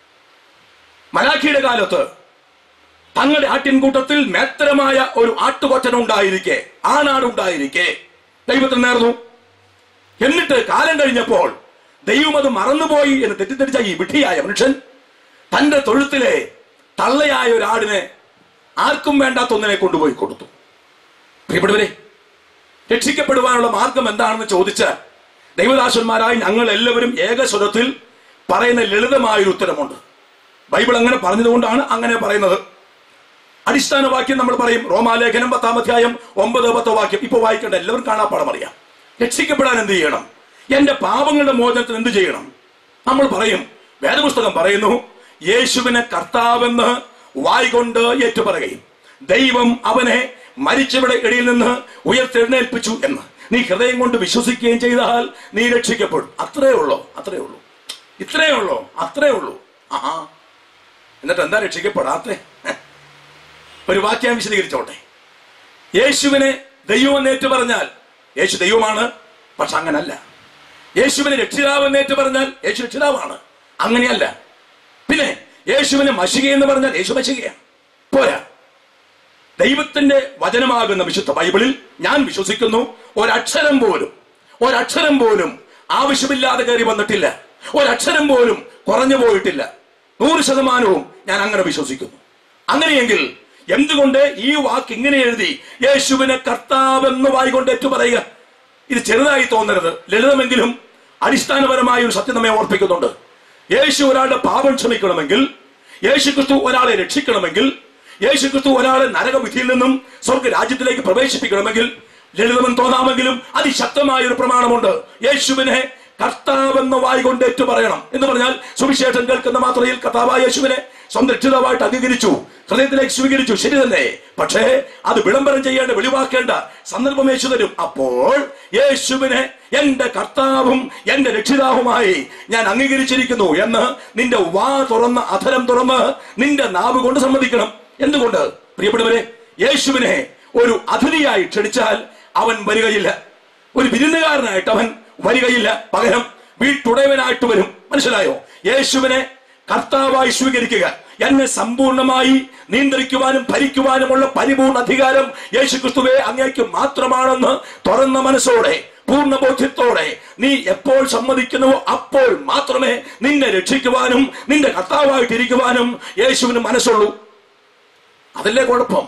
മലാഖിയുടെ കാലത്ത് തങ്ങളുടെ ആട്ടിൻകൂട്ടത്തിൽ മേത്തരമായ ഒരു ആട്ടുകൊറ്റൻ ഉണ്ടായിരിക്കെ ആണാട് ഉണ്ടായിരിക്കെ ദൈവത്തിന് നേർന്നു എന്നിട്ട് കാലം കഴിഞ്ഞപ്പോൾ ദൈവം അത് മറന്നുപോയി എന്ന് തെറ്റിദ്ധരിച്ച ഈ വിഡ്ഢിയായ മനുഷ്യൻ തന്റെ തൊഴുത്തിലെ തള്ളയായ ഒരു ആടിനെ ആർക്കും വേണ്ടാത്ത ഒന്നിനെ കൊണ്ടുപോയി കൊടുത്തു പ്രിയപ്പെട്ടവരെ രക്ഷിക്കപ്പെടുവാനുള്ള മാർഗം എന്താണെന്ന് ചോദിച്ചാൽ ദൈവദാസന്മാരായി ഞങ്ങൾ എല്ലാവരും ഏകസ്വരത്തിൽ പറയുന്ന ലളിതമായൊരു ഉത്തരമുണ്ട് ബൈബിൾ അങ്ങനെ പറഞ്ഞതുകൊണ്ടാണ് അങ്ങനെ പറയുന്നത് അടിസ്ഥാന വാക്യം നമ്മൾ പറയും റോമാലേഖനം പത്താം അധ്യായം ഒമ്പത് പത്തോ വാക്യം ഇപ്പൊ വായിക്കേണ്ട എല്ലാവരും കാണാപ്പാടം അറിയാം രക്ഷിക്കപ്പെടാൻ എന്ത് ചെയ്യണം എന്റെ പാപങ്ങളുടെ മോചനത്തിന് എന്ത് ചെയ്യണം നമ്മൾ പറയും വേദപുസ്തകം പറയുന്നു യേശുവിനെ കർത്താവെന്ന് വായികൊണ്ട് ഏറ്റുപറയുകയും ദൈവം അവനെ മരിച്ചവരുടെ ഇടയിൽ നിന്ന് ഉയർത്തെഴുന്നേൽപ്പിച്ചു എന്ന് നീ ഹൃദയം കൊണ്ട് വിശ്വസിക്കുകയും ചെയ്താൽ നീ രക്ഷിക്കപ്പെടും അത്രേ ഉള്ളൂ അത്രേ ഉള്ളൂ ഇത്രേ ഉള്ളൂ അത്രേ ഉള്ളൂ ആ എന്നിട്ട് എന്താ രക്ഷിക്കപ്പെടാത്തേ ഒരു വാക്യം വിശദീകരിച്ചോട്ടെ യേശുവിനെ ദൈവം എന്നേറ്റ് പറഞ്ഞാൽ യേശു ദൈവമാണ് പക്ഷെ അങ്ങനല്ല യേശുവിനെ രക്ഷിതാവ് എന്നേറ്റ് പറഞ്ഞാൽ യേശു രക്ഷിതാവാണ് അങ്ങനെയല്ല പിന്നെ യേശുവിനെ മഷിക എന്ന് പറഞ്ഞാൽ യേശു മഷികയാണ് പോരാ ദൈവത്തിന്റെ വചനമാകുന്ന വിശുദ്ധ ബൈബിളിൽ ഞാൻ വിശ്വസിക്കുന്നു ഒരക്ഷരം പോലും ഒരക്ഷരം പോലും ആവശ്യമില്ലാതെ കയറി വന്നിട്ടില്ല ഒരക്ഷരം പോലും കുറഞ്ഞു പോയിട്ടില്ല നൂറ് ശതമാനവും ഞാൻ അങ്ങനെ വിശ്വസിക്കുന്നു അങ്ങനെയെങ്കിൽ എന്തുകൊണ്ട് ഈ വാക്ക് ഇങ്ങനെ എഴുതി യേശുവിനെ കർത്താവെന്ന് വായിക്കൊണ്ട് ഏറ്റു പറയുക ഇത് ചെറുതായി തോന്നരുത് ലളിതമെങ്കിലും അടിസ്ഥാനപരമായ ഒരു സത്യം നമ്മെ ഓർപ്പിക്കുന്നുണ്ട് യേശു ഒരാളുടെ പാപം ക്ഷമിക്കണമെങ്കിൽ യേശു ക്രിസ്തു ഒരാളെ രക്ഷിക്കണമെങ്കിൽ യേശു ക്രിസ്തു ഒരാളെ നരകവിധിയിൽ നിന്നും സ്വർഗ രാജ്യത്തിലേക്ക് പ്രവേശിപ്പിക്കണമെങ്കിൽ ലളിതമെന്ന് തോന്നാമെങ്കിലും അതിശക്തമായ ഒരു പ്രമാണമുണ്ട് യേശുവിനെ കർത്താവെന്ന വായികൊണ്ട് ഏറ്റു പറയണം എന്ന് പറഞ്ഞാൽ സുവിശേഷം കേൾക്കുന്ന മാത്രയിൽ കർത്താവായ യേശുവിനെ സ്വന്തം രക്ഷിതാവായിട്ട് അംഗീകരിച്ചു ഹൃദയത്തിലേക്ക് സ്വീകരിച്ചു ശരി തന്നെ പക്ഷേ അത് വിളംബരം ചെയ്യേണ്ട വെളിവാക്കേണ്ട സന്ദർഭം യേശു തരും അപ്പോൾ യേശുവിനെ എന്റെ കർത്താവും എന്റെ രക്ഷിതാവുമായി ഞാൻ അംഗീകരിച്ചിരിക്കുന്നു എന്ന് നിന്റെ വാ തുറന്ന് അധരം തുറന്ന് നിന്റെ നാവ് കൊണ്ട് സമ്മതിക്കണം എന്തുകൊണ്ട് പ്രിയപ്പെട്ടവരെ യേശുവിനെ ഒരു അതിഥിയായി ക്ഷണിച്ചാൽ അവൻ വരികയില്ല ഒരു വിരുന്നുകാരനായിട്ട് അവൻ വരികയില്ല പകരം വീട്ടുടയവനായിട്ട് വരും മനസ്സിലായോ യേശുവിനെ കർത്താവായി സ്വീകരിക്കുക എന്നെ സമ്പൂർണമായി നിയന്ത്രിക്കുവാനും ഭരിക്കുവാനുമുള്ള പരിപൂർണ അധികാരം യേശു ക്രിസ്തുവെ അങ്ങേക്ക് മാത്രമാണെന്ന് തുറന്ന മനസ്സോടെ പൂർണ്ണ ബോധ്യത്തോടെ നീ എപ്പോൾ സമ്മതിക്കുന്നുവോ അപ്പോൾ മാത്രമേ നിന്നെ രക്ഷിക്കുവാനും നിന്റെ കർത്താവായിട്ടിരിക്കുവാനും യേശുവിന് മനസ്സുള്ളൂ അതല്ലേ കുഴപ്പം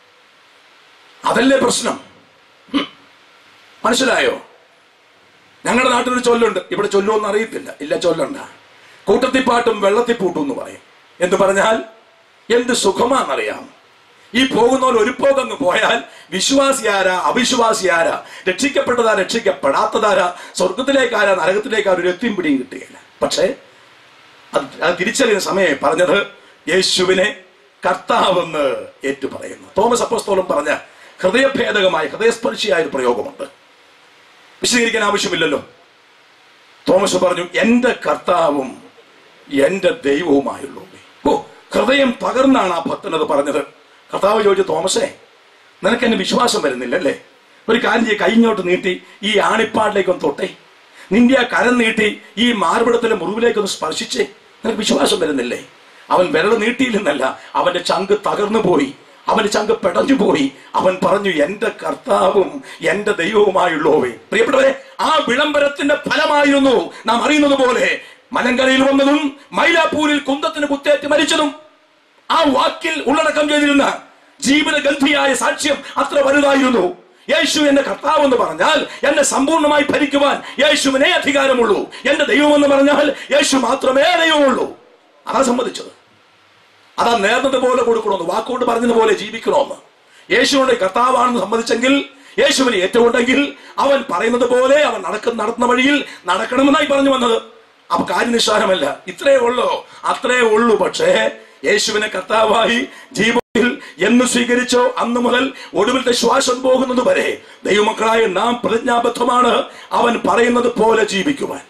അതല്ലേ പ്രശ്നം ഹും. മനസ്സിലായോ ഞങ്ങളുടെ നാട്ടിലൊരു ചൊല്ലുണ്ട് ഇവിടെ ചൊല്ലുമെന്ന് അറിയത്തില്ല ഇല്ല ചൊല്ലണ്ട കൂട്ടത്തിപ്പാട്ടും വെള്ളത്തിപ്പൂട്ടും എന്ന് പറയും എന്ന് പറഞ്ഞാൽ എന്ത് സുഖമാണെന്നറിയാം ഈ പോകുന്നവർ ഒരു പോകങ്ങ് പോയാൽ വിശ്വാസിയാരാ അവിശ്വാസിയാരാ രക്ഷിക്കപ്പെട്ടതാ രക്ഷിക്കപ്പെടാത്തതാരാ സ്വർഗത്തിലേക്കാരാ നരകത്തിലേക്കാരാ ഒരു എത്തിയും പിടിയും കിട്ടുകയില്ല പക്ഷേ അത് അത് തിരിച്ചറിയുന്ന സമയം പറഞ്ഞത് യേശുവിനെ കർത്താവെന്ന് ഏറ്റു പറയുന്നു തോമസ് അപ്പസ്തോലം പറഞ്ഞ ഹൃദയഭേദകമായ ഹൃദയസ്പർശിയായ ഒരു പ്രയോഗമുണ്ട് വിശദീകരിക്കാൻ ആവശ്യമില്ലല്ലോ തോമസ് പറഞ്ഞു എന്റെ കർത്താവും എന്റെ ദൈവവുമായുള്ളൂ ഓ ഹൃദയം തകർന്നാണ് ആ ഭക്തനത് പറഞ്ഞത് കർത്താവ് ചോദിച്ചു തോമസേ നിനക്ക് എന്നെ വിശ്വാസം വരുന്നില്ല അല്ലേ ഒരു കാര്യം ചെയ്യ കൈഞ്ഞോട്ട് നീട്ടി ഈ ആണിപ്പാടിലേക്കൊന്ന് തൊട്ടേ നിന്റെ ആ കരം നീട്ടി ഈ മാർബിടത്തിലെ മുറിവിലേക്കൊന്ന് സ്പർശിച്ചേ നിനക്ക് വിശ്വാസം വരുന്നില്ലേ അവൻ വിരൽ നീട്ടിയില്ലെന്നല്ല അവന്റെ ചങ്ക് തകർന്നു പോയി അവന്റെ ചങ്ക് പെടഞ്ഞു പോയി അവൻ പറഞ്ഞു എന്റെ കർത്താവും എന്റെ ദൈവവുമായുള്ളോവേ പ്രിയപ്പെട്ടവരെ ആ വിളംബരത്തിന്റെ ഫലമായിരുന്നു നാം അറിയുന്നത് പോലെ മലങ്കരയിൽ വന്നതും മൈലാപ്പൂരിൽ കുന്തത്തിന് കുത്തേറ്റ് മരിച്ചതും ആ വാക്കിൽ ഉള്ളടക്കം ചെയ്തിരുന്ന ജീവനഗന്ധിയായ സാക്ഷ്യം അത്ര വലുതായിരുന്നു യേശു എന്റെ കർത്താവ് എന്ന് പറഞ്ഞാൽ എന്നെ സമ്പൂർണ്ണമായി ഭരിക്കുവാൻ യേശുവിനെ അധികാരമുള്ളൂ എന്റെ ദൈവം എന്ന് പറഞ്ഞാൽ യേശു മാത്രമേ ദൈവമുള്ളൂ അതാ സമ്മതിച്ചത് അതാ നേർന്നത് പോലെ കൊടുക്കണമെന്ന് വാക്കുകൊണ്ട് പറഞ്ഞതുപോലെ ജീവിക്കണമെന്ന് യേശുവിന്റെ കർത്താവാണെന്ന് സമ്മതിച്ചെങ്കിൽ യേശുവിനെ ഏറ്റുകൊണ്ടെങ്കിൽ അവൻ പറയുന്നത് പോലെ അവൻ നടക്കുന്ന നടത്തുന്ന വഴിയിൽ നടക്കണമെന്നായി പറഞ്ഞു വന്നത് അപ്പൊ കാര്യം നിസ്സാരമല്ല ഇത്രേ ഉള്ളൂ അത്രേ ഉള്ളൂ പക്ഷേ യേശുവിനെ കർത്താവായി ജീവിതത്തിൽ എന്ന് സ്വീകരിച്ചോ അന്ന് മുതൽ ഒടുവിലത്തെ ശ്വാസം പോകുന്നത് വരെ ദൈവമക്കളായ നാം പ്രതിജ്ഞാബദ്ധമാണ് അവൻ പറയുന്നത് പോലെ ജീവിക്കുവാൻ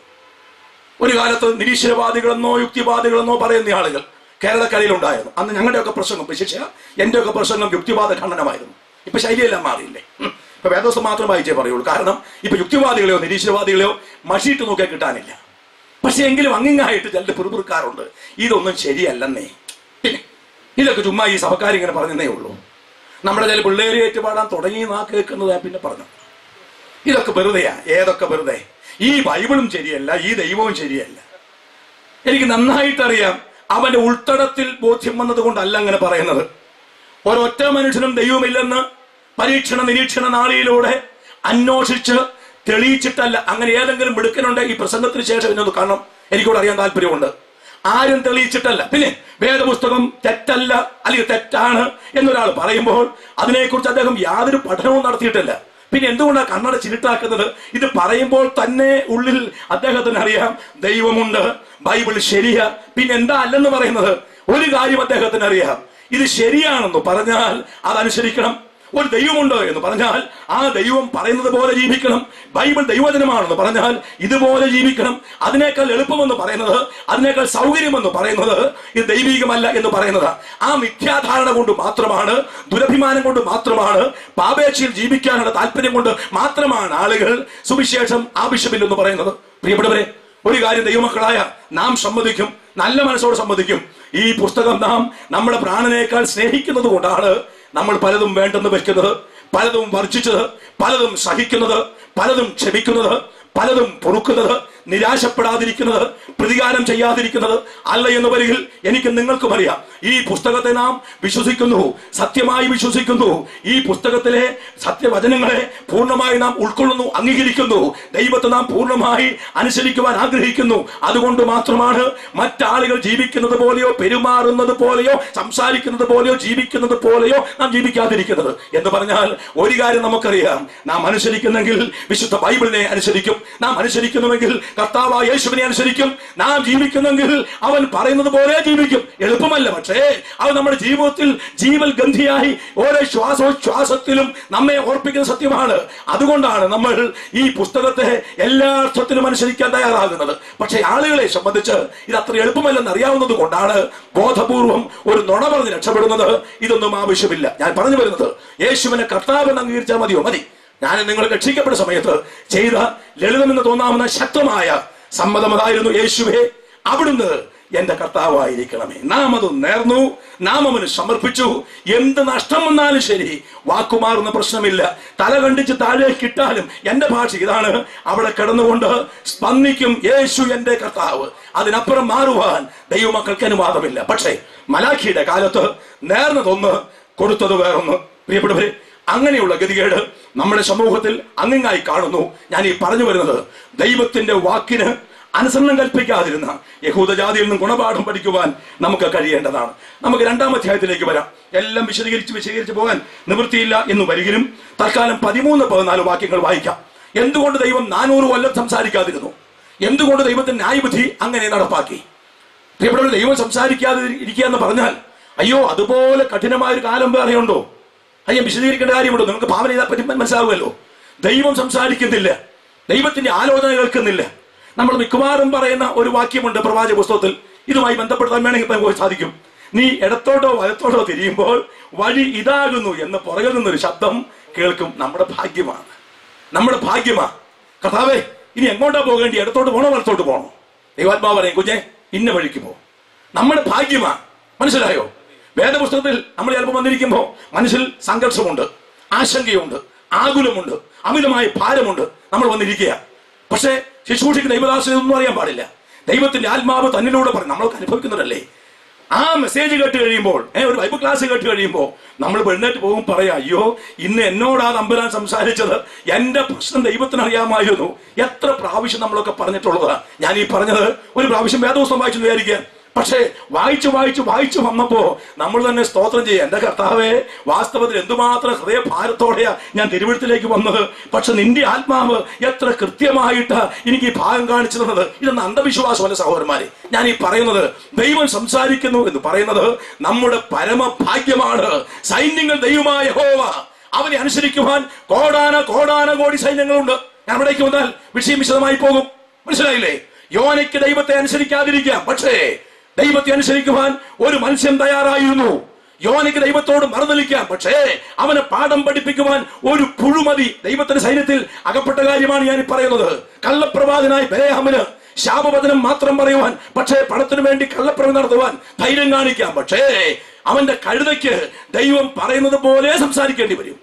ഒരു കാലത്ത് നിരീശ്വരവാദികളെന്നോ യുക്തിവാദികളെന്നോ പറയുന്ന ആളുകൾ കേരളക്കരയിൽ ഉണ്ടായിരുന്നു അന്ന് ഞങ്ങളുടെയൊക്കെ പ്രസംഗം വിശേഷ എന്റെയൊക്കെ പ്രസംഗം യുക്തിവാദ ഖണ്ഡനമായിരുന്നു ഇപ്പൊ ശൈലിയെല്ലാം മാറിയില്ലേ ഉം. ഇപ്പൊ വേദോസം മാത്രം വായിച്ചേ പറയുള്ളൂ കാരണം ഇപ്പൊ യുക്തിവാദികളെയോ നിരീശ്വരവാദികളെയോ മഷിയിട്ട് നോക്കിയാൽ കിട്ടാനില്ല പക്ഷെ എങ്കിലും അങ്ങിങ്ങായിട്ട് ചിലർ പിറുപിറുക്കാറുണ്ട് ഇതൊന്നും ശരിയല്ലെന്നേ പിന്നെ ഇതൊക്കെ ചുമ്മാ ഈ സഭക്കാരിങ്ങനെ പറഞ്ഞതേ ഉള്ളൂ നമ്മുടെ ചില പിള്ളേരെ ഏറ്റുപാടാൻ തുടങ്ങി നാ കേൾക്കുന്നത് ഞാൻ പിന്നെ പറഞ്ഞു ഇതൊക്കെ വെറുതെയാ ഏതൊക്കെ വെറുതെ ഈ ബൈബിളും ശരിയല്ല ഈ ദൈവവും ശരിയല്ല എനിക്ക് നന്നായിട്ട് അറിയാം അവന്റെ ഉൾത്തടത്തിൽ ബോധ്യം വന്നത് കൊണ്ടല്ല അങ്ങനെ പറയുന്നത് ഒരൊറ്റ മനുഷ്യനും ദൈവമില്ലെന്ന് പരീക്ഷണ നിരീക്ഷണ നാളിയിലൂടെ അന്വേഷിച്ച് തെളിയിച്ചിട്ടല്ല അങ്ങനെ ഏതെങ്കിലും മിടുക്കനുണ്ട് ഈ പ്രസംഗത്തിന് ശേഷം എന്നൊന്ന് കാണണം എനിക്കൂടെ അറിയാൻ താല്പര്യമുണ്ട് ആരും തെളിയിച്ചിട്ടല്ല പിന്നെ വേദപുസ്തകം തെറ്റല്ല അല്ലെങ്കിൽ തെറ്റാണ് എന്നൊരാൾ പറയുമ്പോൾ അതിനെക്കുറിച്ച് അദ്ദേഹം യാതൊരു പഠനവും നടത്തിയിട്ടില്ല പിന്നെ എന്തുകൊണ്ടാണ് കണ്ണട ചിരുട്ടാക്കുന്നത് ഇത് പറയുമ്പോൾ തന്നെ ഉള്ളിൽ അദ്ദേഹത്തിന് അറിയാം ദൈവമുണ്ട് ബൈബിൾ ശരിയാ പിന്നെ എന്താ അല്ലെന്ന് പറയുന്നത് ഒരു കാര്യം അദ്ദേഹത്തിന് അറിയാം ഇത് ശരിയാണെന്ന് പറഞ്ഞാൽ അതനുസരിക്കണം ഒരു ദൈവമുണ്ട് എന്ന് പറഞ്ഞാൽ ആ ദൈവം പറയുന്നത് പോലെ ജീവിക്കണം ബൈബിൾ ദൈവജനമാണെന്ന് പറഞ്ഞാൽ ഇതുപോലെ ജീവിക്കണം അതിനേക്കാൾ എളുപ്പമെന്ന് പറയുന്നത് അതിനേക്കാൾ സൗകര്യമെന്ന് പറയുന്നത് ഇത് ദൈവികമല്ല എന്ന് പറയുന്നത് ആ മിഥ്യാധാരണ കൊണ്ട് മാത്രമാണ് ദുരഭിമാനം കൊണ്ട് മാത്രമാണ് പാപേക്ഷയിൽ ജീവിക്കാനുള്ള താല്പര്യം കൊണ്ട് മാത്രമാണ് ആളുകൾ സുവിശേഷം ആവശ്യമില്ലെന്ന് പറയുന്നത് പ്രിയപ്പെട്ടവരെ ഒരു കാര്യം ദൈവമക്കളായ നാം സമ്മതിക്കും നല്ല മനസ്സോട് സമ്മതിക്കും ഈ പുസ്തകം നാം നമ്മുടെ പ്രാണനേക്കാൾ സ്നേഹിക്കുന്നത് കൊണ്ടാണ് നമ്മൾ പലതും വേണ്ടെന്ന് വെക്കുന്നത് പലതും വർജിച്ചത് പലതും സഹിക്കുന്നത് പലതും ക്ഷമിക്കുന്നത് പലതും പൊറുക്കുന്നത് നിരാശപ്പെടാതിരിക്കുന്നത് പ്രതികാരം ചെയ്യാതിരിക്കുന്നത് അല്ല എന്ന് വരികിൽ എനിക്ക് നിങ്ങൾക്കും അറിയാം ഈ പുസ്തകത്തെ നാം വിശ്വസിക്കുന്നു സത്യമായി വിശ്വസിക്കുന്നു ഈ പുസ്തകത്തിലെ സത്യവചനങ്ങളെ പൂർണ്ണമായി നാം ഉൾക്കൊള്ളുന്നു അംഗീകരിക്കുന്നു ദൈവത്തെ നാം പൂർണ്ണമായി അനുസരിക്കുവാൻ ആഗ്രഹിക്കുന്നു അതുകൊണ്ട് മാത്രമാണ് മറ്റാളുകൾ ജീവിക്കുന്നത് പോലെയോ പെരുമാറുന്നത് പോലെയോ സംസാരിക്കുന്നത് പോലെയോ ജീവിക്കുന്നത് പോലെയോ നാം ജീവിക്കാതിരിക്കുന്നത് എന്ന് പറഞ്ഞാൽ ഒരു കാര്യം നമുക്കറിയാം നാം അനുസരിക്കുന്നെങ്കിൽ വിശുദ്ധ ബൈബിളിനെ അനുസരിക്കും നാം അനുസരിക്കുന്നുവെങ്കിൽ കർത്താവായ യേശുവിനെ അനുസരിക്കും നാം ജീവിക്കുന്നെങ്കിൽ അവൻ പറയുന്നത് പോലെ ജീവിക്കും എളുപ്പമല്ല പക്ഷേ അവൻ നമ്മുടെ ജീവിതത്തിൽ ജീവൽ ഗന്ധിയായി ഓരോ ശ്വാസോച്ഛ്വാസത്തിലും നമ്മെ ഓർപ്പിക്കുന്ന സത്യമാണ് അതുകൊണ്ടാണ് നമ്മൾ ഈ പുസ്തകത്തെ എല്ലാ അർത്ഥത്തിലും അനുസരിക്കാൻ തയ്യാറാകുന്നത് പക്ഷേ ആളുകളെ സംബന്ധിച്ച് ഇത് അത്ര എളുപ്പമല്ലെന്ന് അറിയാവുന്നത് കൊണ്ടാണ് ബോധപൂർവം ഒരു നുണ പറഞ്ഞ് രക്ഷപ്പെടുന്നത് ഇതൊന്നും ആവശ്യമില്ല ഞാൻ പറഞ്ഞു വരുന്നത് യേശുവിനെ കർത്താവ് എന്ന് അംഗീകരിച്ചാൽ മതിയോ മതി ഞാൻ നിങ്ങൾ രക്ഷിക്കപ്പെട്ട സമയത്ത് ചെയ്ത ലളിതമെന്ന് തോന്നാവുന്ന ശക്തമായ സമ്മതം അതായിരുന്നു യേശുവെ അവിടുന്ന് എന്റെ കർത്താവായിരിക്കണമേ നാം അത് നേർന്നു നാം അവന് സമർപ്പിച്ചു എന്ത് നഷ്ടം വന്നാലും ശരി വാക്കുമാറുന്ന പ്രശ്നമില്ല തല കണ്ടിച്ച് താഴെ കിട്ടാലും എന്റെ ഭാഷ ഇതാണ് അവിടെ കിടന്നുകൊണ്ട് സ്പന്ദിക്കും യേശു എന്റെ കർത്താവ് അതിനപ്പുറം മാറുവാൻ ദൈവമക്കൾക്ക് അനുവാദമില്ല പക്ഷേ മലാഖിയുടെ കാലത്ത് നേർന്നതൊന്ന് കൊടുത്തത് വേറൊന്ന് പ്രിയപ്പെട്ടവരെ അങ്ങനെയുള്ള ഗതികേട് നമ്മുടെ സമൂഹത്തിൽ അങ്ങിങ്ങായി കാണുന്നു ഞാൻ ഈ പറഞ്ഞു വരുന്നത് ദൈവത്തിന്റെ വാക്കിന് അനുസരണം കൽപ്പിക്കാതിരുന്ന യഹൂദജാതിയിൽ നിന്നും ഗുണപാഠം പഠിക്കുവാൻ നമുക്ക് കഴിയേണ്ടതാണ് നമുക്ക് രണ്ടാം അധ്യായത്തിലേക്ക് വരാം എല്ലാം വിശദീകരിച്ച് വിശദീകരിച്ച് പോകാൻ നിവൃത്തിയില്ല എന്ന് വരികിലും തൽക്കാലം പതിമൂന്ന് പതിനാല് വാക്യങ്ങൾ വായിക്കാം എന്തുകൊണ്ട് ദൈവം നാനൂറ് കൊല്ലം സംസാരിക്കാതിരുന്നു എന്തുകൊണ്ട് ദൈവത്തിന്റെ ന്യായബുദ്ധി അങ്ങനെ നടപ്പാക്കി പ്രിയപ്പെട്ടവർ ദൈവം സംസാരിക്കാതെ ഇരിക്കുക എന്ന് പറഞ്ഞാൽ അയ്യോ അതുപോലെ കഠിനമായ ഒരു കാലം വേറെയുണ്ടോ അയ്യോ വിശദീകരിക്കേണ്ട കാര്യമുണ്ടോ നിങ്ങൾക്ക് ഭാവന ചെയ്താൽ പറ്റി മനസ്സിലാവുമല്ലോ ദൈവം സംസാരിക്കുന്നില്ല ദൈവത്തിന്റെ ആലോചന കേൾക്കുന്നില്ല നമ്മൾ മിക്കവാറും പറയുന്ന ഒരു വാക്യമുണ്ട് പ്രവാചക പുസ്തകത്തിൽ ഇതുമായി ബന്ധപ്പെടുത്താൻ വേണമെങ്കിൽ നമുക്ക് സാധിക്കും നീ ഇടത്തോട്ടോ വലത്തോട്ടോ തിരിയുമ്പോൾ വഴി ഇതാകുന്നു എന്ന് പുറകിൽ നിന്നൊരു ശബ്ദം കേൾക്കും നമ്മുടെ ഭാഗ്യമാണ് നമ്മുടെ ഭാഗ്യമാ കഥാവേ ഇനി എങ്ങോട്ടാ പോകേണ്ടി ഇടത്തോട്ട് പോണോ വലത്തോട്ട് പോണോ ദൈവാത്മാവ് പറയും കുഞ്ഞെ ഇന്ന വഴിക്ക് പോ നമ്മുടെ ഭാഗ്യമാ മനസ്സിലായോ വേദപുസ്തകത്തിൽ നമ്മൾ ചിലപ്പോൾ വന്നിരിക്കുമ്പോൾ മനസ്സിൽ സംഘർഷമുണ്ട് ആശങ്കയുണ്ട് ആകുലമുണ്ട് അമിതമായ ഭാരമുണ്ട് നമ്മൾ വന്നിരിക്കുക പക്ഷേ ശുശ്രൂഷയ്ക്ക് ദൈവദാസനെ ഒന്നും അറിയാൻ പാടില്ല ദൈവത്തിന്റെ ആത്മാവ് തന്നിലൂടെ പറയും നമ്മൾക്ക് അനുഭവിക്കുന്നതല്ലേ ആ മെസ്സേജ് കേട്ട് കഴിയുമ്പോൾ ഏ, ഒരു ബൈബിൾ ക്ലാസ് കേട്ട് കഴിയുമ്പോൾ നമ്മൾ എഴുന്നേറ്റ് പോകും പറയാ അയ്യോ ഇന്ന് എന്നോടാ നമ്പരാൻ സംസാരിച്ചത് എന്റെ പ്രശ്നം ദൈവത്തിന് അറിയാമായിരുന്നു എത്ര പ്രാവശ്യം നമ്മളൊക്കെ പറഞ്ഞിട്ടുള്ളതാ ഞാൻ ഈ പറഞ്ഞത് ഒരു പ്രാവശ്യം വേദോസ്തം വായിച്ചു വിചാരിക്കുക പക്ഷേ വായിച്ചു വായിച്ചു വായിച്ചു വന്നപ്പോ നമ്മൾ തന്നെ സ്തോത്രം ചെയ്യുക എന്റെ കർത്താവെ വാസ്തവത്തിൽ എന്തുമാത്രം ഹൃദയഭാരത്തോടെയാ ഞാൻ തിരുവഴുത്തിലേക്ക് വന്നത് പക്ഷെ നിന്റെ ആത്മാവ് എത്ര കൃത്യമായിട്ട് എനിക്ക് ഈ ഭാഗം കാണിച്ചു തന്നത് ഇതൊന്നും അന്ധവിശ്വാസമല്ല സഹോദരന്മാരെ ഞാൻ ഈ പറയുന്നത് ദൈവം സംസാരിക്കുന്നു എന്ന് പറയുന്നത് നമ്മുടെ പരമഭാഗ്യമാണ് സൈന്യങ്ങൾ ദൈവമായ ഹോവ അവനെ അനുസരിക്കുവാൻ കോടാന കോടാന കോടി സൈന്യങ്ങളുണ്ട് ഞാൻ അവിടേക്ക് വന്നാൽ വിഷയം വിശദമായി പോകും മനസ്സിലായില്ലേ യോനയ്ക്ക് ദൈവത്തെ അനുസരിക്കാതിരിക്കാം പക്ഷേ ദൈവത്തെ അനുസരിക്കുവാൻ ഒരു മത്സ്യം തയ്യാറായിരുന്നു യോനയ്ക്ക് ദൈവത്തോട് മറുതലിക്കാം പക്ഷേ അവനെ പാഠം പഠിപ്പിക്കുവാൻ ഒരു പുഴുമതി ദൈവത്തിന്റെ സൈന്യത്തിൽ അകപ്പെട്ട കാര്യമാണ് ഞാൻ ഈ പറയുന്നത് കള്ളപ്രവാദനായി ബലേഹമിന് ശാപവചനം മാത്രം പറയുവാൻ പക്ഷേ പണത്തിനു വേണ്ടി കള്ളപ്രവം നടത്തുവാൻ ധൈര്യം കാണിക്കാം പക്ഷേ അവന്റെ കഴുതയ്ക്ക് ദൈവം പറയുന്നത് പോലെ സംസാരിക്കേണ്ടി വരും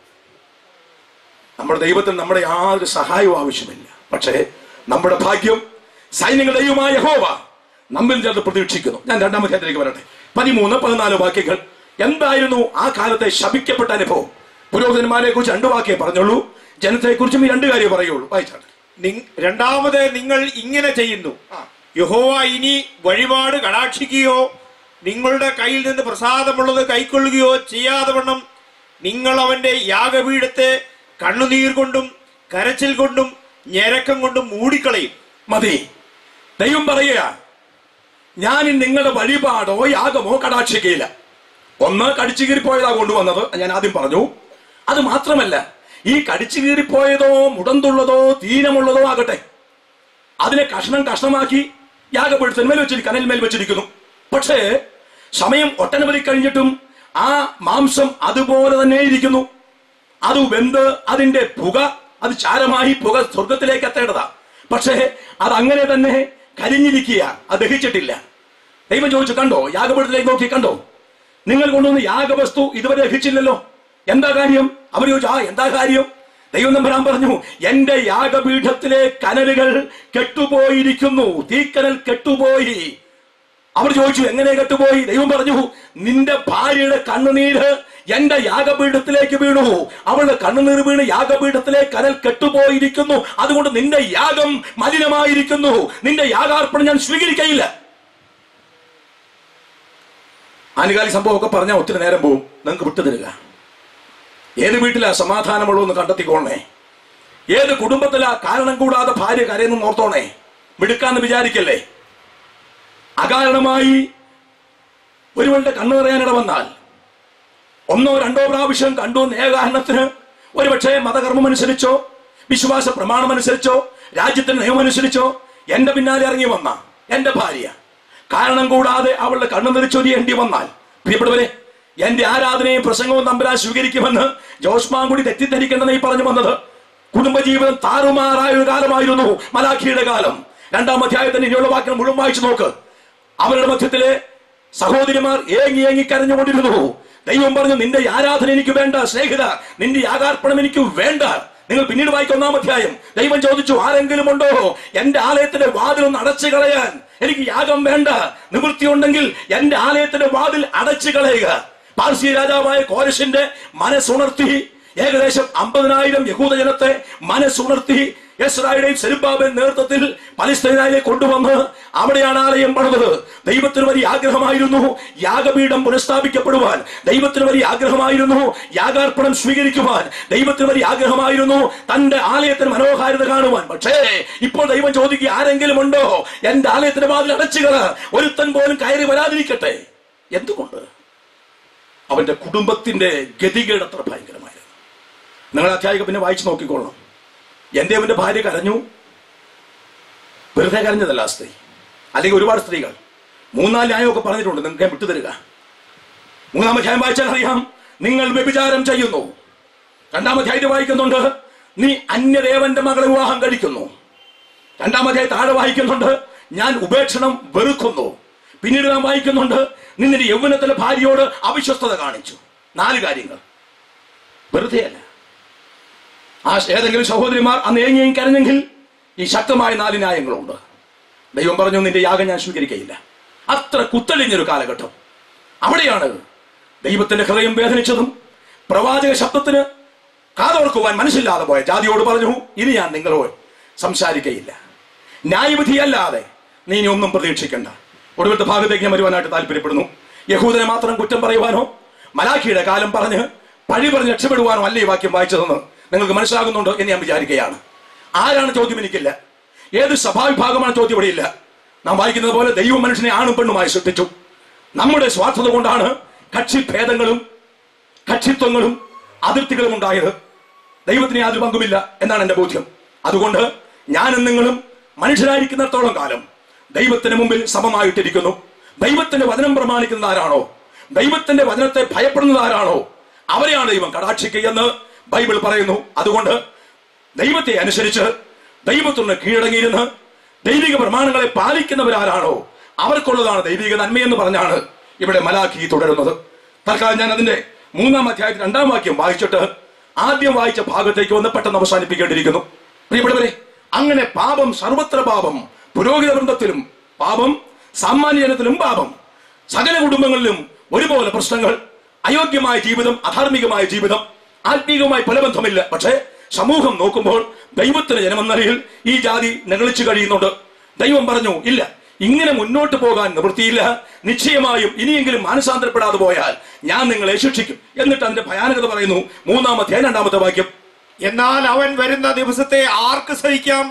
നമ്മുടെ ദൈവത്തിന് നമ്മുടെ യാതൊരു സഹായവും ആവശ്യമില്ല പക്ഷേ നമ്മുടെ ഭാഗ്യം സൈന്യങ്ങൾ ദൈവമായ ഹോവ നമ്മിൽ ചേർത്ത് പ്രതീക്ഷിക്കുന്നു ഞാൻ രണ്ടാമത്തെ അധ്യായത്തിലേക്ക് വരട്ടെ പതിമൂന്ന് പതിനാല് വാക്യങ്ങൾ എന്തായിരുന്നു ആ കാലത്തെ ശപിക്കപ്പെട്ട അനുഭവം പുരോഹിതന്മാരെ കുറിച്ച് രണ്ട് വാക്കേ പറഞ്ഞുള്ളൂ ജനത്തെ കുറിച്ചും ഈ രണ്ട് കാര്യം പറയുള്ളൂ വായിച്ചാട്ടെ നിങ്- രണ്ടാമത് നിങ്ങൾ ഇങ്ങനെ ചെയ്യുന്നു യഹോവ ഇനി വഴിപാട് കടാക്ഷിക്കുകയോ നിങ്ങളുടെ കയ്യിൽ നിന്ന് പ്രസാദമുള്ളത് കൈക്കൊള്ളുകയോ ചെയ്യാതെ വണ്ണം നിങ്ങൾ അവന്റെ യാഗപീഠത്തെ കണ്ണുനീർ കൊണ്ടും കരച്ചിൽ കൊണ്ടും ഞെരക്കം കൊണ്ടും മൂടിക്കളയും മതി ദൈവം പറയുക ഞാൻ ഇനി നിങ്ങളുടെ വഴിപാടോ യാഗമോ കടാക്ഷിക്കയില്ല ഒന്ന് കടിച്ചു കീറിപ്പോയതാ കൊണ്ടുവന്നത് ഞാൻ ആദ്യം പറഞ്ഞു അത് മാത്രമല്ല ഈ കടിച്ചു കീറിപ്പോയതോ മുടന്തുള്ളതോ തീനമുള്ളതോ ആകട്ടെ അതിനെ കഷ്ണം കഷ്ണമാക്കി യാഗപീഠത്തിന്മേൽ വെച്ചിരിക്കും കനലിന്മേൽ വെച്ചിരിക്കുന്നു പക്ഷേ സമയം ഒട്ടനവധി കഴിഞ്ഞിട്ടും ആ മാംസം അതുപോലെ തന്നെ ഇരിക്കുന്നു അത് വെന്ത് അതിന്റെ പുക അത് ചാരമായി പുക സ്വർഗത്തിലേക്ക് എത്തേണ്ടതാ പക്ഷേ അത് അങ്ങനെ തന്നെ കരിഞ്ഞിരിക്കുക അത് ദഹിച്ചിട്ടില്ല ദൈവം ചോദിച്ചു കണ്ടോ യാഗപീഠത്തിലേക്ക് നോക്കി കണ്ടോ നിങ്ങൾ കൊണ്ടുവന്ന യാഗവസ്തു ഇതുവരെ ദഹിച്ചില്ലല്ലോ എന്താ കാര്യം അവർ ചോദിച്ചു ആ എന്താ കാര്യം ദൈവം നമ്പരാൻ പറഞ്ഞു എന്റെ യാഗപീഠത്തിലെ കനലുകൾ കെട്ടുപോയിരിക്കുന്നു തീക്കനൽ കെട്ടുപോയി അവർ ചോദിച്ചു എങ്ങനെ കെട്ടുപോയി ദൈവം പറഞ്ഞു നിന്റെ ഭാര്യയുടെ കണ്ണുനീര് എന്റെ യാഗപീഠത്തിലേക്ക് വീണു അവളുടെ കണ്ണുനീർ വീണ് യാഗപീഠത്തിലെ കനൽ കെട്ടുപോയിരിക്കുന്നു അതുകൊണ്ട് നിന്റെ യാഗം മലിനമായിരിക്കുന്നു നിന്റെ യാഗാർപ്പണം ഞാൻ സ്വീകരിക്കയില്ല ആനുകാലിക സംഭവമൊക്കെ പറഞ്ഞാൽ ഒത്തിരി നേരം പോവും നിങ്ങൾക്ക് വിട്ടുതരിക ഏത് വീട്ടിലാ സമാധാനമുള്ളൂ എന്ന് കണ്ടെത്തിക്കോണേ ഏത് കുടുംബത്തിലാ കാരണം കൂടാതെ ഭാര്യ കരയെന്ന് ഓർത്തോണേ മിടുക്കാന്ന് വിചാരിക്കല്ലേ അകാരണമായി ഒരുവളുടെ കണ്ണു നിറയാനിട വന്നാൽ ഒന്നോ രണ്ടോ പ്രാവശ്യം കണ്ടു എന്ന ഏകാരണത്തിന് ഒരുപക്ഷെ മതകർമ്മം അനുസരിച്ചോ വിശ്വാസ പ്രമാണം അനുസരിച്ചോ രാജ്യത്തിന്റെ നിയമം അനുസരിച്ചോ എന്റെ പിന്നാലെ ഇറങ്ങി വന്ന എന്റെ ഭാര്യ കാരണം കൂടാതെ അവളുടെ കണ്ണു നിറച്ചൊരിയേണ്ടി വന്നാൽ പ്രിയപ്പെട്ടവരെ എന്റെ ആരാധനയും പ്രസംഗവും തമ്പുരാൻ സ്വീകരിക്കുമെന്ന് ജോസ്മാൻകുടി തെറ്റിദ്ധരിക്കേണ്ടെന്ന് ഈ പറഞ്ഞു വന്നത് കുടുംബജീവിതം താറുമാറായ ഒരു കാലമായിരുന്നു മലാഖിയുടെ കാലം രണ്ടാം അധ്യായത്തിന്റെ ഇനിയുള്ള വാക്യം മുഴുവൻ വായിച്ചു നോക്ക് അവരുടെ മധ്യത്തിലെ സഹോദരിമാർ ഏങ്ങി ഏങ്ങി കരഞ്ഞുകൊണ്ടിരുന്നു ദൈവം പറഞ്ഞു നിന്റെ ആരാധന എനിക്ക് വേണ്ട സ്നേഹിത നിന്റെ യാഗാർപ്പണം എനിക്ക് വേണ്ട നിങ്ങൾ പിന്നീട് വായിക്കുന്ന ഒന്നാം അധ്യായം ദൈവം ചോദിച്ചു ആരെങ്കിലും ഉണ്ടോ എന്റെ ആലയത്തിന്റെ വാതിലൊന്ന് അടച്ചു കളയാൻ എനിക്ക് യാഗം വേണ്ട നിവൃത്തി ഉണ്ടെങ്കിൽ എന്റെ ആലയത്തിന്റെ വാതിൽ അടച്ചു കളയുക പാർസി രാജാവായ കോരശിന്റെ മനസ്സുണർത്തി ഏകദേശം അമ്പതിനായിരം യഹൂദജനത്തെ മനസ്സുണർത്തി യസ്രായുടെയും സെരുബാബിന്റെ നേതൃത്വത്തിൽ പലസ്തീനായിലേക്ക് കൊണ്ടുവന്ന് അവിടെയാണ് ആലയം പണിതത് ദൈവത്തിന് വലിയ ആഗ്രഹമായിരുന്നു യാഗപീഠം പുനഃസ്ഥാപിക്കപ്പെടുവാൻ ദൈവത്തിന് വലിയ ആഗ്രഹമായിരുന്നു യാഗാർപ്പണം സ്വീകരിക്കുവാൻ ദൈവത്തിന് വലിയ ആഗ്രഹമായിരുന്നു തന്റെ ആലയത്തിന് മനോഹാരിത കാണുവാൻ പക്ഷേ ഇപ്പോൾ ദൈവം ചോദിക്കുക ആരെങ്കിലും ഉണ്ടോ എന്റെ ആലയത്തിന്റെ വാതിൽ അടച്ചുകള ഒരുത്തൻ പോലും കയറി വരാതിരിക്കട്ടെ എന്തുകൊണ്ട് അവന്റെ കുടുംബത്തിന്റെ ഗതികേട് അത്ര ഭയങ്കരമായിരുന്നു നിങ്ങൾ അധ്യായിക പിന്നെ വായിച്ചു നോക്കിക്കൊള്ളണം എന്റെ അവന്റെ ഭാര്യ കരഞ്ഞു വെറുതെ കരഞ്ഞതല്ല ആ സ്ത്രീ അല്ലെങ്കിൽ ഒരുപാട് സ്ത്രീകൾ മൂന്നാല് ന്യായമൊക്കെ പറഞ്ഞിട്ടുണ്ട് നിങ്ങൾക്ക് ഞാൻ വിട്ടുതരിക മൂന്നാം അധ്യായം വായിച്ചാൽ അറിയാം നിങ്ങൾ വ്യഭിചാരം ചെയ്യുന്നു രണ്ടാം അധ്യായത്തിൽ വായിക്കുന്നുണ്ട് നീ അന്യദേവന്റെ മകളെ വിവാഹം കഴിക്കുന്നു രണ്ടാം അധ്യായം താഴെ വായിക്കുന്നുണ്ട് ഞാൻ ഉപേക്ഷണം വെറുക്കുന്നു പിന്നീട് നാം വായിക്കുന്നുണ്ട് നിന്റെ യൗവനത്തിലെ ഭാര്യയോട് അവിശ്വസ്തത കാണിച്ചു നാല് കാര്യങ്ങൾ വെറുതെ അല്ല ആ ഏതെങ്കിലും സഹോദരിമാർ അന്ന് ഏങ്ങിയും കരഞ്ഞെങ്കിൽ ഈ ശക്തമായ നാല് ന്യായങ്ങളുണ്ട് ദൈവം പറഞ്ഞു നിന്റെ യാഗം ഞാൻ സ്വീകരിക്കയില്ല അത്ര കുത്തളിഞ്ഞൊരു കാലഘട്ടം അവിടെയാണ് ദൈവത്തിന്റെ ഹൃദയം വേദനിച്ചതും പ്രവാചക ശബ്ദത്തിന് കാതോർക്കുവാൻ മനസ്സില്ലാതെ പോയ ജാതിയോട് പറഞ്ഞു ഇനി ഞാൻ നിങ്ങളോട് സംസാരിക്കയില്ല ന്യായവിധിയല്ലാതെ നീ ഇനി ഒന്നും പ്രതീക്ഷിക്കണ്ട ഒടുവിലത്തെ ഭാഗത്തേക്ക് ഞാൻ വരുവാനായിട്ട് താല്പര്യപ്പെടുന്നു യഹൂദനെ മാത്രം കുറ്റം പറയുവാനോ മലാഖിയുടെ കാലം പറഞ്ഞ് പഴി പറഞ്ഞ് രക്ഷപ്പെടുവാനോ അല്ല ഈ വാക്യം വായിച്ചതെന്ന് നിങ്ങൾക്ക് മനസ്സിലാകുന്നുണ്ടോ എന്ന് ഞാൻ വിചാരിക്കുകയാണ് ആരാണ് ചോദ്യം എനിക്കില്ല ഏത് സഭാവിഭാഗമാണ് ചോദ്യം ഇവിടെയില്ല നാം വായിക്കുന്നത് പോലെ ദൈവം മനുഷ്യനെ ആണും പെണ്ണുമായി സൃഷ്ടിച്ചു നമ്മുടെ സ്വാർത്ഥത കൊണ്ടാണ് കക്ഷി ഭേദങ്ങളും കക്ഷിത്വങ്ങളും അതിർത്തികളും ഉണ്ടായത് ദൈവത്തിന് യാതൊരു പങ്കുമില്ല എന്നാണ് എന്റെ ബോധ്യം അതുകൊണ്ട് ഞാനും നിങ്ങളും മനുഷ്യരായിരിക്കുന്നിടത്തോളം കാലം ദൈവത്തിന് മുമ്പിൽ സമമായിട്ടിരിക്കുന്നു ദൈവത്തിന്റെ വചനം പ്രമാണിക്കുന്നത് ആരാണോ ദൈവത്തിന്റെ വചനത്തെ ഭയപ്പെടുന്നത് ആരാണോ അവരെയാണ് ദൈവം കടാക്ഷിക്കുകയെന്ന് ബൈബിൾ പറയുന്നു അതുകൊണ്ട് ദൈവത്തെ അനുസരിച്ച് ദൈവത്തിന് കീഴടങ്ങിയിരുന്ന് ദൈവിക പ്രമാണങ്ങളെ പാലിക്കുന്നവരാരാണോ അവർക്കുള്ളതാണ് ദൈവിക നന്മയെന്ന് പറഞ്ഞാണ് ഇവിടെ മലാഖി തുടരുന്നത് തൽക്കാലം ഞാൻ അതിന്റെ മൂന്നാം അധ്യായത്തിൽ രണ്ടാം വാക്യം വായിച്ചിട്ട് ആദ്യം വായിച്ച ഭാഗത്തേക്ക് വന്ന് പെട്ടെന്ന് അവസാനിപ്പിക്കേണ്ടിയിരിക്കുന്നു പ്രിയപ്പെട്ടവരെ അങ്ങനെ പാപം സർവത്ര പാപം പുരോഹിത വൃന്ദത്തിലും പാപം സാമാന്യ ജനത്തിലും പാപം സകല കുടുംബങ്ങളിലും ഒരുപോലെ പ്രശ്നങ്ങൾ അയോഗ്യമായ ജീവിതം അധാർമികമായ ജീവിതം ആത്മീയവുമായി പല ബന്ധമില്ല പക്ഷേ സമൂഹം നോക്കുമ്പോൾ ദൈവത്തിന് ജനമെന്ന നിലയിൽ ഈ ജാതി നിഗളിച്ചു കഴിയുന്നുണ്ട് ദൈവം പറഞ്ഞു ഇല്ല ഇങ്ങനെ മുന്നോട്ട് പോകാൻ നിവൃത്തിയില്ല നിശ്ചയമായും ഇനിയെങ്കിലും മാനസാന്തരപ്പെടാതെ പോയാൽ ഞാൻ നിങ്ങളെ ശിക്ഷിക്കും എന്നിട്ട് അതിന്റെ ഭയാനകത പറയുന്നു മൂന്നാമത്തെ രണ്ടാമത്തെ വാക്യം എന്നാൽ അവൻ വരുന്ന ദിവസത്തെ ആർക്ക് സഹിക്കാം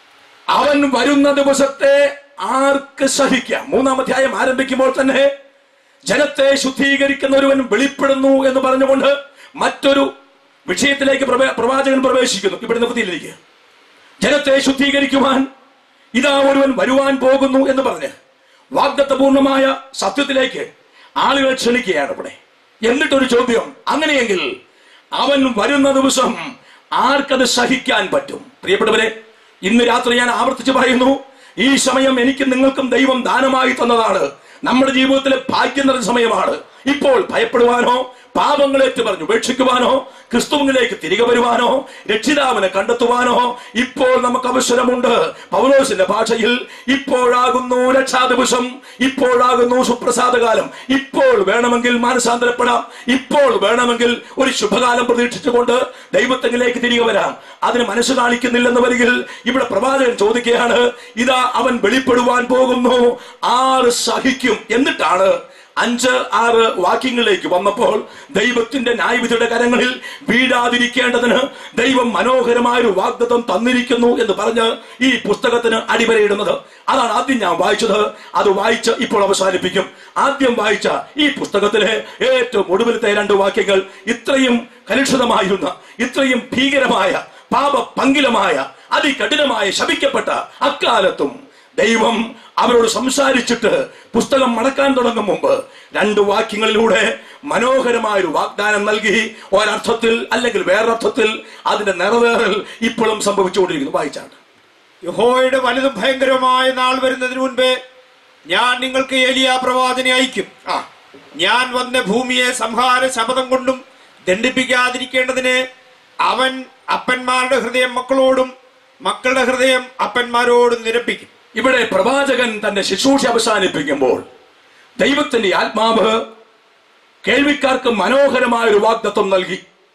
അവൻ വരുന്ന ദിവസത്തെ ആർക്ക് സഹിക്കാം മൂന്നാം അധ്യായം ആരംഭിക്കുമ്പോൾ തന്നെ ജനത്തെ ശുദ്ധീകരിക്കുന്ന ഒരുവൻ വെളിപ്പെടുന്നു എന്ന് പറഞ്ഞുകൊണ്ട് മറ്റൊരു വിഷയത്തിലേക്ക് പ്രവേ- പ്രവാചകൻ പ്രവേശിക്കുന്നു ഇവിടെ നിവൃത്തിയിലിരിക്കുക ജനത്തെ ശുദ്ധീകരിക്കുവാൻ ഇതാ ഒരുവൻ വരുവാൻ പോകുന്നു എന്ന് പറഞ്ഞ് വാഗ്ദത്തപൂർണമായ സത്യത്തിലേക്ക് ആളുകൾ ക്ഷണിക്കുകയാണ് ഇവിടെ എന്നിട്ടൊരു ചോദ്യം അങ്ങനെയെങ്കിൽ അവൻ വരുന്ന ദിവസം ആർക്കത് സഹിക്കാൻ പറ്റും പ്രിയപ്പെട്ടവരെ ഇന്ന് രാത്രി ഞാൻ ആവർത്തിച്ച് പറയുന്നു ഈ സമയം എനിക്കും നിങ്ങൾക്കും ദൈവം ദാനമായി തന്നതാണ് നമ്മുടെ ജീവിതത്തിലെ ഭാഗ്യം നിറഞ്ഞ സമയമാണ് ഇപ്പോൾ ഭയപ്പെടുവാനോ പാപങ്ങളേറ്റ് പറഞ്ഞു ഉപേക്ഷിക്കുവാനോ ക്രിസ്തുവിലേക്ക് തിരികെ വരുവാനോ രക്ഷിതാവിനെ കണ്ടെത്തുവാനോ ഇപ്പോൾ നമുക്ക് അവസരമുണ്ട് പൗലോസിന്റെ ഭാഷയിൽ ഇപ്പോഴാകുന്നു രക്ഷാ ദിവസം ഇപ്പോഴാകുന്നു സുപ്രസാദകാലം ഇപ്പോൾ വേണമെങ്കിൽ മാനസാന്തരപ്പെടാം ഇപ്പോൾ വേണമെങ്കിൽ ഒരു ശുഭകാലം പ്രതീക്ഷിച്ചുകൊണ്ട് ദൈവത്തെങ്കിലേക്ക് തിരികെ വരാം അതിന് മനസ്സ് കാണിക്കുന്നില്ലെന്ന് വരികിൽ ഇവിടെ പ്രവാചകൻ ചോദിക്കുകയാണ് ഇതാ അവൻ വെളിപ്പെടുവാൻ പോകുന്നു ആറ് സഹിക്കും എന്നിട്ടാണ് അഞ്ച് ആറ് വാക്യങ്ങളിലേക്ക് വന്നപ്പോൾ ദൈവത്തിന്റെ ന്യായവിധിയുടെ കരങ്ങളിൽ വീഴാതിരിക്കേണ്ടതിന് ദൈവം മനോഹരമായൊരു വാഗ്ദത്തം തന്നിരിക്കുന്നു എന്ന് പറഞ്ഞ് ഈ പുസ്തകത്തിന് അടിവരയിടുന്നത് അതാണ് ആദ്യം ഞാൻ വായിച്ചത് അത് വായിച്ച് ഇപ്പോൾ അവസാനിപ്പിക്കും ആദ്യം വായിച്ച ഈ പുസ്തകത്തിലെ ഏറ്റവും ഒടുവിലത്തെ രണ്ട് വാക്യങ്ങൾ ഇത്രയും കലുഷിതമായിരുന്ന ഇത്രയും ഭീകരമായ പാപ പങ്കിലമായ അതികഠിനമായ ശപിക്കപ്പെട്ട അക്കാലത്തും ദൈവം അവരോട് സംസാരിച്ചിട്ട് പുസ്തകം മടക്കാൻ തുടങ്ങും മുമ്പ് രണ്ട് വാക്യങ്ങളിലൂടെ മനോഹരമായൊരു വാഗ്ദാനം നൽകി ഒരർത്ഥത്തിൽ അല്ലെങ്കിൽ വേറൊരർത്ഥത്തിൽ അതിന്റെ നിറവേറൽ ഇപ്പോഴും സംഭവിച്ചുകൊണ്ടിരിക്കുന്നു വായിച്ചാണ് യഹോയുടെ വലുതും ഭയങ്കരമായ നാൾ വരുന്നതിന് മുൻപേ ഞാൻ നിങ്ങൾക്ക് ഏലിയ പ്രവാചനെ അയക്കും ആ ഞാൻ വന്ന ഭൂമിയെ സംഹാര ശപഥം കൊണ്ടും ദണ്ഡിപ്പിക്കാതിരിക്കേണ്ടതിന് അവൻ അപ്പന്മാരുടെ ഹൃദയം മക്കളോടും മക്കളുടെ ഹൃദയം അപ്പന്മാരോടും നിരപ്പിക്കും ഇവിടെ പ്രവാചകൻ തന്റെ ശുശ്രൂഷ അവസാനിപ്പിക്കുമ്പോൾ ദൈവത്തിന്റെ ആത്മാവ് കേൾവിക്കാർക്ക് മനോഹരമായ ഒരു വാഗ്ദത്വം നൽകി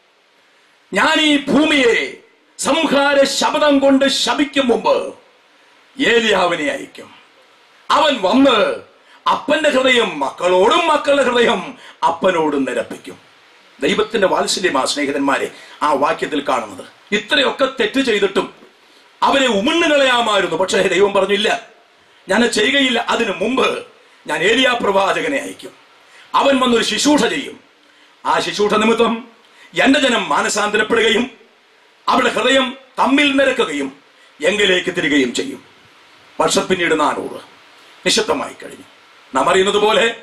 ഞാൻ ഈ ഭൂമിയെ സംഹാര ശബ്ദം കൊണ്ട് ശപിക്കും മുമ്പ് ഏലിയാവിനെ അയക്കും അവൻ വന്ന് അപ്പന്റെ ഹൃദയം മക്കളോടും മക്കളുടെ ഹൃദയം അപ്പനോടും നിരപ്പിക്കും ദൈവത്തിന്റെ വാത്സല്യമാ സ്നേഹിതന്മാരെ ആ വാക്യത്തിൽ കാണുന്നത് ഇത്രയൊക്കെ തെറ്റ് ചെയ്തിട്ടും അവരെ ഉമിണ്ണു കളയാമായിരുന്നു പക്ഷേ ദൈവം പറഞ്ഞില്ല ഞാൻ ചെയ്യുകയില്ല അതിനു മുമ്പ് ഞാൻ ഏലിയ പ്രവാചകനെ അയക്കും അവൻ വന്നൊരു ശുശ്രൂഷ ചെയ്യും ആ ശുശ്രൂഷ നിമിത്തം എന്റെ ജനം മാനസാന്തരപ്പെടുകയും അവരുടെ ഹൃദയം തമ്മിൽ നിരക്കുകയും എങ്കിലേക്ക് തിരികെയും ചെയ്യും വർഷം പിന്നീട് നാനൂറ് നിശബ്ദമായി കഴിഞ്ഞു നാം അറിയുന്നത് പോലെ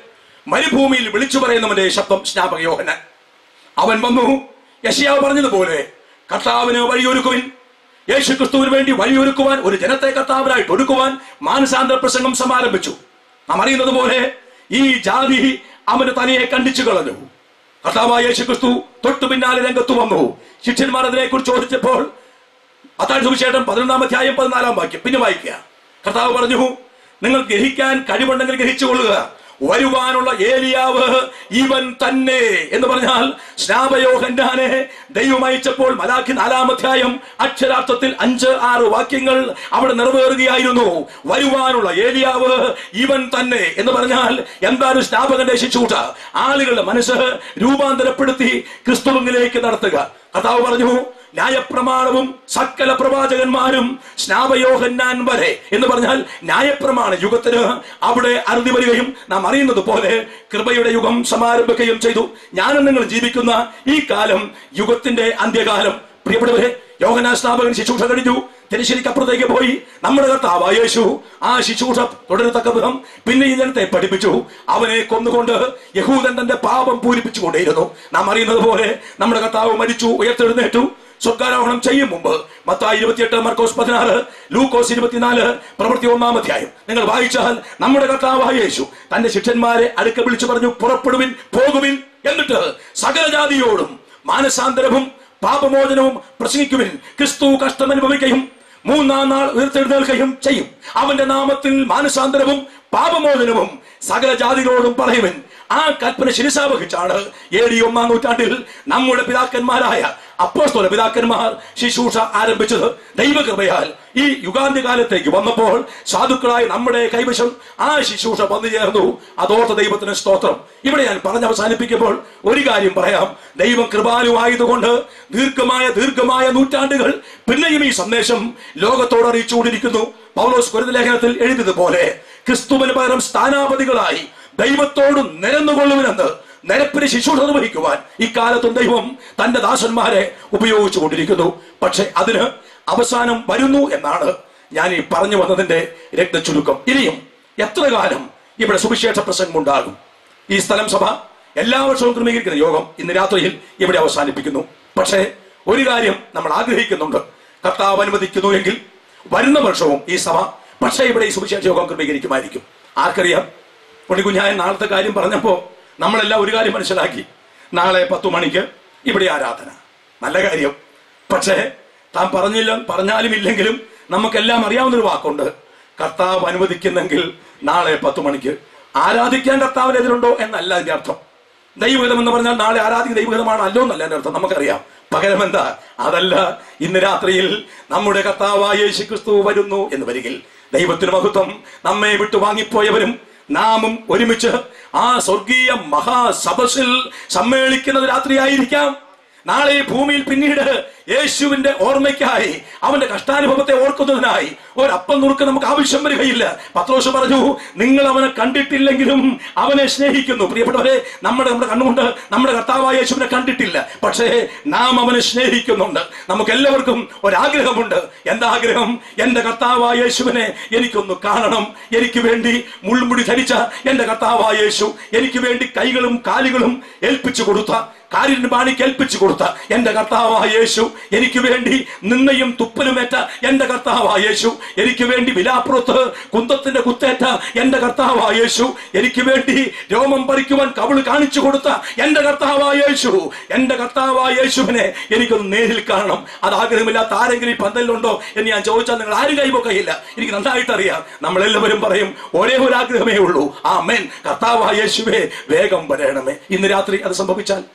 മരുഭൂമിയിൽ വിളിച്ചു പറയുന്നവന്റെ ശബ്ദം സ്നാപക യോഹനൻ അവൻ വന്നു യശയാവ് പറഞ്ഞതുപോലെ കർത്താവിന് വഴിയൊരുക്കുവിൻ യേശു ക്രിസ്തുവിന് വേണ്ടി വഴിയൊരുക്കുവാൻ ഒരു ജനത്തെ കർത്താവിനായിട്ട് ഒരുക്കുവാൻ മാനസാന്തര പ്രസംഗം സമാരംഭിച്ചു നാം അറിയുന്നത് പോലെ ഈ ജാതി അവന്റെ തലയെ കണ്ടിച്ചു കളഞ്ഞു കർത്താവായ യേശു ക്രിസ്തു തൊട്ടു പിന്നാലെ രംഗത്ത് വന്നു ശിഷ്യന്മാർ അതിനെ കുറിച്ച് ചോദിച്ചപ്പോൾ അത്താഴ് സുവിശേഷം പതിനൊന്നാം അധ്യായം പതിനാലാം വാക്യം പിന്നെ വായിക്കുക കർത്താവ് പറഞ്ഞു നിങ്ങൾ ഗ്രഹിക്കാൻ കഴിവുണ്ടെങ്കിൽ ഗ്രഹിച്ചുകൊള്ളുക വരുവാനുള്ള ഏലിയാവ് ഇവൻ തന്നെ എന്ന് പറഞ്ഞാൽ സ്നാപയോഹന്നാനെ ദൈവം അയച്ചപ്പോൾ മലാഖി നാലാം അധ്യായം അക്ഷരാർത്ഥത്തിൽ അഞ്ച് ആറ് വാക്യങ്ങൾ അവിടെ നിറവേറുകയായിരുന്നു വരുവാനുള്ള ഏലിയാവ് ഇവൻ തന്നെ എന്ന് പറഞ്ഞാൽ എന്താണ് സ്നാപകന്റെ ശിശൂട്ട ആളുകളുടെ മനസ്സ് രൂപാന്തരപ്പെടുത്തി ക്രിസ്തുവിലേക്ക് നടത്തുക കർത്താവ് പറഞ്ഞു ന്യായപ്രമാണവും സകല പ്രവാചകന്മാരും സ്നാപയോഹന്നാൻ വരെ എന്ന് പറഞ്ഞാൽ ന്യായപ്രമാണ യുഗത്തിന് അവിടെ അറുതി വരികയും നാം അറിയുന്നത് പോലെ കൃപയുടെ യുഗം സമാരംഭിക്കുകയും ചെയ്തു ഞാനും നിങ്ങൾ ജീവിക്കുന്ന ഈ കാലം യുഗത്തിന്റെ അന്ത്യകാലം പ്രിയപ്പെട്ടവരെ യോഹനാ സ്നാപകൻ ശുശ്രൂഷ കഴിഞ്ഞു തിരിശരിക്കപ്പുറത്തേക്ക് പോയി നമ്മുടെ കർത്താവ് യേശു ആ ശുശ്രൂഷ തുടരത്തക്ക വിധം പിന്നെ ഈ ജനത്തെ പഠിപ്പിച്ചു അവനെ കൊന്നുകൊണ്ട് യഹൂദൻ തന്റെ പാപം പൂരിപ്പിച്ചുകൊണ്ടേയിരുന്നു നാം അറിയുന്നത് പോലെ നമ്മുടെ കർത്താവ് മരിച്ചു ഉയർത്തെഴുന്നേറ്റു സ്വർഗാരോഹണം ചെയ്യും മുമ്പ് മത്തായി ഇരുപത്തിയെട്ട് മർക്കോസ് പതിനാറ് ലൂക്കോസ് ഇരുപത്തിനാല് പ്രവൃത്തി ഒന്നാം അധ്യായം നിങ്ങൾ വായിച്ചാൽ നമ്മുടെ കർത്താവായ യേശു തന്റെ ശിഷ്യന്മാരെ അടുക്ക വിളിച്ചു പറഞ്ഞു പുറപ്പെടുവിൻ പോകുവിൻ എന്നിട്ട് സകല ജാതിയോടും മാനസാന്തരവും പാപമോചനവും പ്രസംഗിക്കുവിൻ ക്രിസ്തു കഷ്ടമനുഭവിക്കുകയും മൂന്നാം നാൾ ഉയർത്തെഴുന്നേൽക്കുകയും ചെയ്യും അവന്റെ നാമത്തിൽ മാനസാന്തരവും പാപമോചനവും സകല ജാതികളോടും പറയുവൻ ആ കൽപ്പന ശിരസാവഹിച്ചാണ് എ ഡി ഒന്നാം നൂറ്റാണ്ടിൽ നമ്മുടെ പിതാക്കന്മാരായ അപ്പോസ്തോല പിതാക്കന്മാർ ശുശ്രൂഷ ആരംഭിച്ചത് ദൈവകൃപയാൽ ഈ യുഗാന്ത്യ കാലത്തേക്ക് വന്നപ്പോൾ സാധുക്കളായ നമ്മുടെ കൈവശം ആ ശുശ്രൂഷ വന്നു ചേർന്നു അതോർത്ത ദൈവത്തിന് സ്തോത്രം ഇവിടെ ഞാൻ പറഞ്ഞ് അവസാനിപ്പിക്കുമ്പോൾ ഒരു കാര്യം പറയാം ദൈവം കൃപാലുവായതുകൊണ്ട് ദീർഘമായ ദീർഘമായ നൂറ്റാണ്ടുകൾ പിന്നെയും ഈ സന്ദേശം ലോകത്തോട് അറിയിച്ചുകൊണ്ടിരിക്കുന്നു പൗലോസ് കുരുത ലേഖനത്തിൽ എഴുതിയതുപോലെ ക്രിസ്തുവിന് പകരം സ്ഥാനാപതികളായി ദൈവത്തോട് നിരന്നുകൊള്ളുവിനെന്ന് നിരപ്പിന് ശുശ്രൂഷ നിർവഹിക്കുവാൻ ഇക്കാലത്തും ദൈവം തന്റെ ദാസന്മാരെ ഉപയോഗിച്ചു കൊണ്ടിരിക്കുന്നു പക്ഷെ അതിന് അവസാനം വരുന്നു എന്നാണ് ഞാൻ ഈ പറഞ്ഞു വന്നതിന്റെ രക്തചുരുക്കം ഇനിയും എത്ര കാലം ഇവിടെ സുവിശേഷ പ്രസംഗം ഉണ്ടാകും ഈ സ്ഥലം സഭ എല്ലാ വർഷവും ക്രമീകരിക്കുന്ന യോഗം ഇന്ന് രാത്രിയിൽ ഇവിടെ അവസാനിപ്പിക്കുന്നു പക്ഷേ ഒരു കാര്യം നമ്മൾ ആഗ്രഹിക്കുന്നുണ്ട് കർത്താവ് അനുവദിക്കുന്നു എങ്കിൽ വരുന്ന വർഷവും ഈ സഭ പക്ഷേ ഇവിടെ ഈ സുവിശേഷ യോഗം ക്രമീകരിക്കുമായിരിക്കും ആർക്കറിയാം ഉണ്ണിക്കുഞ്ഞായൻ നാളത്തെ കാര്യം പറഞ്ഞപ്പോ നമ്മളെല്ലാം ഒരു കാര്യം മനസ്സിലാക്കി നാളെ പത്തു മണിക്ക് ഇവിടെ ആരാധന നല്ല കാര്യം പക്ഷേ താൻ പറഞ്ഞില്ല പറഞ്ഞാലും ഇല്ലെങ്കിലും നമുക്കെല്ലാം അറിയാവുന്ന ഒരു വാക്കുണ്ട് കർത്താവ് അനുവദിക്കുന്നെങ്കിൽ നാളെ പത്തു മണിക്ക് ആരാധിക്കാൻ കർത്താവിന് എതിരുണ്ടോ എന്നല്ല അതിന്റെ അർത്ഥം ദൈവഹിതം എന്ന് പറഞ്ഞാൽ നാളെ ആരാധിക്കുന്ന ദൈവഹിതമാണ് അല്ലോ എന്നല്ല എൻ്റെ അർത്ഥം നമുക്കറിയാം പകരം എന്താ അതല്ല ഇന്ന് രാത്രിയിൽ നമ്മുടെ കർത്താവായ യേശു ക്രിസ്തു വരുന്നു എന്ന് വരികിൽ ദൈവത്തിന് മഹത്വം നമ്മെ വിട്ടു വാങ്ങിപ്പോയവരും നാമും ഒരുമിച്ച് ആ സ്വർഗീയ മഹാസഭസിൽ സമ്മേളിക്കുന്നത് രാത്രിയായിരിക്കാം നാളെ ഈ ഭൂമിയിൽ പിന്നീട് യേശുവിന്റെ ഓർമ്മയ്ക്കായി അവന്റെ കഷ്ടാനുഭവത്തെ ഓർക്കുന്നതിനായി ഒരപ്പം നുറുക്ക് നമുക്ക് ആവശ്യം വരികയില്ല പത്രോസ് പറഞ്ഞു നിങ്ങൾ അവനെ കണ്ടിട്ടില്ലെങ്കിലും അവനെ സ്നേഹിക്കുന്നു പ്രിയപ്പെട്ടവരെ നമ്മുടെ നമ്മുടെ കണ്ണുകൊണ്ട് നമ്മുടെ കർത്താവായ യേശുവിനെ കണ്ടിട്ടില്ല പക്ഷേ നാം അവനെ സ്നേഹിക്കുന്നുണ്ട് നമുക്ക് എല്ലാവർക്കും ഒരാഗ്രഹമുണ്ട് എന്താ ആഗ്രഹം എന്റെ കർത്താവായ യേശുവിനെ എനിക്കൊന്ന് കാണണം എനിക്ക് വേണ്ടി മുൾമുടി ധരിച്ച എന്റെ കർത്താവായ യേശു എനിക്ക് വേണ്ടി കൈകളും കാലുകളും ഏൽപ്പിച്ചു കൊടുത്ത കാരിന് പാണിക്ക് ഏൽപ്പിച്ചു കൊടുത്ത എന്റെ കർത്താവായ യേശു എനിക്ക് വേണ്ടി നിന്നയും തുപ്പലുമേറ്റ എന്റെ കർത്താവായ യേശു എനിക്ക് വേണ്ടി വിലാപ്പുറത്ത് കുന്തത്തിന്റെ കുത്തേറ്റ എന്റെ കർത്താവായ യേശു എനിക്ക് വേണ്ടി രോമം പറിക്കുവാൻ കവിള് കാണിച്ചു കൊടുത്ത എന്റെ കർത്താവായ യേശു എന്റെ കർത്താവായ യേശുവിനെ എനിക്കൊന്ന് നേരിൽ കാണണം അത് ആഗ്രഹമില്ലാത്ത ആരെങ്കിലും ഈ പന്തലിലുണ്ടോ എന്ന് ഞാൻ ചോദിച്ചാൽ നിങ്ങൾ ആരും കൈപൊക്കയില്ല എനിക്ക് നന്നായിട്ട് അറിയാം നമ്മളെല്ലാവരും പറയും ഒരേ ഒരു ആഗ്രഹമേ ഉള്ളൂ ആ മേൻ കർത്താവായ യേശുവേ വേഗം വരണമേ ഇന്ന് രാത്രി അത് സംഭവിച്ചാൽ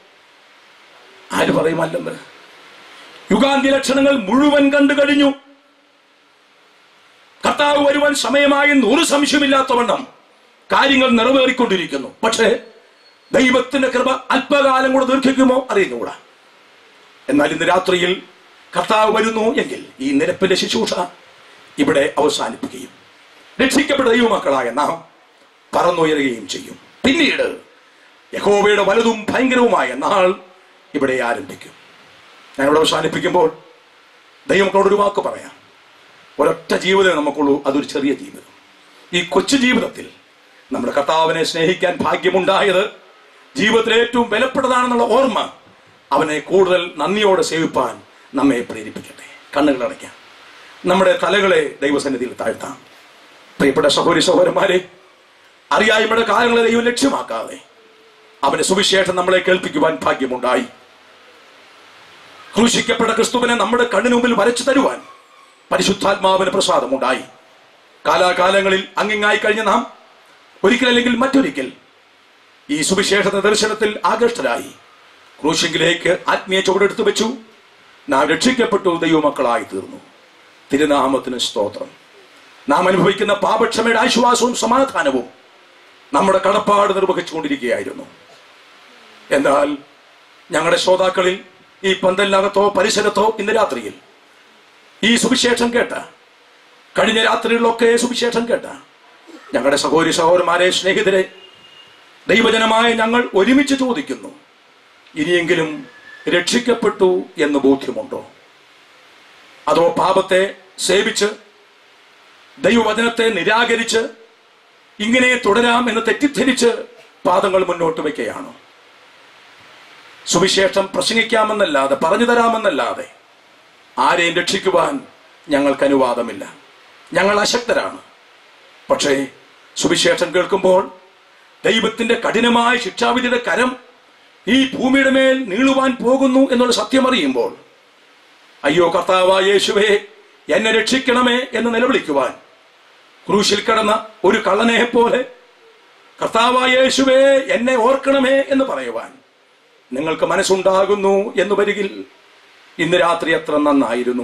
ആര് പറയുമല്ലെന്ന് യുഗാന്ത്യ ലക്ഷണങ്ങൾ മുഴുവൻ കണ്ടു കഴിഞ്ഞു കർത്താവ് വരുവാൻ സമയമായെന്ന് ഒരു സംശയമില്ലാത്തവണ്ണം കാര്യങ്ങൾ നിറവേറിക്കൊണ്ടിരിക്കുന്നു പക്ഷേ ദൈവത്തിന്റെ കൃപ അല്പകാലം കൂടെ ദീർഘിക്കുമോ അറിയുന്നുകൂടാ എന്നാൽ ഇന്ന് രാത്രിയിൽ കർത്താവ് വരുന്നു എങ്കിൽ ഈ നിരപ്പിന്റെ ശുശ്രൂഷ ഇവിടെ അവസാനിപ്പിക്കുകയും രക്ഷിക്കപ്പെട്ട ദൈവമക്കളായ നാം പറന്നുയരുകയും ചെയ്യും പിന്നീട് യഹോവയുടെ വലുതും ഭയങ്കരവുമായ നാൾ ഇവിടെ ആരംഭിക്കും ഞാൻ ഇവിടെ അവസാനിപ്പിക്കുമ്പോൾ ദൈവമക്കളോട് ഒരു വാക്ക് പറയാം ഒരൊറ്റ ജീവിതമേ നമുക്കുള്ളൂ അതൊരു ചെറിയ ജീവിതം ഈ കൊച്ചു ജീവിതത്തിൽ നമ്മുടെ കർത്താവിനെ സ്നേഹിക്കാൻ ഭാഗ്യമുണ്ടായത് ജീവിതത്തിലെ ഏറ്റവും വിലപ്പെട്ടതാണെന്നുള്ള ഓർമ്മ അവനെ കൂടുതൽ നന്ദിയോടെ സേവിപ്പാൻ നമ്മെ പ്രേരിപ്പിക്കട്ടെ കണ്ണുകൾ അടയ്ക്കാം നമ്മുടെ തലകളെ ദൈവസന്നിധിയിൽ താഴ്ത്താം പ്രിയപ്പെട്ട സഹോദരി സഹോദരന്മാരെ അറിയായ്മയുടെ കാര്യങ്ങളെ ദൈവം ലക്ഷ്യമാക്കാതെ അവന്റെ സുവിശേഷം നമ്മളെ കേൾപ്പിക്കുവാൻ ഭാഗ്യമുണ്ടായി ക്രൂശിക്കപ്പെട്ട ക്രിസ്തുവിനെ നമ്മുടെ കണ്ണിന് മുമ്പിൽ വരച്ചു തരുവാൻ പരിശുദ്ധാത്മാവിന് പ്രസാദമുണ്ടായി കാലാകാലങ്ങളിൽ അങ്ങിങ്ങായി കഴിഞ്ഞ നാം ഒരിക്കലല്ലെങ്കിൽ മറ്റൊരിക്കൽ ഈ സുവിശേഷ ദർശനത്തിൽ ആകൃഷ്ടരായി ക്രൂശിങ്കിലേക്ക് ആത്മീയ ചുവടെടുത്തു വെച്ചു നാം രക്ഷിക്കപ്പെട്ടു ദൈവമക്കളായി തീർന്നു തിരുനാമത്തിന് സ്തോത്രം നാം അനുഭവിക്കുന്ന പാപക്ഷമയുടെ ആശ്വാസവും സമാധാനവും നമ്മുടെ കടപ്പാട് നിർവഹിച്ചുകൊണ്ടിരിക്കുകയായിരുന്നു എന്നാൽ ഞങ്ങളുടെ ശ്രോതാക്കളിൽ ഈ പന്തലിനകത്തോ പരിസരത്തോ ഇന്ന് രാത്രിയിൽ ഈ സുവിശേഷം കേട്ട കഴിഞ്ഞ രാത്രികളിലൊക്കെ സുവിശേഷം കേട്ട ഞങ്ങളുടെ സഹോദരി സഹോദരന്മാരെ സ്നേഹിതരെ ദൈവജനമായ ഞങ്ങൾ ഒരുമിച്ച് ചോദിക്കുന്നു ഇനിയെങ്കിലും രക്ഷിക്കപ്പെട്ടു എന്ന് ബോധ്യമുണ്ടോ അതോ പാപത്തെ സേവിച്ച് ദൈവവചനത്തെ നിരാകരിച്ച് ഇങ്ങനെ തുടരാം എന്ന് തെറ്റിദ്ധരിച്ച് പാദങ്ങൾ മുന്നോട്ട് വയ്ക്കുകയാണോ സുവിശേഷം പ്രസംഗിക്കാമെന്നല്ലാതെ പറഞ്ഞു തരാമെന്നല്ലാതെ ആരെയും രക്ഷിക്കുവാൻ ഞങ്ങൾക്ക് അനുവാദമില്ല ഞങ്ങൾ അശക്തരാണ് പക്ഷേ സുവിശേഷം കേൾക്കുമ്പോൾ ദൈവത്തിന്റെ കഠിനമായ ശിക്ഷാവിധിയുടെ കരം ഈ ഭൂമിയുടെ മേൽ നീളുവാൻ പോകുന്നു എന്നുള്ള സത്യം അറിയുമ്പോൾ അയ്യോ കർത്താവായ യേശുവേ എന്നെ രക്ഷിക്കണമേ എന്ന് നിലവിളിക്കുവാൻ ക്രൂശിൽ കിടന്ന ഒരു കള്ളനെ പോലെ കർത്താവായ യേശുവേ എന്നെ ഓർക്കണമേ എന്ന് പറയുവാൻ നിങ്ങൾക്ക് മനസ്സുണ്ടാകുന്നു എന്ന് വരികിൽ ഇന്ന് രാത്രി എത്ര നന്നായിരുന്നു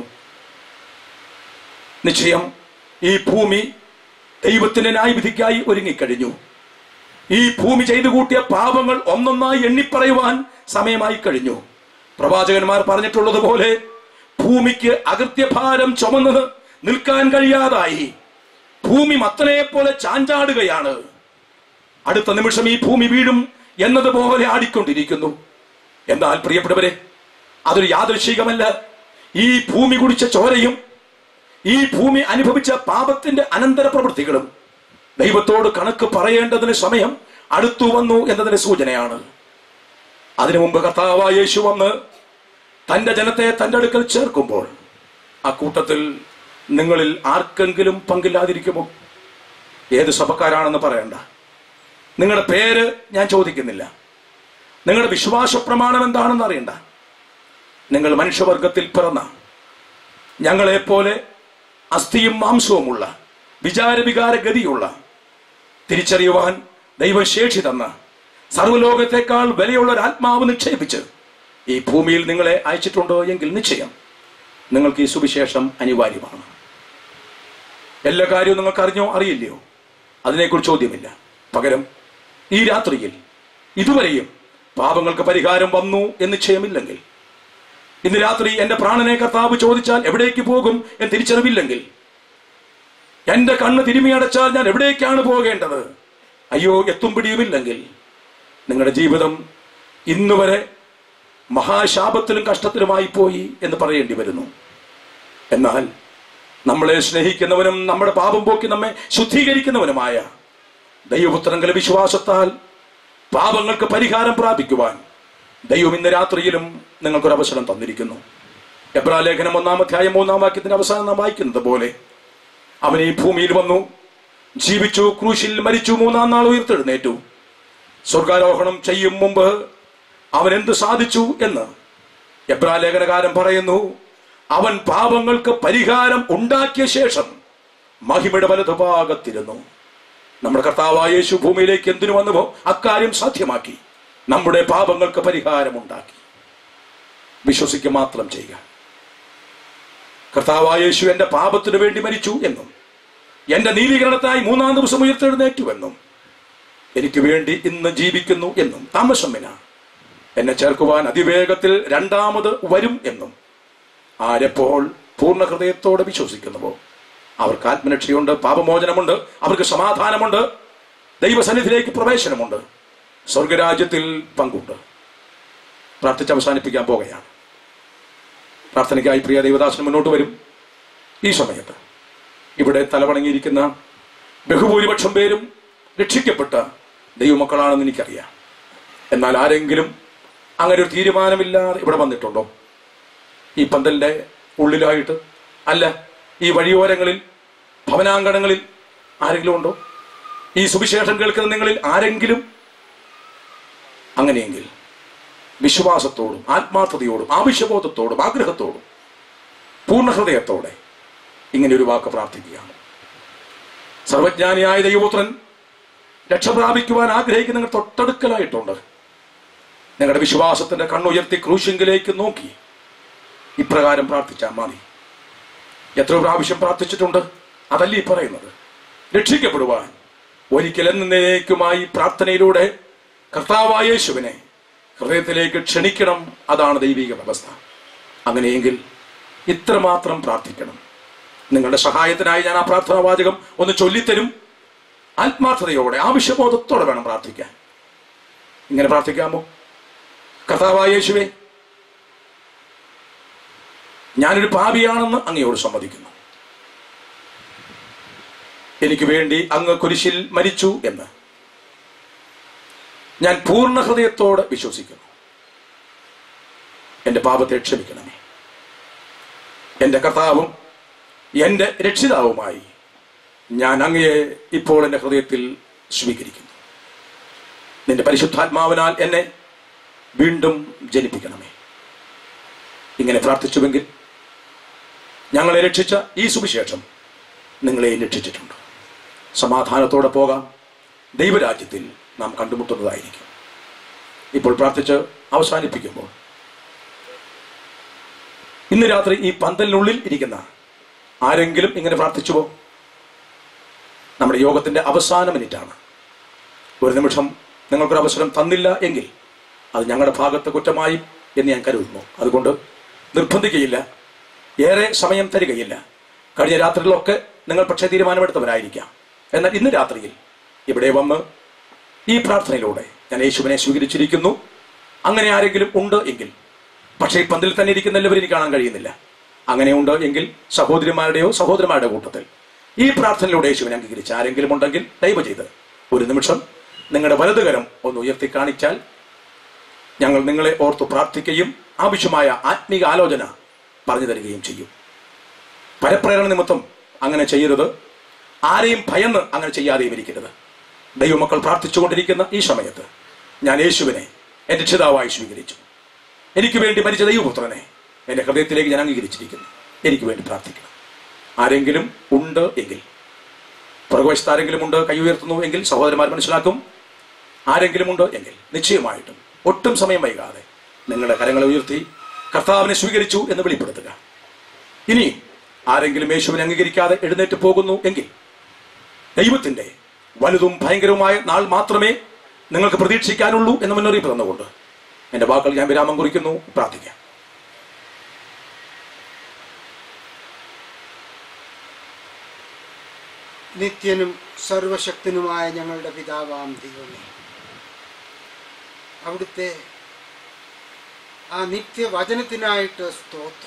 നിശ്ചയം ഈ ഭൂമി ദൈവത്തിന്റെ ന്യായവിധിക്കായി ഒരുങ്ങിക്കഴിഞ്ഞു ഈ ഭൂമി ചെയ്തു കൂട്ടിയ പാപങ്ങൾ ഒന്നൊന്നായി എണ്ണിപ്പറയുവാൻ സമയമായി കഴിഞ്ഞു പ്രവാചകന്മാർ പറഞ്ഞിട്ടുള്ളതുപോലെ ഭൂമിക്ക് അകൃത്യഭാരം ചുമന്നത് നിൽക്കാൻ കഴിയാതായി ഭൂമി മത്തനെ പോലെ ചാഞ്ചാടുകയാണ് അടുത്ത നിമിഷം ഈ ഭൂമി വീഴും എന്നതുപോലെ ആടിക്കൊണ്ടിരിക്കുന്നു എന്നാൽ പ്രിയപ്പെട്ടവരെ അതൊരു യാദൃശികമല്ല ഈ ഭൂമി കുടിച്ച ചോരയും ഈ ഭൂമി അനുഭവിച്ച പാപത്തിന്റെ അനന്തര പ്രവൃത്തികളും ദൈവത്തോട് കണക്ക് പറയേണ്ടതിന് സമയം അടുത്തു വന്നു എന്നതിന് സൂചനയാണ് അതിനു മുമ്പ് കർത്താവായ യേശു വന്ന് തന്റെ ജനത്തെ തന്റെ അടുക്കൽ ചേർക്കുമ്പോൾ ആ കൂട്ടത്തിൽ നിങ്ങളിൽ ആർക്കെങ്കിലും പങ്കില്ലാതിരിക്കുമോ ഏത് സഭക്കാരാണെന്ന് പറയണ്ട നിങ്ങളുടെ പേര് ഞാൻ ചോദിക്കുന്നില്ല നിങ്ങളുടെ വിശ്വാസ പ്രമാണം എന്താണെന്ന് അറിയണ്ട നിങ്ങൾ മനുഷ്യവർഗത്തിൽ പിറന്ന ഞങ്ങളെപ്പോലെ അസ്ഥിയും മാംസവുമുള്ള വിചാരവികാര ഗതിയുള്ള തിരിച്ചറിയുവാൻ ദൈവം ശേഷി തന്ന സർവ്വലോകത്തെക്കാൾ വിലയുള്ള ഒരു ആത്മാവ് നിക്ഷേപിച്ച് ഈ ഭൂമിയിൽ നിങ്ങളെ അയച്ചിട്ടുണ്ടോ എങ്കിൽ നിശ്ചയം നിങ്ങൾക്ക് ഈ സുവിശേഷം അനിവാര്യമാണ് എല്ലാ കാര്യവും നിങ്ങൾക്ക് അറിഞ്ഞോ അറിയില്ലയോ അതിനെക്കുറിച്ച് ചോദ്യമില്ല പകരം ഈ രാത്രിയിൽ ഇതുവരെയും പാപങ്ങൾക്ക് പരിഹാരം വന്നു എന്ന് നിശ്ചയമില്ലെങ്കിൽ ഇന്ന് രാത്രി എന്റെ പ്രാണനെ കർത്താവ് ചോദിച്ചാൽ എവിടേക്ക് പോകും എന്ന് തിരിച്ചറിവില്ലെങ്കിൽ എന്റെ കണ്ണ് തിരുമിയടച്ചാൽ ഞാൻ എവിടേക്കാണ് പോകേണ്ടത് അയ്യോ എത്തും പിടിയുമില്ലെങ്കിൽ നിങ്ങളുടെ ജീവിതം ഇന്ന് വരെ മഹാശാപത്തിലും കഷ്ടത്തിലുമായി പോയി എന്ന് പറയേണ്ടി വരുന്നു എന്നാൽ നമ്മളെ സ്നേഹിക്കുന്നവനും നമ്മുടെ പാപം പോക്കി നമ്മെ ശുദ്ധീകരിക്കുന്നവനുമായ ദൈവപുത്രങ്ങളുടെ വിശ്വാസത്താൽ പാപങ്ങൾക്ക് പരിഹാരം പ്രാപിക്കുവാൻ ദൈവം ഇന്ന് രാത്രിയിലും നിങ്ങൾക്കൊരു അവസരം തന്നിരിക്കുന്നു എബ്രാ ലേഖനം ഒന്നാം അധ്യായം മൂന്നാം വാക്യത്തിന്റെ അവസാനം നാം വായിക്കുന്നത് പോലെ അവൻ ഈ ഭൂമിയിൽ വന്നു ജീവിച്ചു ക്രൂശിൽ മരിച്ചു മൂന്നാം നാൾ ഉയർത്തെഴുന്നേറ്റു സ്വർഗാരോഹണം ചെയ്യും മുമ്പ് അവൻ എന്ത് സാധിച്ചു എന്ന് എബ്രാ ലേഖനകാരൻ പറയുന്നു അവൻ പാപങ്ങൾക്ക് പരിഹാരം ഉണ്ടാക്കിയ ശേഷം മഹിമയുടെ വലതുഭാഗത്തിരുന്നു നമ്മുടെ കർത്താവായ യേശു ഭൂമിയിലേക്ക് എന്തിനു വന്നുവോ അക്കാര്യം സാധ്യമാക്കി നമ്മുടെ പാപങ്ങൾക്ക് പരിഹാരമുണ്ടാക്കി വിശ്വസിക്കുക മാത്രം ചെയ്യുക കർത്താവായ യേശു എന്റെ പാപത്തിനു വേണ്ടി മരിച്ചു എന്നും എന്റെ നീതീകരണത്തായി മൂന്നാം ദിവസം ഉയർത്തെഴുന്നേറ്റു എന്നും എനിക്ക് വേണ്ടി ഇന്ന് ജീവിക്കുന്നു എന്നും താമസമിന എന്നെ ചേർക്കുവാൻ അതിവേഗത്തിൽ രണ്ടാമത് വരും എന്നും ആരെപ്പോൾ പൂർണ്ണ ഹൃദയത്തോടെ വിശ്വസിക്കുന്നുവോ അവർക്ക് ആത്മരക്ഷയുണ്ട് പാപമോചനമുണ്ട് അവർക്ക് സമാധാനമുണ്ട് ദൈവസന്നിധിയിലേക്ക് പ്രവേശനമുണ്ട് സ്വർഗരാജ്യത്തിൽ പങ്കുണ്ട് പ്രാർത്ഥിച്ച് അവസാനിപ്പിക്കാൻ പോകുകയാണ് പ്രാർത്ഥനയ്ക്കായി പ്രിയ ദൈവദാസൻ മുന്നോട്ട് വരും ഈ സമയത്ത് ഇവിടെ തലവണങ്ങിയിരിക്കുന്ന ബഹുഭൂരിപക്ഷം പേരും രക്ഷിക്കപ്പെട്ട ദൈവമക്കളാണെന്ന് എനിക്കറിയാം എന്നാൽ ആരെങ്കിലും അങ്ങനെ ഒരു തീരുമാനമില്ലാതെ ഇവിടെ വന്നിട്ടുണ്ടോ ഈ പന്തലിന്റെ ഉള്ളിലായിട്ട് അല്ല ഈ വഴിയോരങ്ങളിൽ ഭവനാങ്കണങ്ങളിൽ ആരെങ്കിലും ഉണ്ടോ ഈ സുവിശേഷം കേൾക്കുന്ന നിങ്ങളിൽ ആരെങ്കിലും അങ്ങനെയെങ്കിൽ വിശ്വാസത്തോടും ആത്മാർത്ഥതയോടും ആവശ്യബോധത്തോടും ആഗ്രഹത്തോടും പൂർണ്ണ ഹൃദയത്തോടെ ഇങ്ങനെ ഒരു വാക്ക് പ്രാർത്ഥിക്കുകയാണ് സർവജ്ഞാനിയായ ദൈവപുത്രൻ രക്ഷ പ്രാപിക്കുവാൻ ആഗ്രഹിക്കുന്ന നിങ്ങൾ തൊട്ടടുക്കലായിട്ടുണ്ട് നിങ്ങളുടെ വിശ്വാസത്തിന്റെ കണ്ണുയർത്തി ക്രൂശിങ്കിലേക്ക് നോക്കി ഇപ്രകാരം പ്രാർത്ഥിച്ചാൽ മതി എത്ര പ്രാവശ്യം പ്രാർത്ഥിച്ചിട്ടുണ്ട് അതല്ല ഈ പറയുന്നത് രക്ഷിക്കപ്പെടുവാൻ ഒരിക്കൽ എന്നേക്കുമായി പ്രാർത്ഥനയിലൂടെ കർത്താവായ യേശുവിനെ ഹൃദയത്തിലേക്ക് ക്ഷണിക്കണം അതാണ് ദൈവിക വ്യവസ്ഥ അങ്ങനെയെങ്കിൽ ഇത്രമാത്രം പ്രാർത്ഥിക്കണം നിങ്ങളുടെ സഹായത്തിനായി ഞാൻ ആ പ്രാർത്ഥനാ വാചകം ഒന്ന് ചൊല്ലിത്തരും ആത്മാർത്ഥതയോടെ ആവശ്യബോധത്തോടെ വേണം പ്രാർത്ഥിക്കാൻ ഇങ്ങനെ പ്രാർത്ഥിക്കാമോ കർത്താവായ യേശുവേ ഞാനൊരു പാപിയാണെന്ന് അങ്ങയോട് സമ്മതിക്കുന്നു എനിക്ക് വേണ്ടി അങ്ങ് കുരിശിൽ മരിച്ചു എന്ന് ഞാൻ പൂർണ്ണ ഹൃദയത്തോടെ വിശ്വസിക്കുന്നു എന്റെ പാപത്തെ ക്ഷമിക്കണമേ എന്റെ കർത്താവും എന്റെ രക്ഷിതാവുമായി ഞാൻ അങ്ങയെ ഇപ്പോൾ എന്റെ ഹൃദയത്തിൽ സ്വീകരിക്കുന്നു നിന്റെ പരിശുദ്ധാത്മാവിനാൽ എന്നെ വീണ്ടും ജനിപ്പിക്കണമേ ഇങ്ങനെ പ്രാർത്ഥിച്ചുവെങ്കിൽ ഞങ്ങളെ രക്ഷിച്ച ഈ സുവിശേഷം നിങ്ങളെ രക്ഷിച്ചിട്ടുണ്ട് സമാധാനത്തോടെ പോകാം ദൈവരാജ്യത്തിൽ നാം കണ്ടുമുട്ടുന്നതായിരിക്കും ഇപ്പോൾ പ്രാർത്ഥിച്ച് അവസാനിപ്പിക്കുമ്പോൾ ഇന്ന് രാത്രി ഈ പന്തലിനുള്ളിൽ ഇരിക്കുന്ന ആരെങ്കിലും ഇങ്ങനെ പ്രാർത്ഥിച്ചുവോ നമ്മുടെ യോഗത്തിന്റെ അവസാന മിനിറ്റാണ് ഒരു നിമിഷം നിങ്ങൾക്കൊരു അവസരം തന്നില്ല എങ്കിൽ അത് ഞങ്ങളുടെ ഭാഗത്ത് കുറ്റമായി എന്ന് ഞാൻ കരുതുന്നു അതുകൊണ്ട് നിർബന്ധിക്കുകയില്ല ഏറെ സമയം തരികയില്ല കഴിഞ്ഞ രാത്രികളിലൊക്കെ നിങ്ങൾ പക്ഷേ തീരുമാനമെടുത്തവരായിരിക്കാം എന്നാൽ ഇന്ന് രാത്രിയിൽ ഇവിടെ വന്ന് ഈ പ്രാർത്ഥനയിലൂടെ ഞാൻ യേശുവിനെ സ്വീകരിച്ചിരിക്കുന്നു അങ്ങനെ ആരെങ്കിലും ഉണ്ട് എങ്കിൽ പക്ഷേ ഈ പന്തിൽ തന്നെ ഇരിക്കുന്ന എല്ലാവരും എനിക്ക് കാണാൻ കഴിയുന്നില്ല അങ്ങനെ ഉണ്ട് എങ്കിൽ സഹോദരിമാരുടെയോ സഹോദരന്മാരുടെ കൂട്ടത്തിൽ ഈ പ്രാർത്ഥനയിലൂടെ യേശുവിനെ അംഗീകരിച്ച് ആരെങ്കിലും ഉണ്ടെങ്കിൽ ദയവ് ചെയ്ത് ഒരു നിമിഷം നിങ്ങളുടെ വലതുകരം ഒന്ന് ഉയർത്തി കാണിച്ചാൽ ഞങ്ങൾ നിങ്ങളെ ഓർത്ത് പ്രാർത്ഥിക്കുകയും ആവശ്യമായ ആത്മീക ആലോചന പറഞ്ഞു തരികയും ചെയ്യും പരപ്രേരണ നിമിത്തം അങ്ങനെ ചെയ്യരുത് ആരെയും ഭയന്ന് അങ്ങനെ ചെയ്യാതെയും ഇരിക്കരുത് ദൈവമക്കൾ പ്രാർത്ഥിച്ചുകൊണ്ടിരിക്കുന്ന ഈ സമയത്ത് ഞാൻ യേശുവിനെ എന്റെ രക്ഷിതാവായി സ്വീകരിച്ചു എനിക്ക് വേണ്ടി മരിച്ച ദൈവപുത്രനെ എന്റെ ഹൃദയത്തിലേക്ക് ഞാൻ അംഗീകരിച്ചിരിക്കുന്നു എനിക്ക് വേണ്ടി പ്രാർത്ഥിക്കണം ആരെങ്കിലും ഉണ്ട് എങ്കിൽ പുറകുവശത്ത് ആരെങ്കിലും ഉണ്ട് കൈ ഉയർത്തുന്നു എങ്കിൽ സഹോദരന്മാർ മനസ്സിലാക്കും ആരെങ്കിലും ഉണ്ട് എങ്കിൽ നിശ്ചയമായിട്ടും ഒട്ടും സമയം വൈകാതെ നിങ്ങളുടെ കരങ്ങളെ ഉയർത്തി കർത്താവിനെ സ്വീകരിച്ചു എന്ന് വെളിപ്പെടുത്തുക ഇനി ആരെങ്കിലും യേശുവിനെ അംഗീകരിക്കാതെ എഴുന്നേറ്റ് പോകുന്നു എങ്കിൽ ദൈവത്തിന്റെ വലുതും ഭയങ്കരവുമായ നാൾ മാത്രമേ നിങ്ങൾക്ക് പ്രതീക്ഷിക്കാനുള്ളൂ എന്ന് മുന്നറിയിപ്പ് തന്നുകൊണ്ട് എന്റെ വാക്കുകൾ ഞാൻ വിരാമം കുറിക്കുന്നു പ്രാർത്ഥിക്കാം നിത്യനും സർവശക്തനുമായ ഞങ്ങളുടെ പിതാവാം ദൈവമേ അവിടുത്തെ ആ നിത്യവചനത്തിനായിട്ട് സ്തോത്രം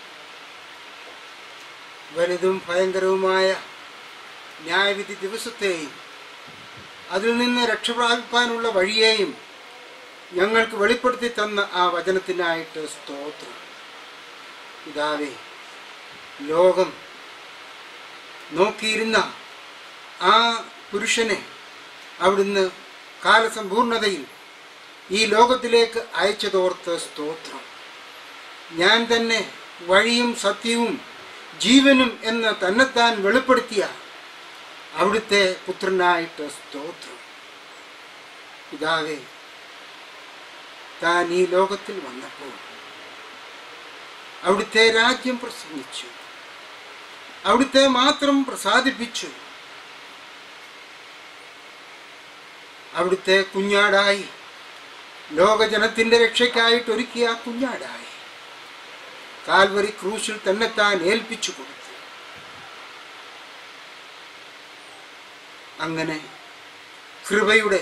വലുതും ഭയങ്കരവുമായ ന്യായവിധി ദിവസത്തെയും അതിൽ നിന്ന് രക്ഷപ്രാപിപ്പാനുള്ള വഴിയെയും ഞങ്ങൾക്ക് വെളിപ്പെടുത്തി തന്ന ആ വചനത്തിനായിട്ട് സ്തോത്രം പിതാവേ ലോകം നോക്കിയിരുന്ന ആ പുരുഷനെ അവിടുന്ന് കാലസമ്പൂർണതയിൽ ഈ ലോകത്തിലേക്ക് അയച്ചതോർത്ത് സ്തോത്രം ഞാൻ തന്നെ വഴിയും സത്യവും ജീവനും എന്ന് തന്നെത്താൻ വെളിപ്പെടുത്തിയ അവിടുത്തെ പുത്രനായിട്ട് സ്തോത്രം പിതാവേ താൻ ഈ ലോകത്തിൽ വന്നപ്പോൾ അവിടുത്തെ രാജ്യം പ്രസംഗിച്ചു അവിടുത്തെ മാത്രം പ്രസാദിപ്പിച്ചു അവിടുത്തെ കുഞ്ഞാടായി ലോകജനത്തിന്റെ രക്ഷയ്ക്കായിട്ട് ഒരുക്കിയ ആ കുഞ്ഞാടായി കാൽവരി ക്രൂശിൽ തന്നെത്താൻ ഏൽപ്പിച്ചു കൊടുത്തു അങ്ങനെ കൃപയുടെ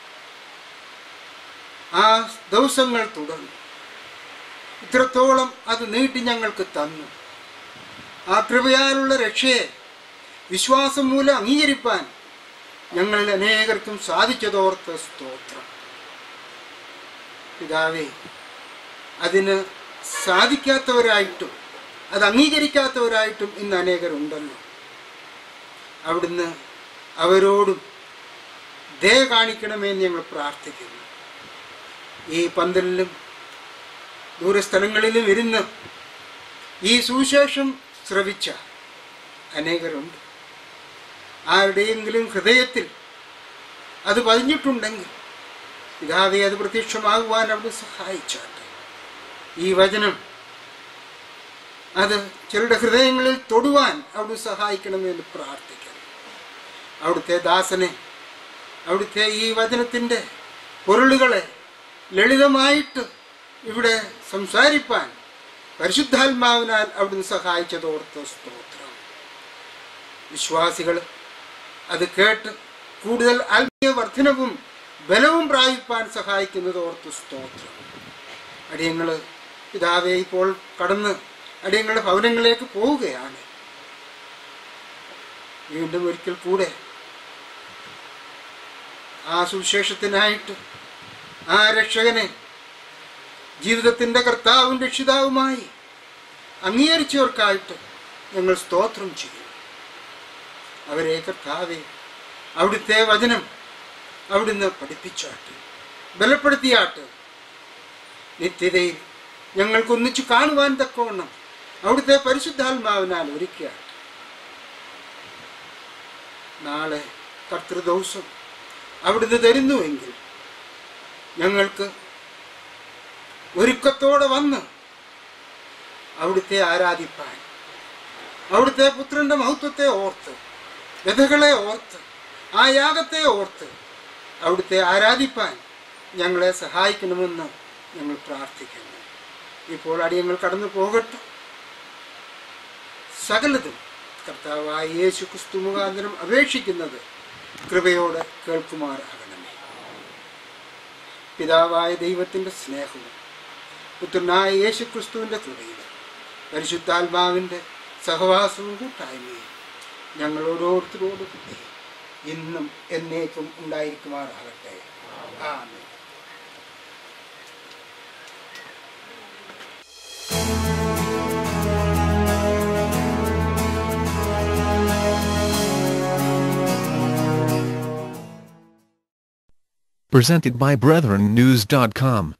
ആ ദിവസങ്ങൾ തുടർന്നു ഇത്രത്തോളം അത് നീട്ടി ഞങ്ങൾക്ക് തന്നു ആ കൃപയാലുള്ള രക്ഷയെ വിശ്വാസം മൂലം അംഗീകരിപ്പാൻ ഞങ്ങളിൽ അനേകർക്കും സാധിച്ചതോർത്ത് സ്തോത്രം പിതാവേ അതിന് സാധിക്കാത്തവരായിട്ടും അത് അംഗീകരിക്കാത്തവരായിട്ടും ഇന്ന് അനേകരുണ്ടല്ലോ അവിടുന്ന് അവരോടും ദയ കാണിക്കണമെന്ന് ഞങ്ങൾ പ്രാർത്ഥിക്കുന്നു ഈ പന്തലിലും ദൂരസ്ഥലങ്ങളിലും ഇരുന്ന് ഈ സുവിശേഷം ശ്രവിച്ച അനേകരുണ്ട് ആരുടെയെങ്കിലും ഹൃദയത്തിൽ അത് പതിഞ്ഞിട്ടുണ്ടെങ്കിൽ പിതാവെ അത് പ്രത്യക്ഷമാകുവാൻ അവിടെ സഹായിച്ചാട്ടെ ഈ വചനം അത് ചിലരുടെ ഹൃദയങ്ങളിൽ തൊടുവാൻ അവിടെ സഹായിക്കണമെന്ന് പ്രാർത്ഥിക്കണം അവിടുത്തെ ദാസനെ അവിടുത്തെ ഈ വചനത്തിൻ്റെ പൊരുളുകളെ ലളിതമായിട്ട് ഇവിടെ സംസാരിപ്പാൻ പരിശുദ്ധാത്മാവിനാൽ അവിടുന്ന് സഹായിച്ചതോർത്ത് സ്തോത്രം വിശ്വാസികൾ അത് കേട്ട് കൂടുതൽ ആത്മീയ വർധനവും ബലവും പ്രാപിപ്പാൻ സഹായിക്കുന്നത് ഓർത്ത് സ്തോത്രം അടിയങ്ങൾ പിതാവെ ഇപ്പോൾ കടന്ന് അടിയങ്ങളുടെ ഭവനങ്ങളിലേക്ക് പോവുകയാണ് വീണ്ടും ഒരിക്കൽ കൂടെ ആ സുവിശേഷത്തിനായിട്ട് ആ രക്ഷകനെ ജീവിതത്തിൻ്റെ കർത്താവും രക്ഷിതാവുമായി അംഗീകരിച്ചവർക്കായിട്ട് ഞങ്ങൾ സ്തോത്രം ചെയ്യും അവരെ കർത്താവെ അവിടുത്തെ വചനം അവിടുന്ന് പഠിപ്പിച്ചാട്ട് ബലപ്പെടുത്തിയാട്ട് നിത്യതയിൽ ഞങ്ങൾക്കൊന്നിച്ചു കാണുവാൻ തക്കവണ്ണം അവിടുത്തെ പരിശുദ്ധാത്മാവിനാൽ ഒരുക്കിയാട്ട് നാളെ കർത്തൃദിവസം അവിടുന്ന് തരുന്നുവെങ്കിൽ ഞങ്ങൾക്ക് ഒരുക്കത്തോടെ വന്ന് അവിടുത്തെ ആരാധിപ്പാൻ അവിടുത്തെ പുത്രന്റെ മഹത്വത്തെ ഓർത്ത് വ്യഥകളെ ഓർത്ത് ആ യാഗത്തെ ഓർത്ത് അവിടുത്തെ ആരാധിപ്പാൻ ഞങ്ങളെ സഹായിക്കണമെന്ന് ഞങ്ങൾ പ്രാർത്ഥിക്കുന്നു ഇപ്പോൾ അടിയങ്ങൾ കടന്നു പോകട്ടെ സകലതും കർത്താവായ യേശു ക്രിസ്തു മുഖാന്തരം അപേക്ഷിക്കുന്നത് കൃപയോടെ കേൾക്കുമാറാകണമേ പിതാവായ ദൈവത്തിൻ്റെ സ്നേഹവും പുത്രനായ യേശു ക്രിസ്തുവിൻ്റെ കൃപയിലും പരിശുദ്ധാത്മാവിൻ്റെ സഹവാസവും കൂട്ടായ്മയും ഞങ്ങൾ ഓരോരുത്തരോടും കൂടി ഇന്നും എന്നേക്കും ഉണ്ടായിരിക്കുമാറാകട്ടെ ആമേൻ Presented by BrethrenNews.com.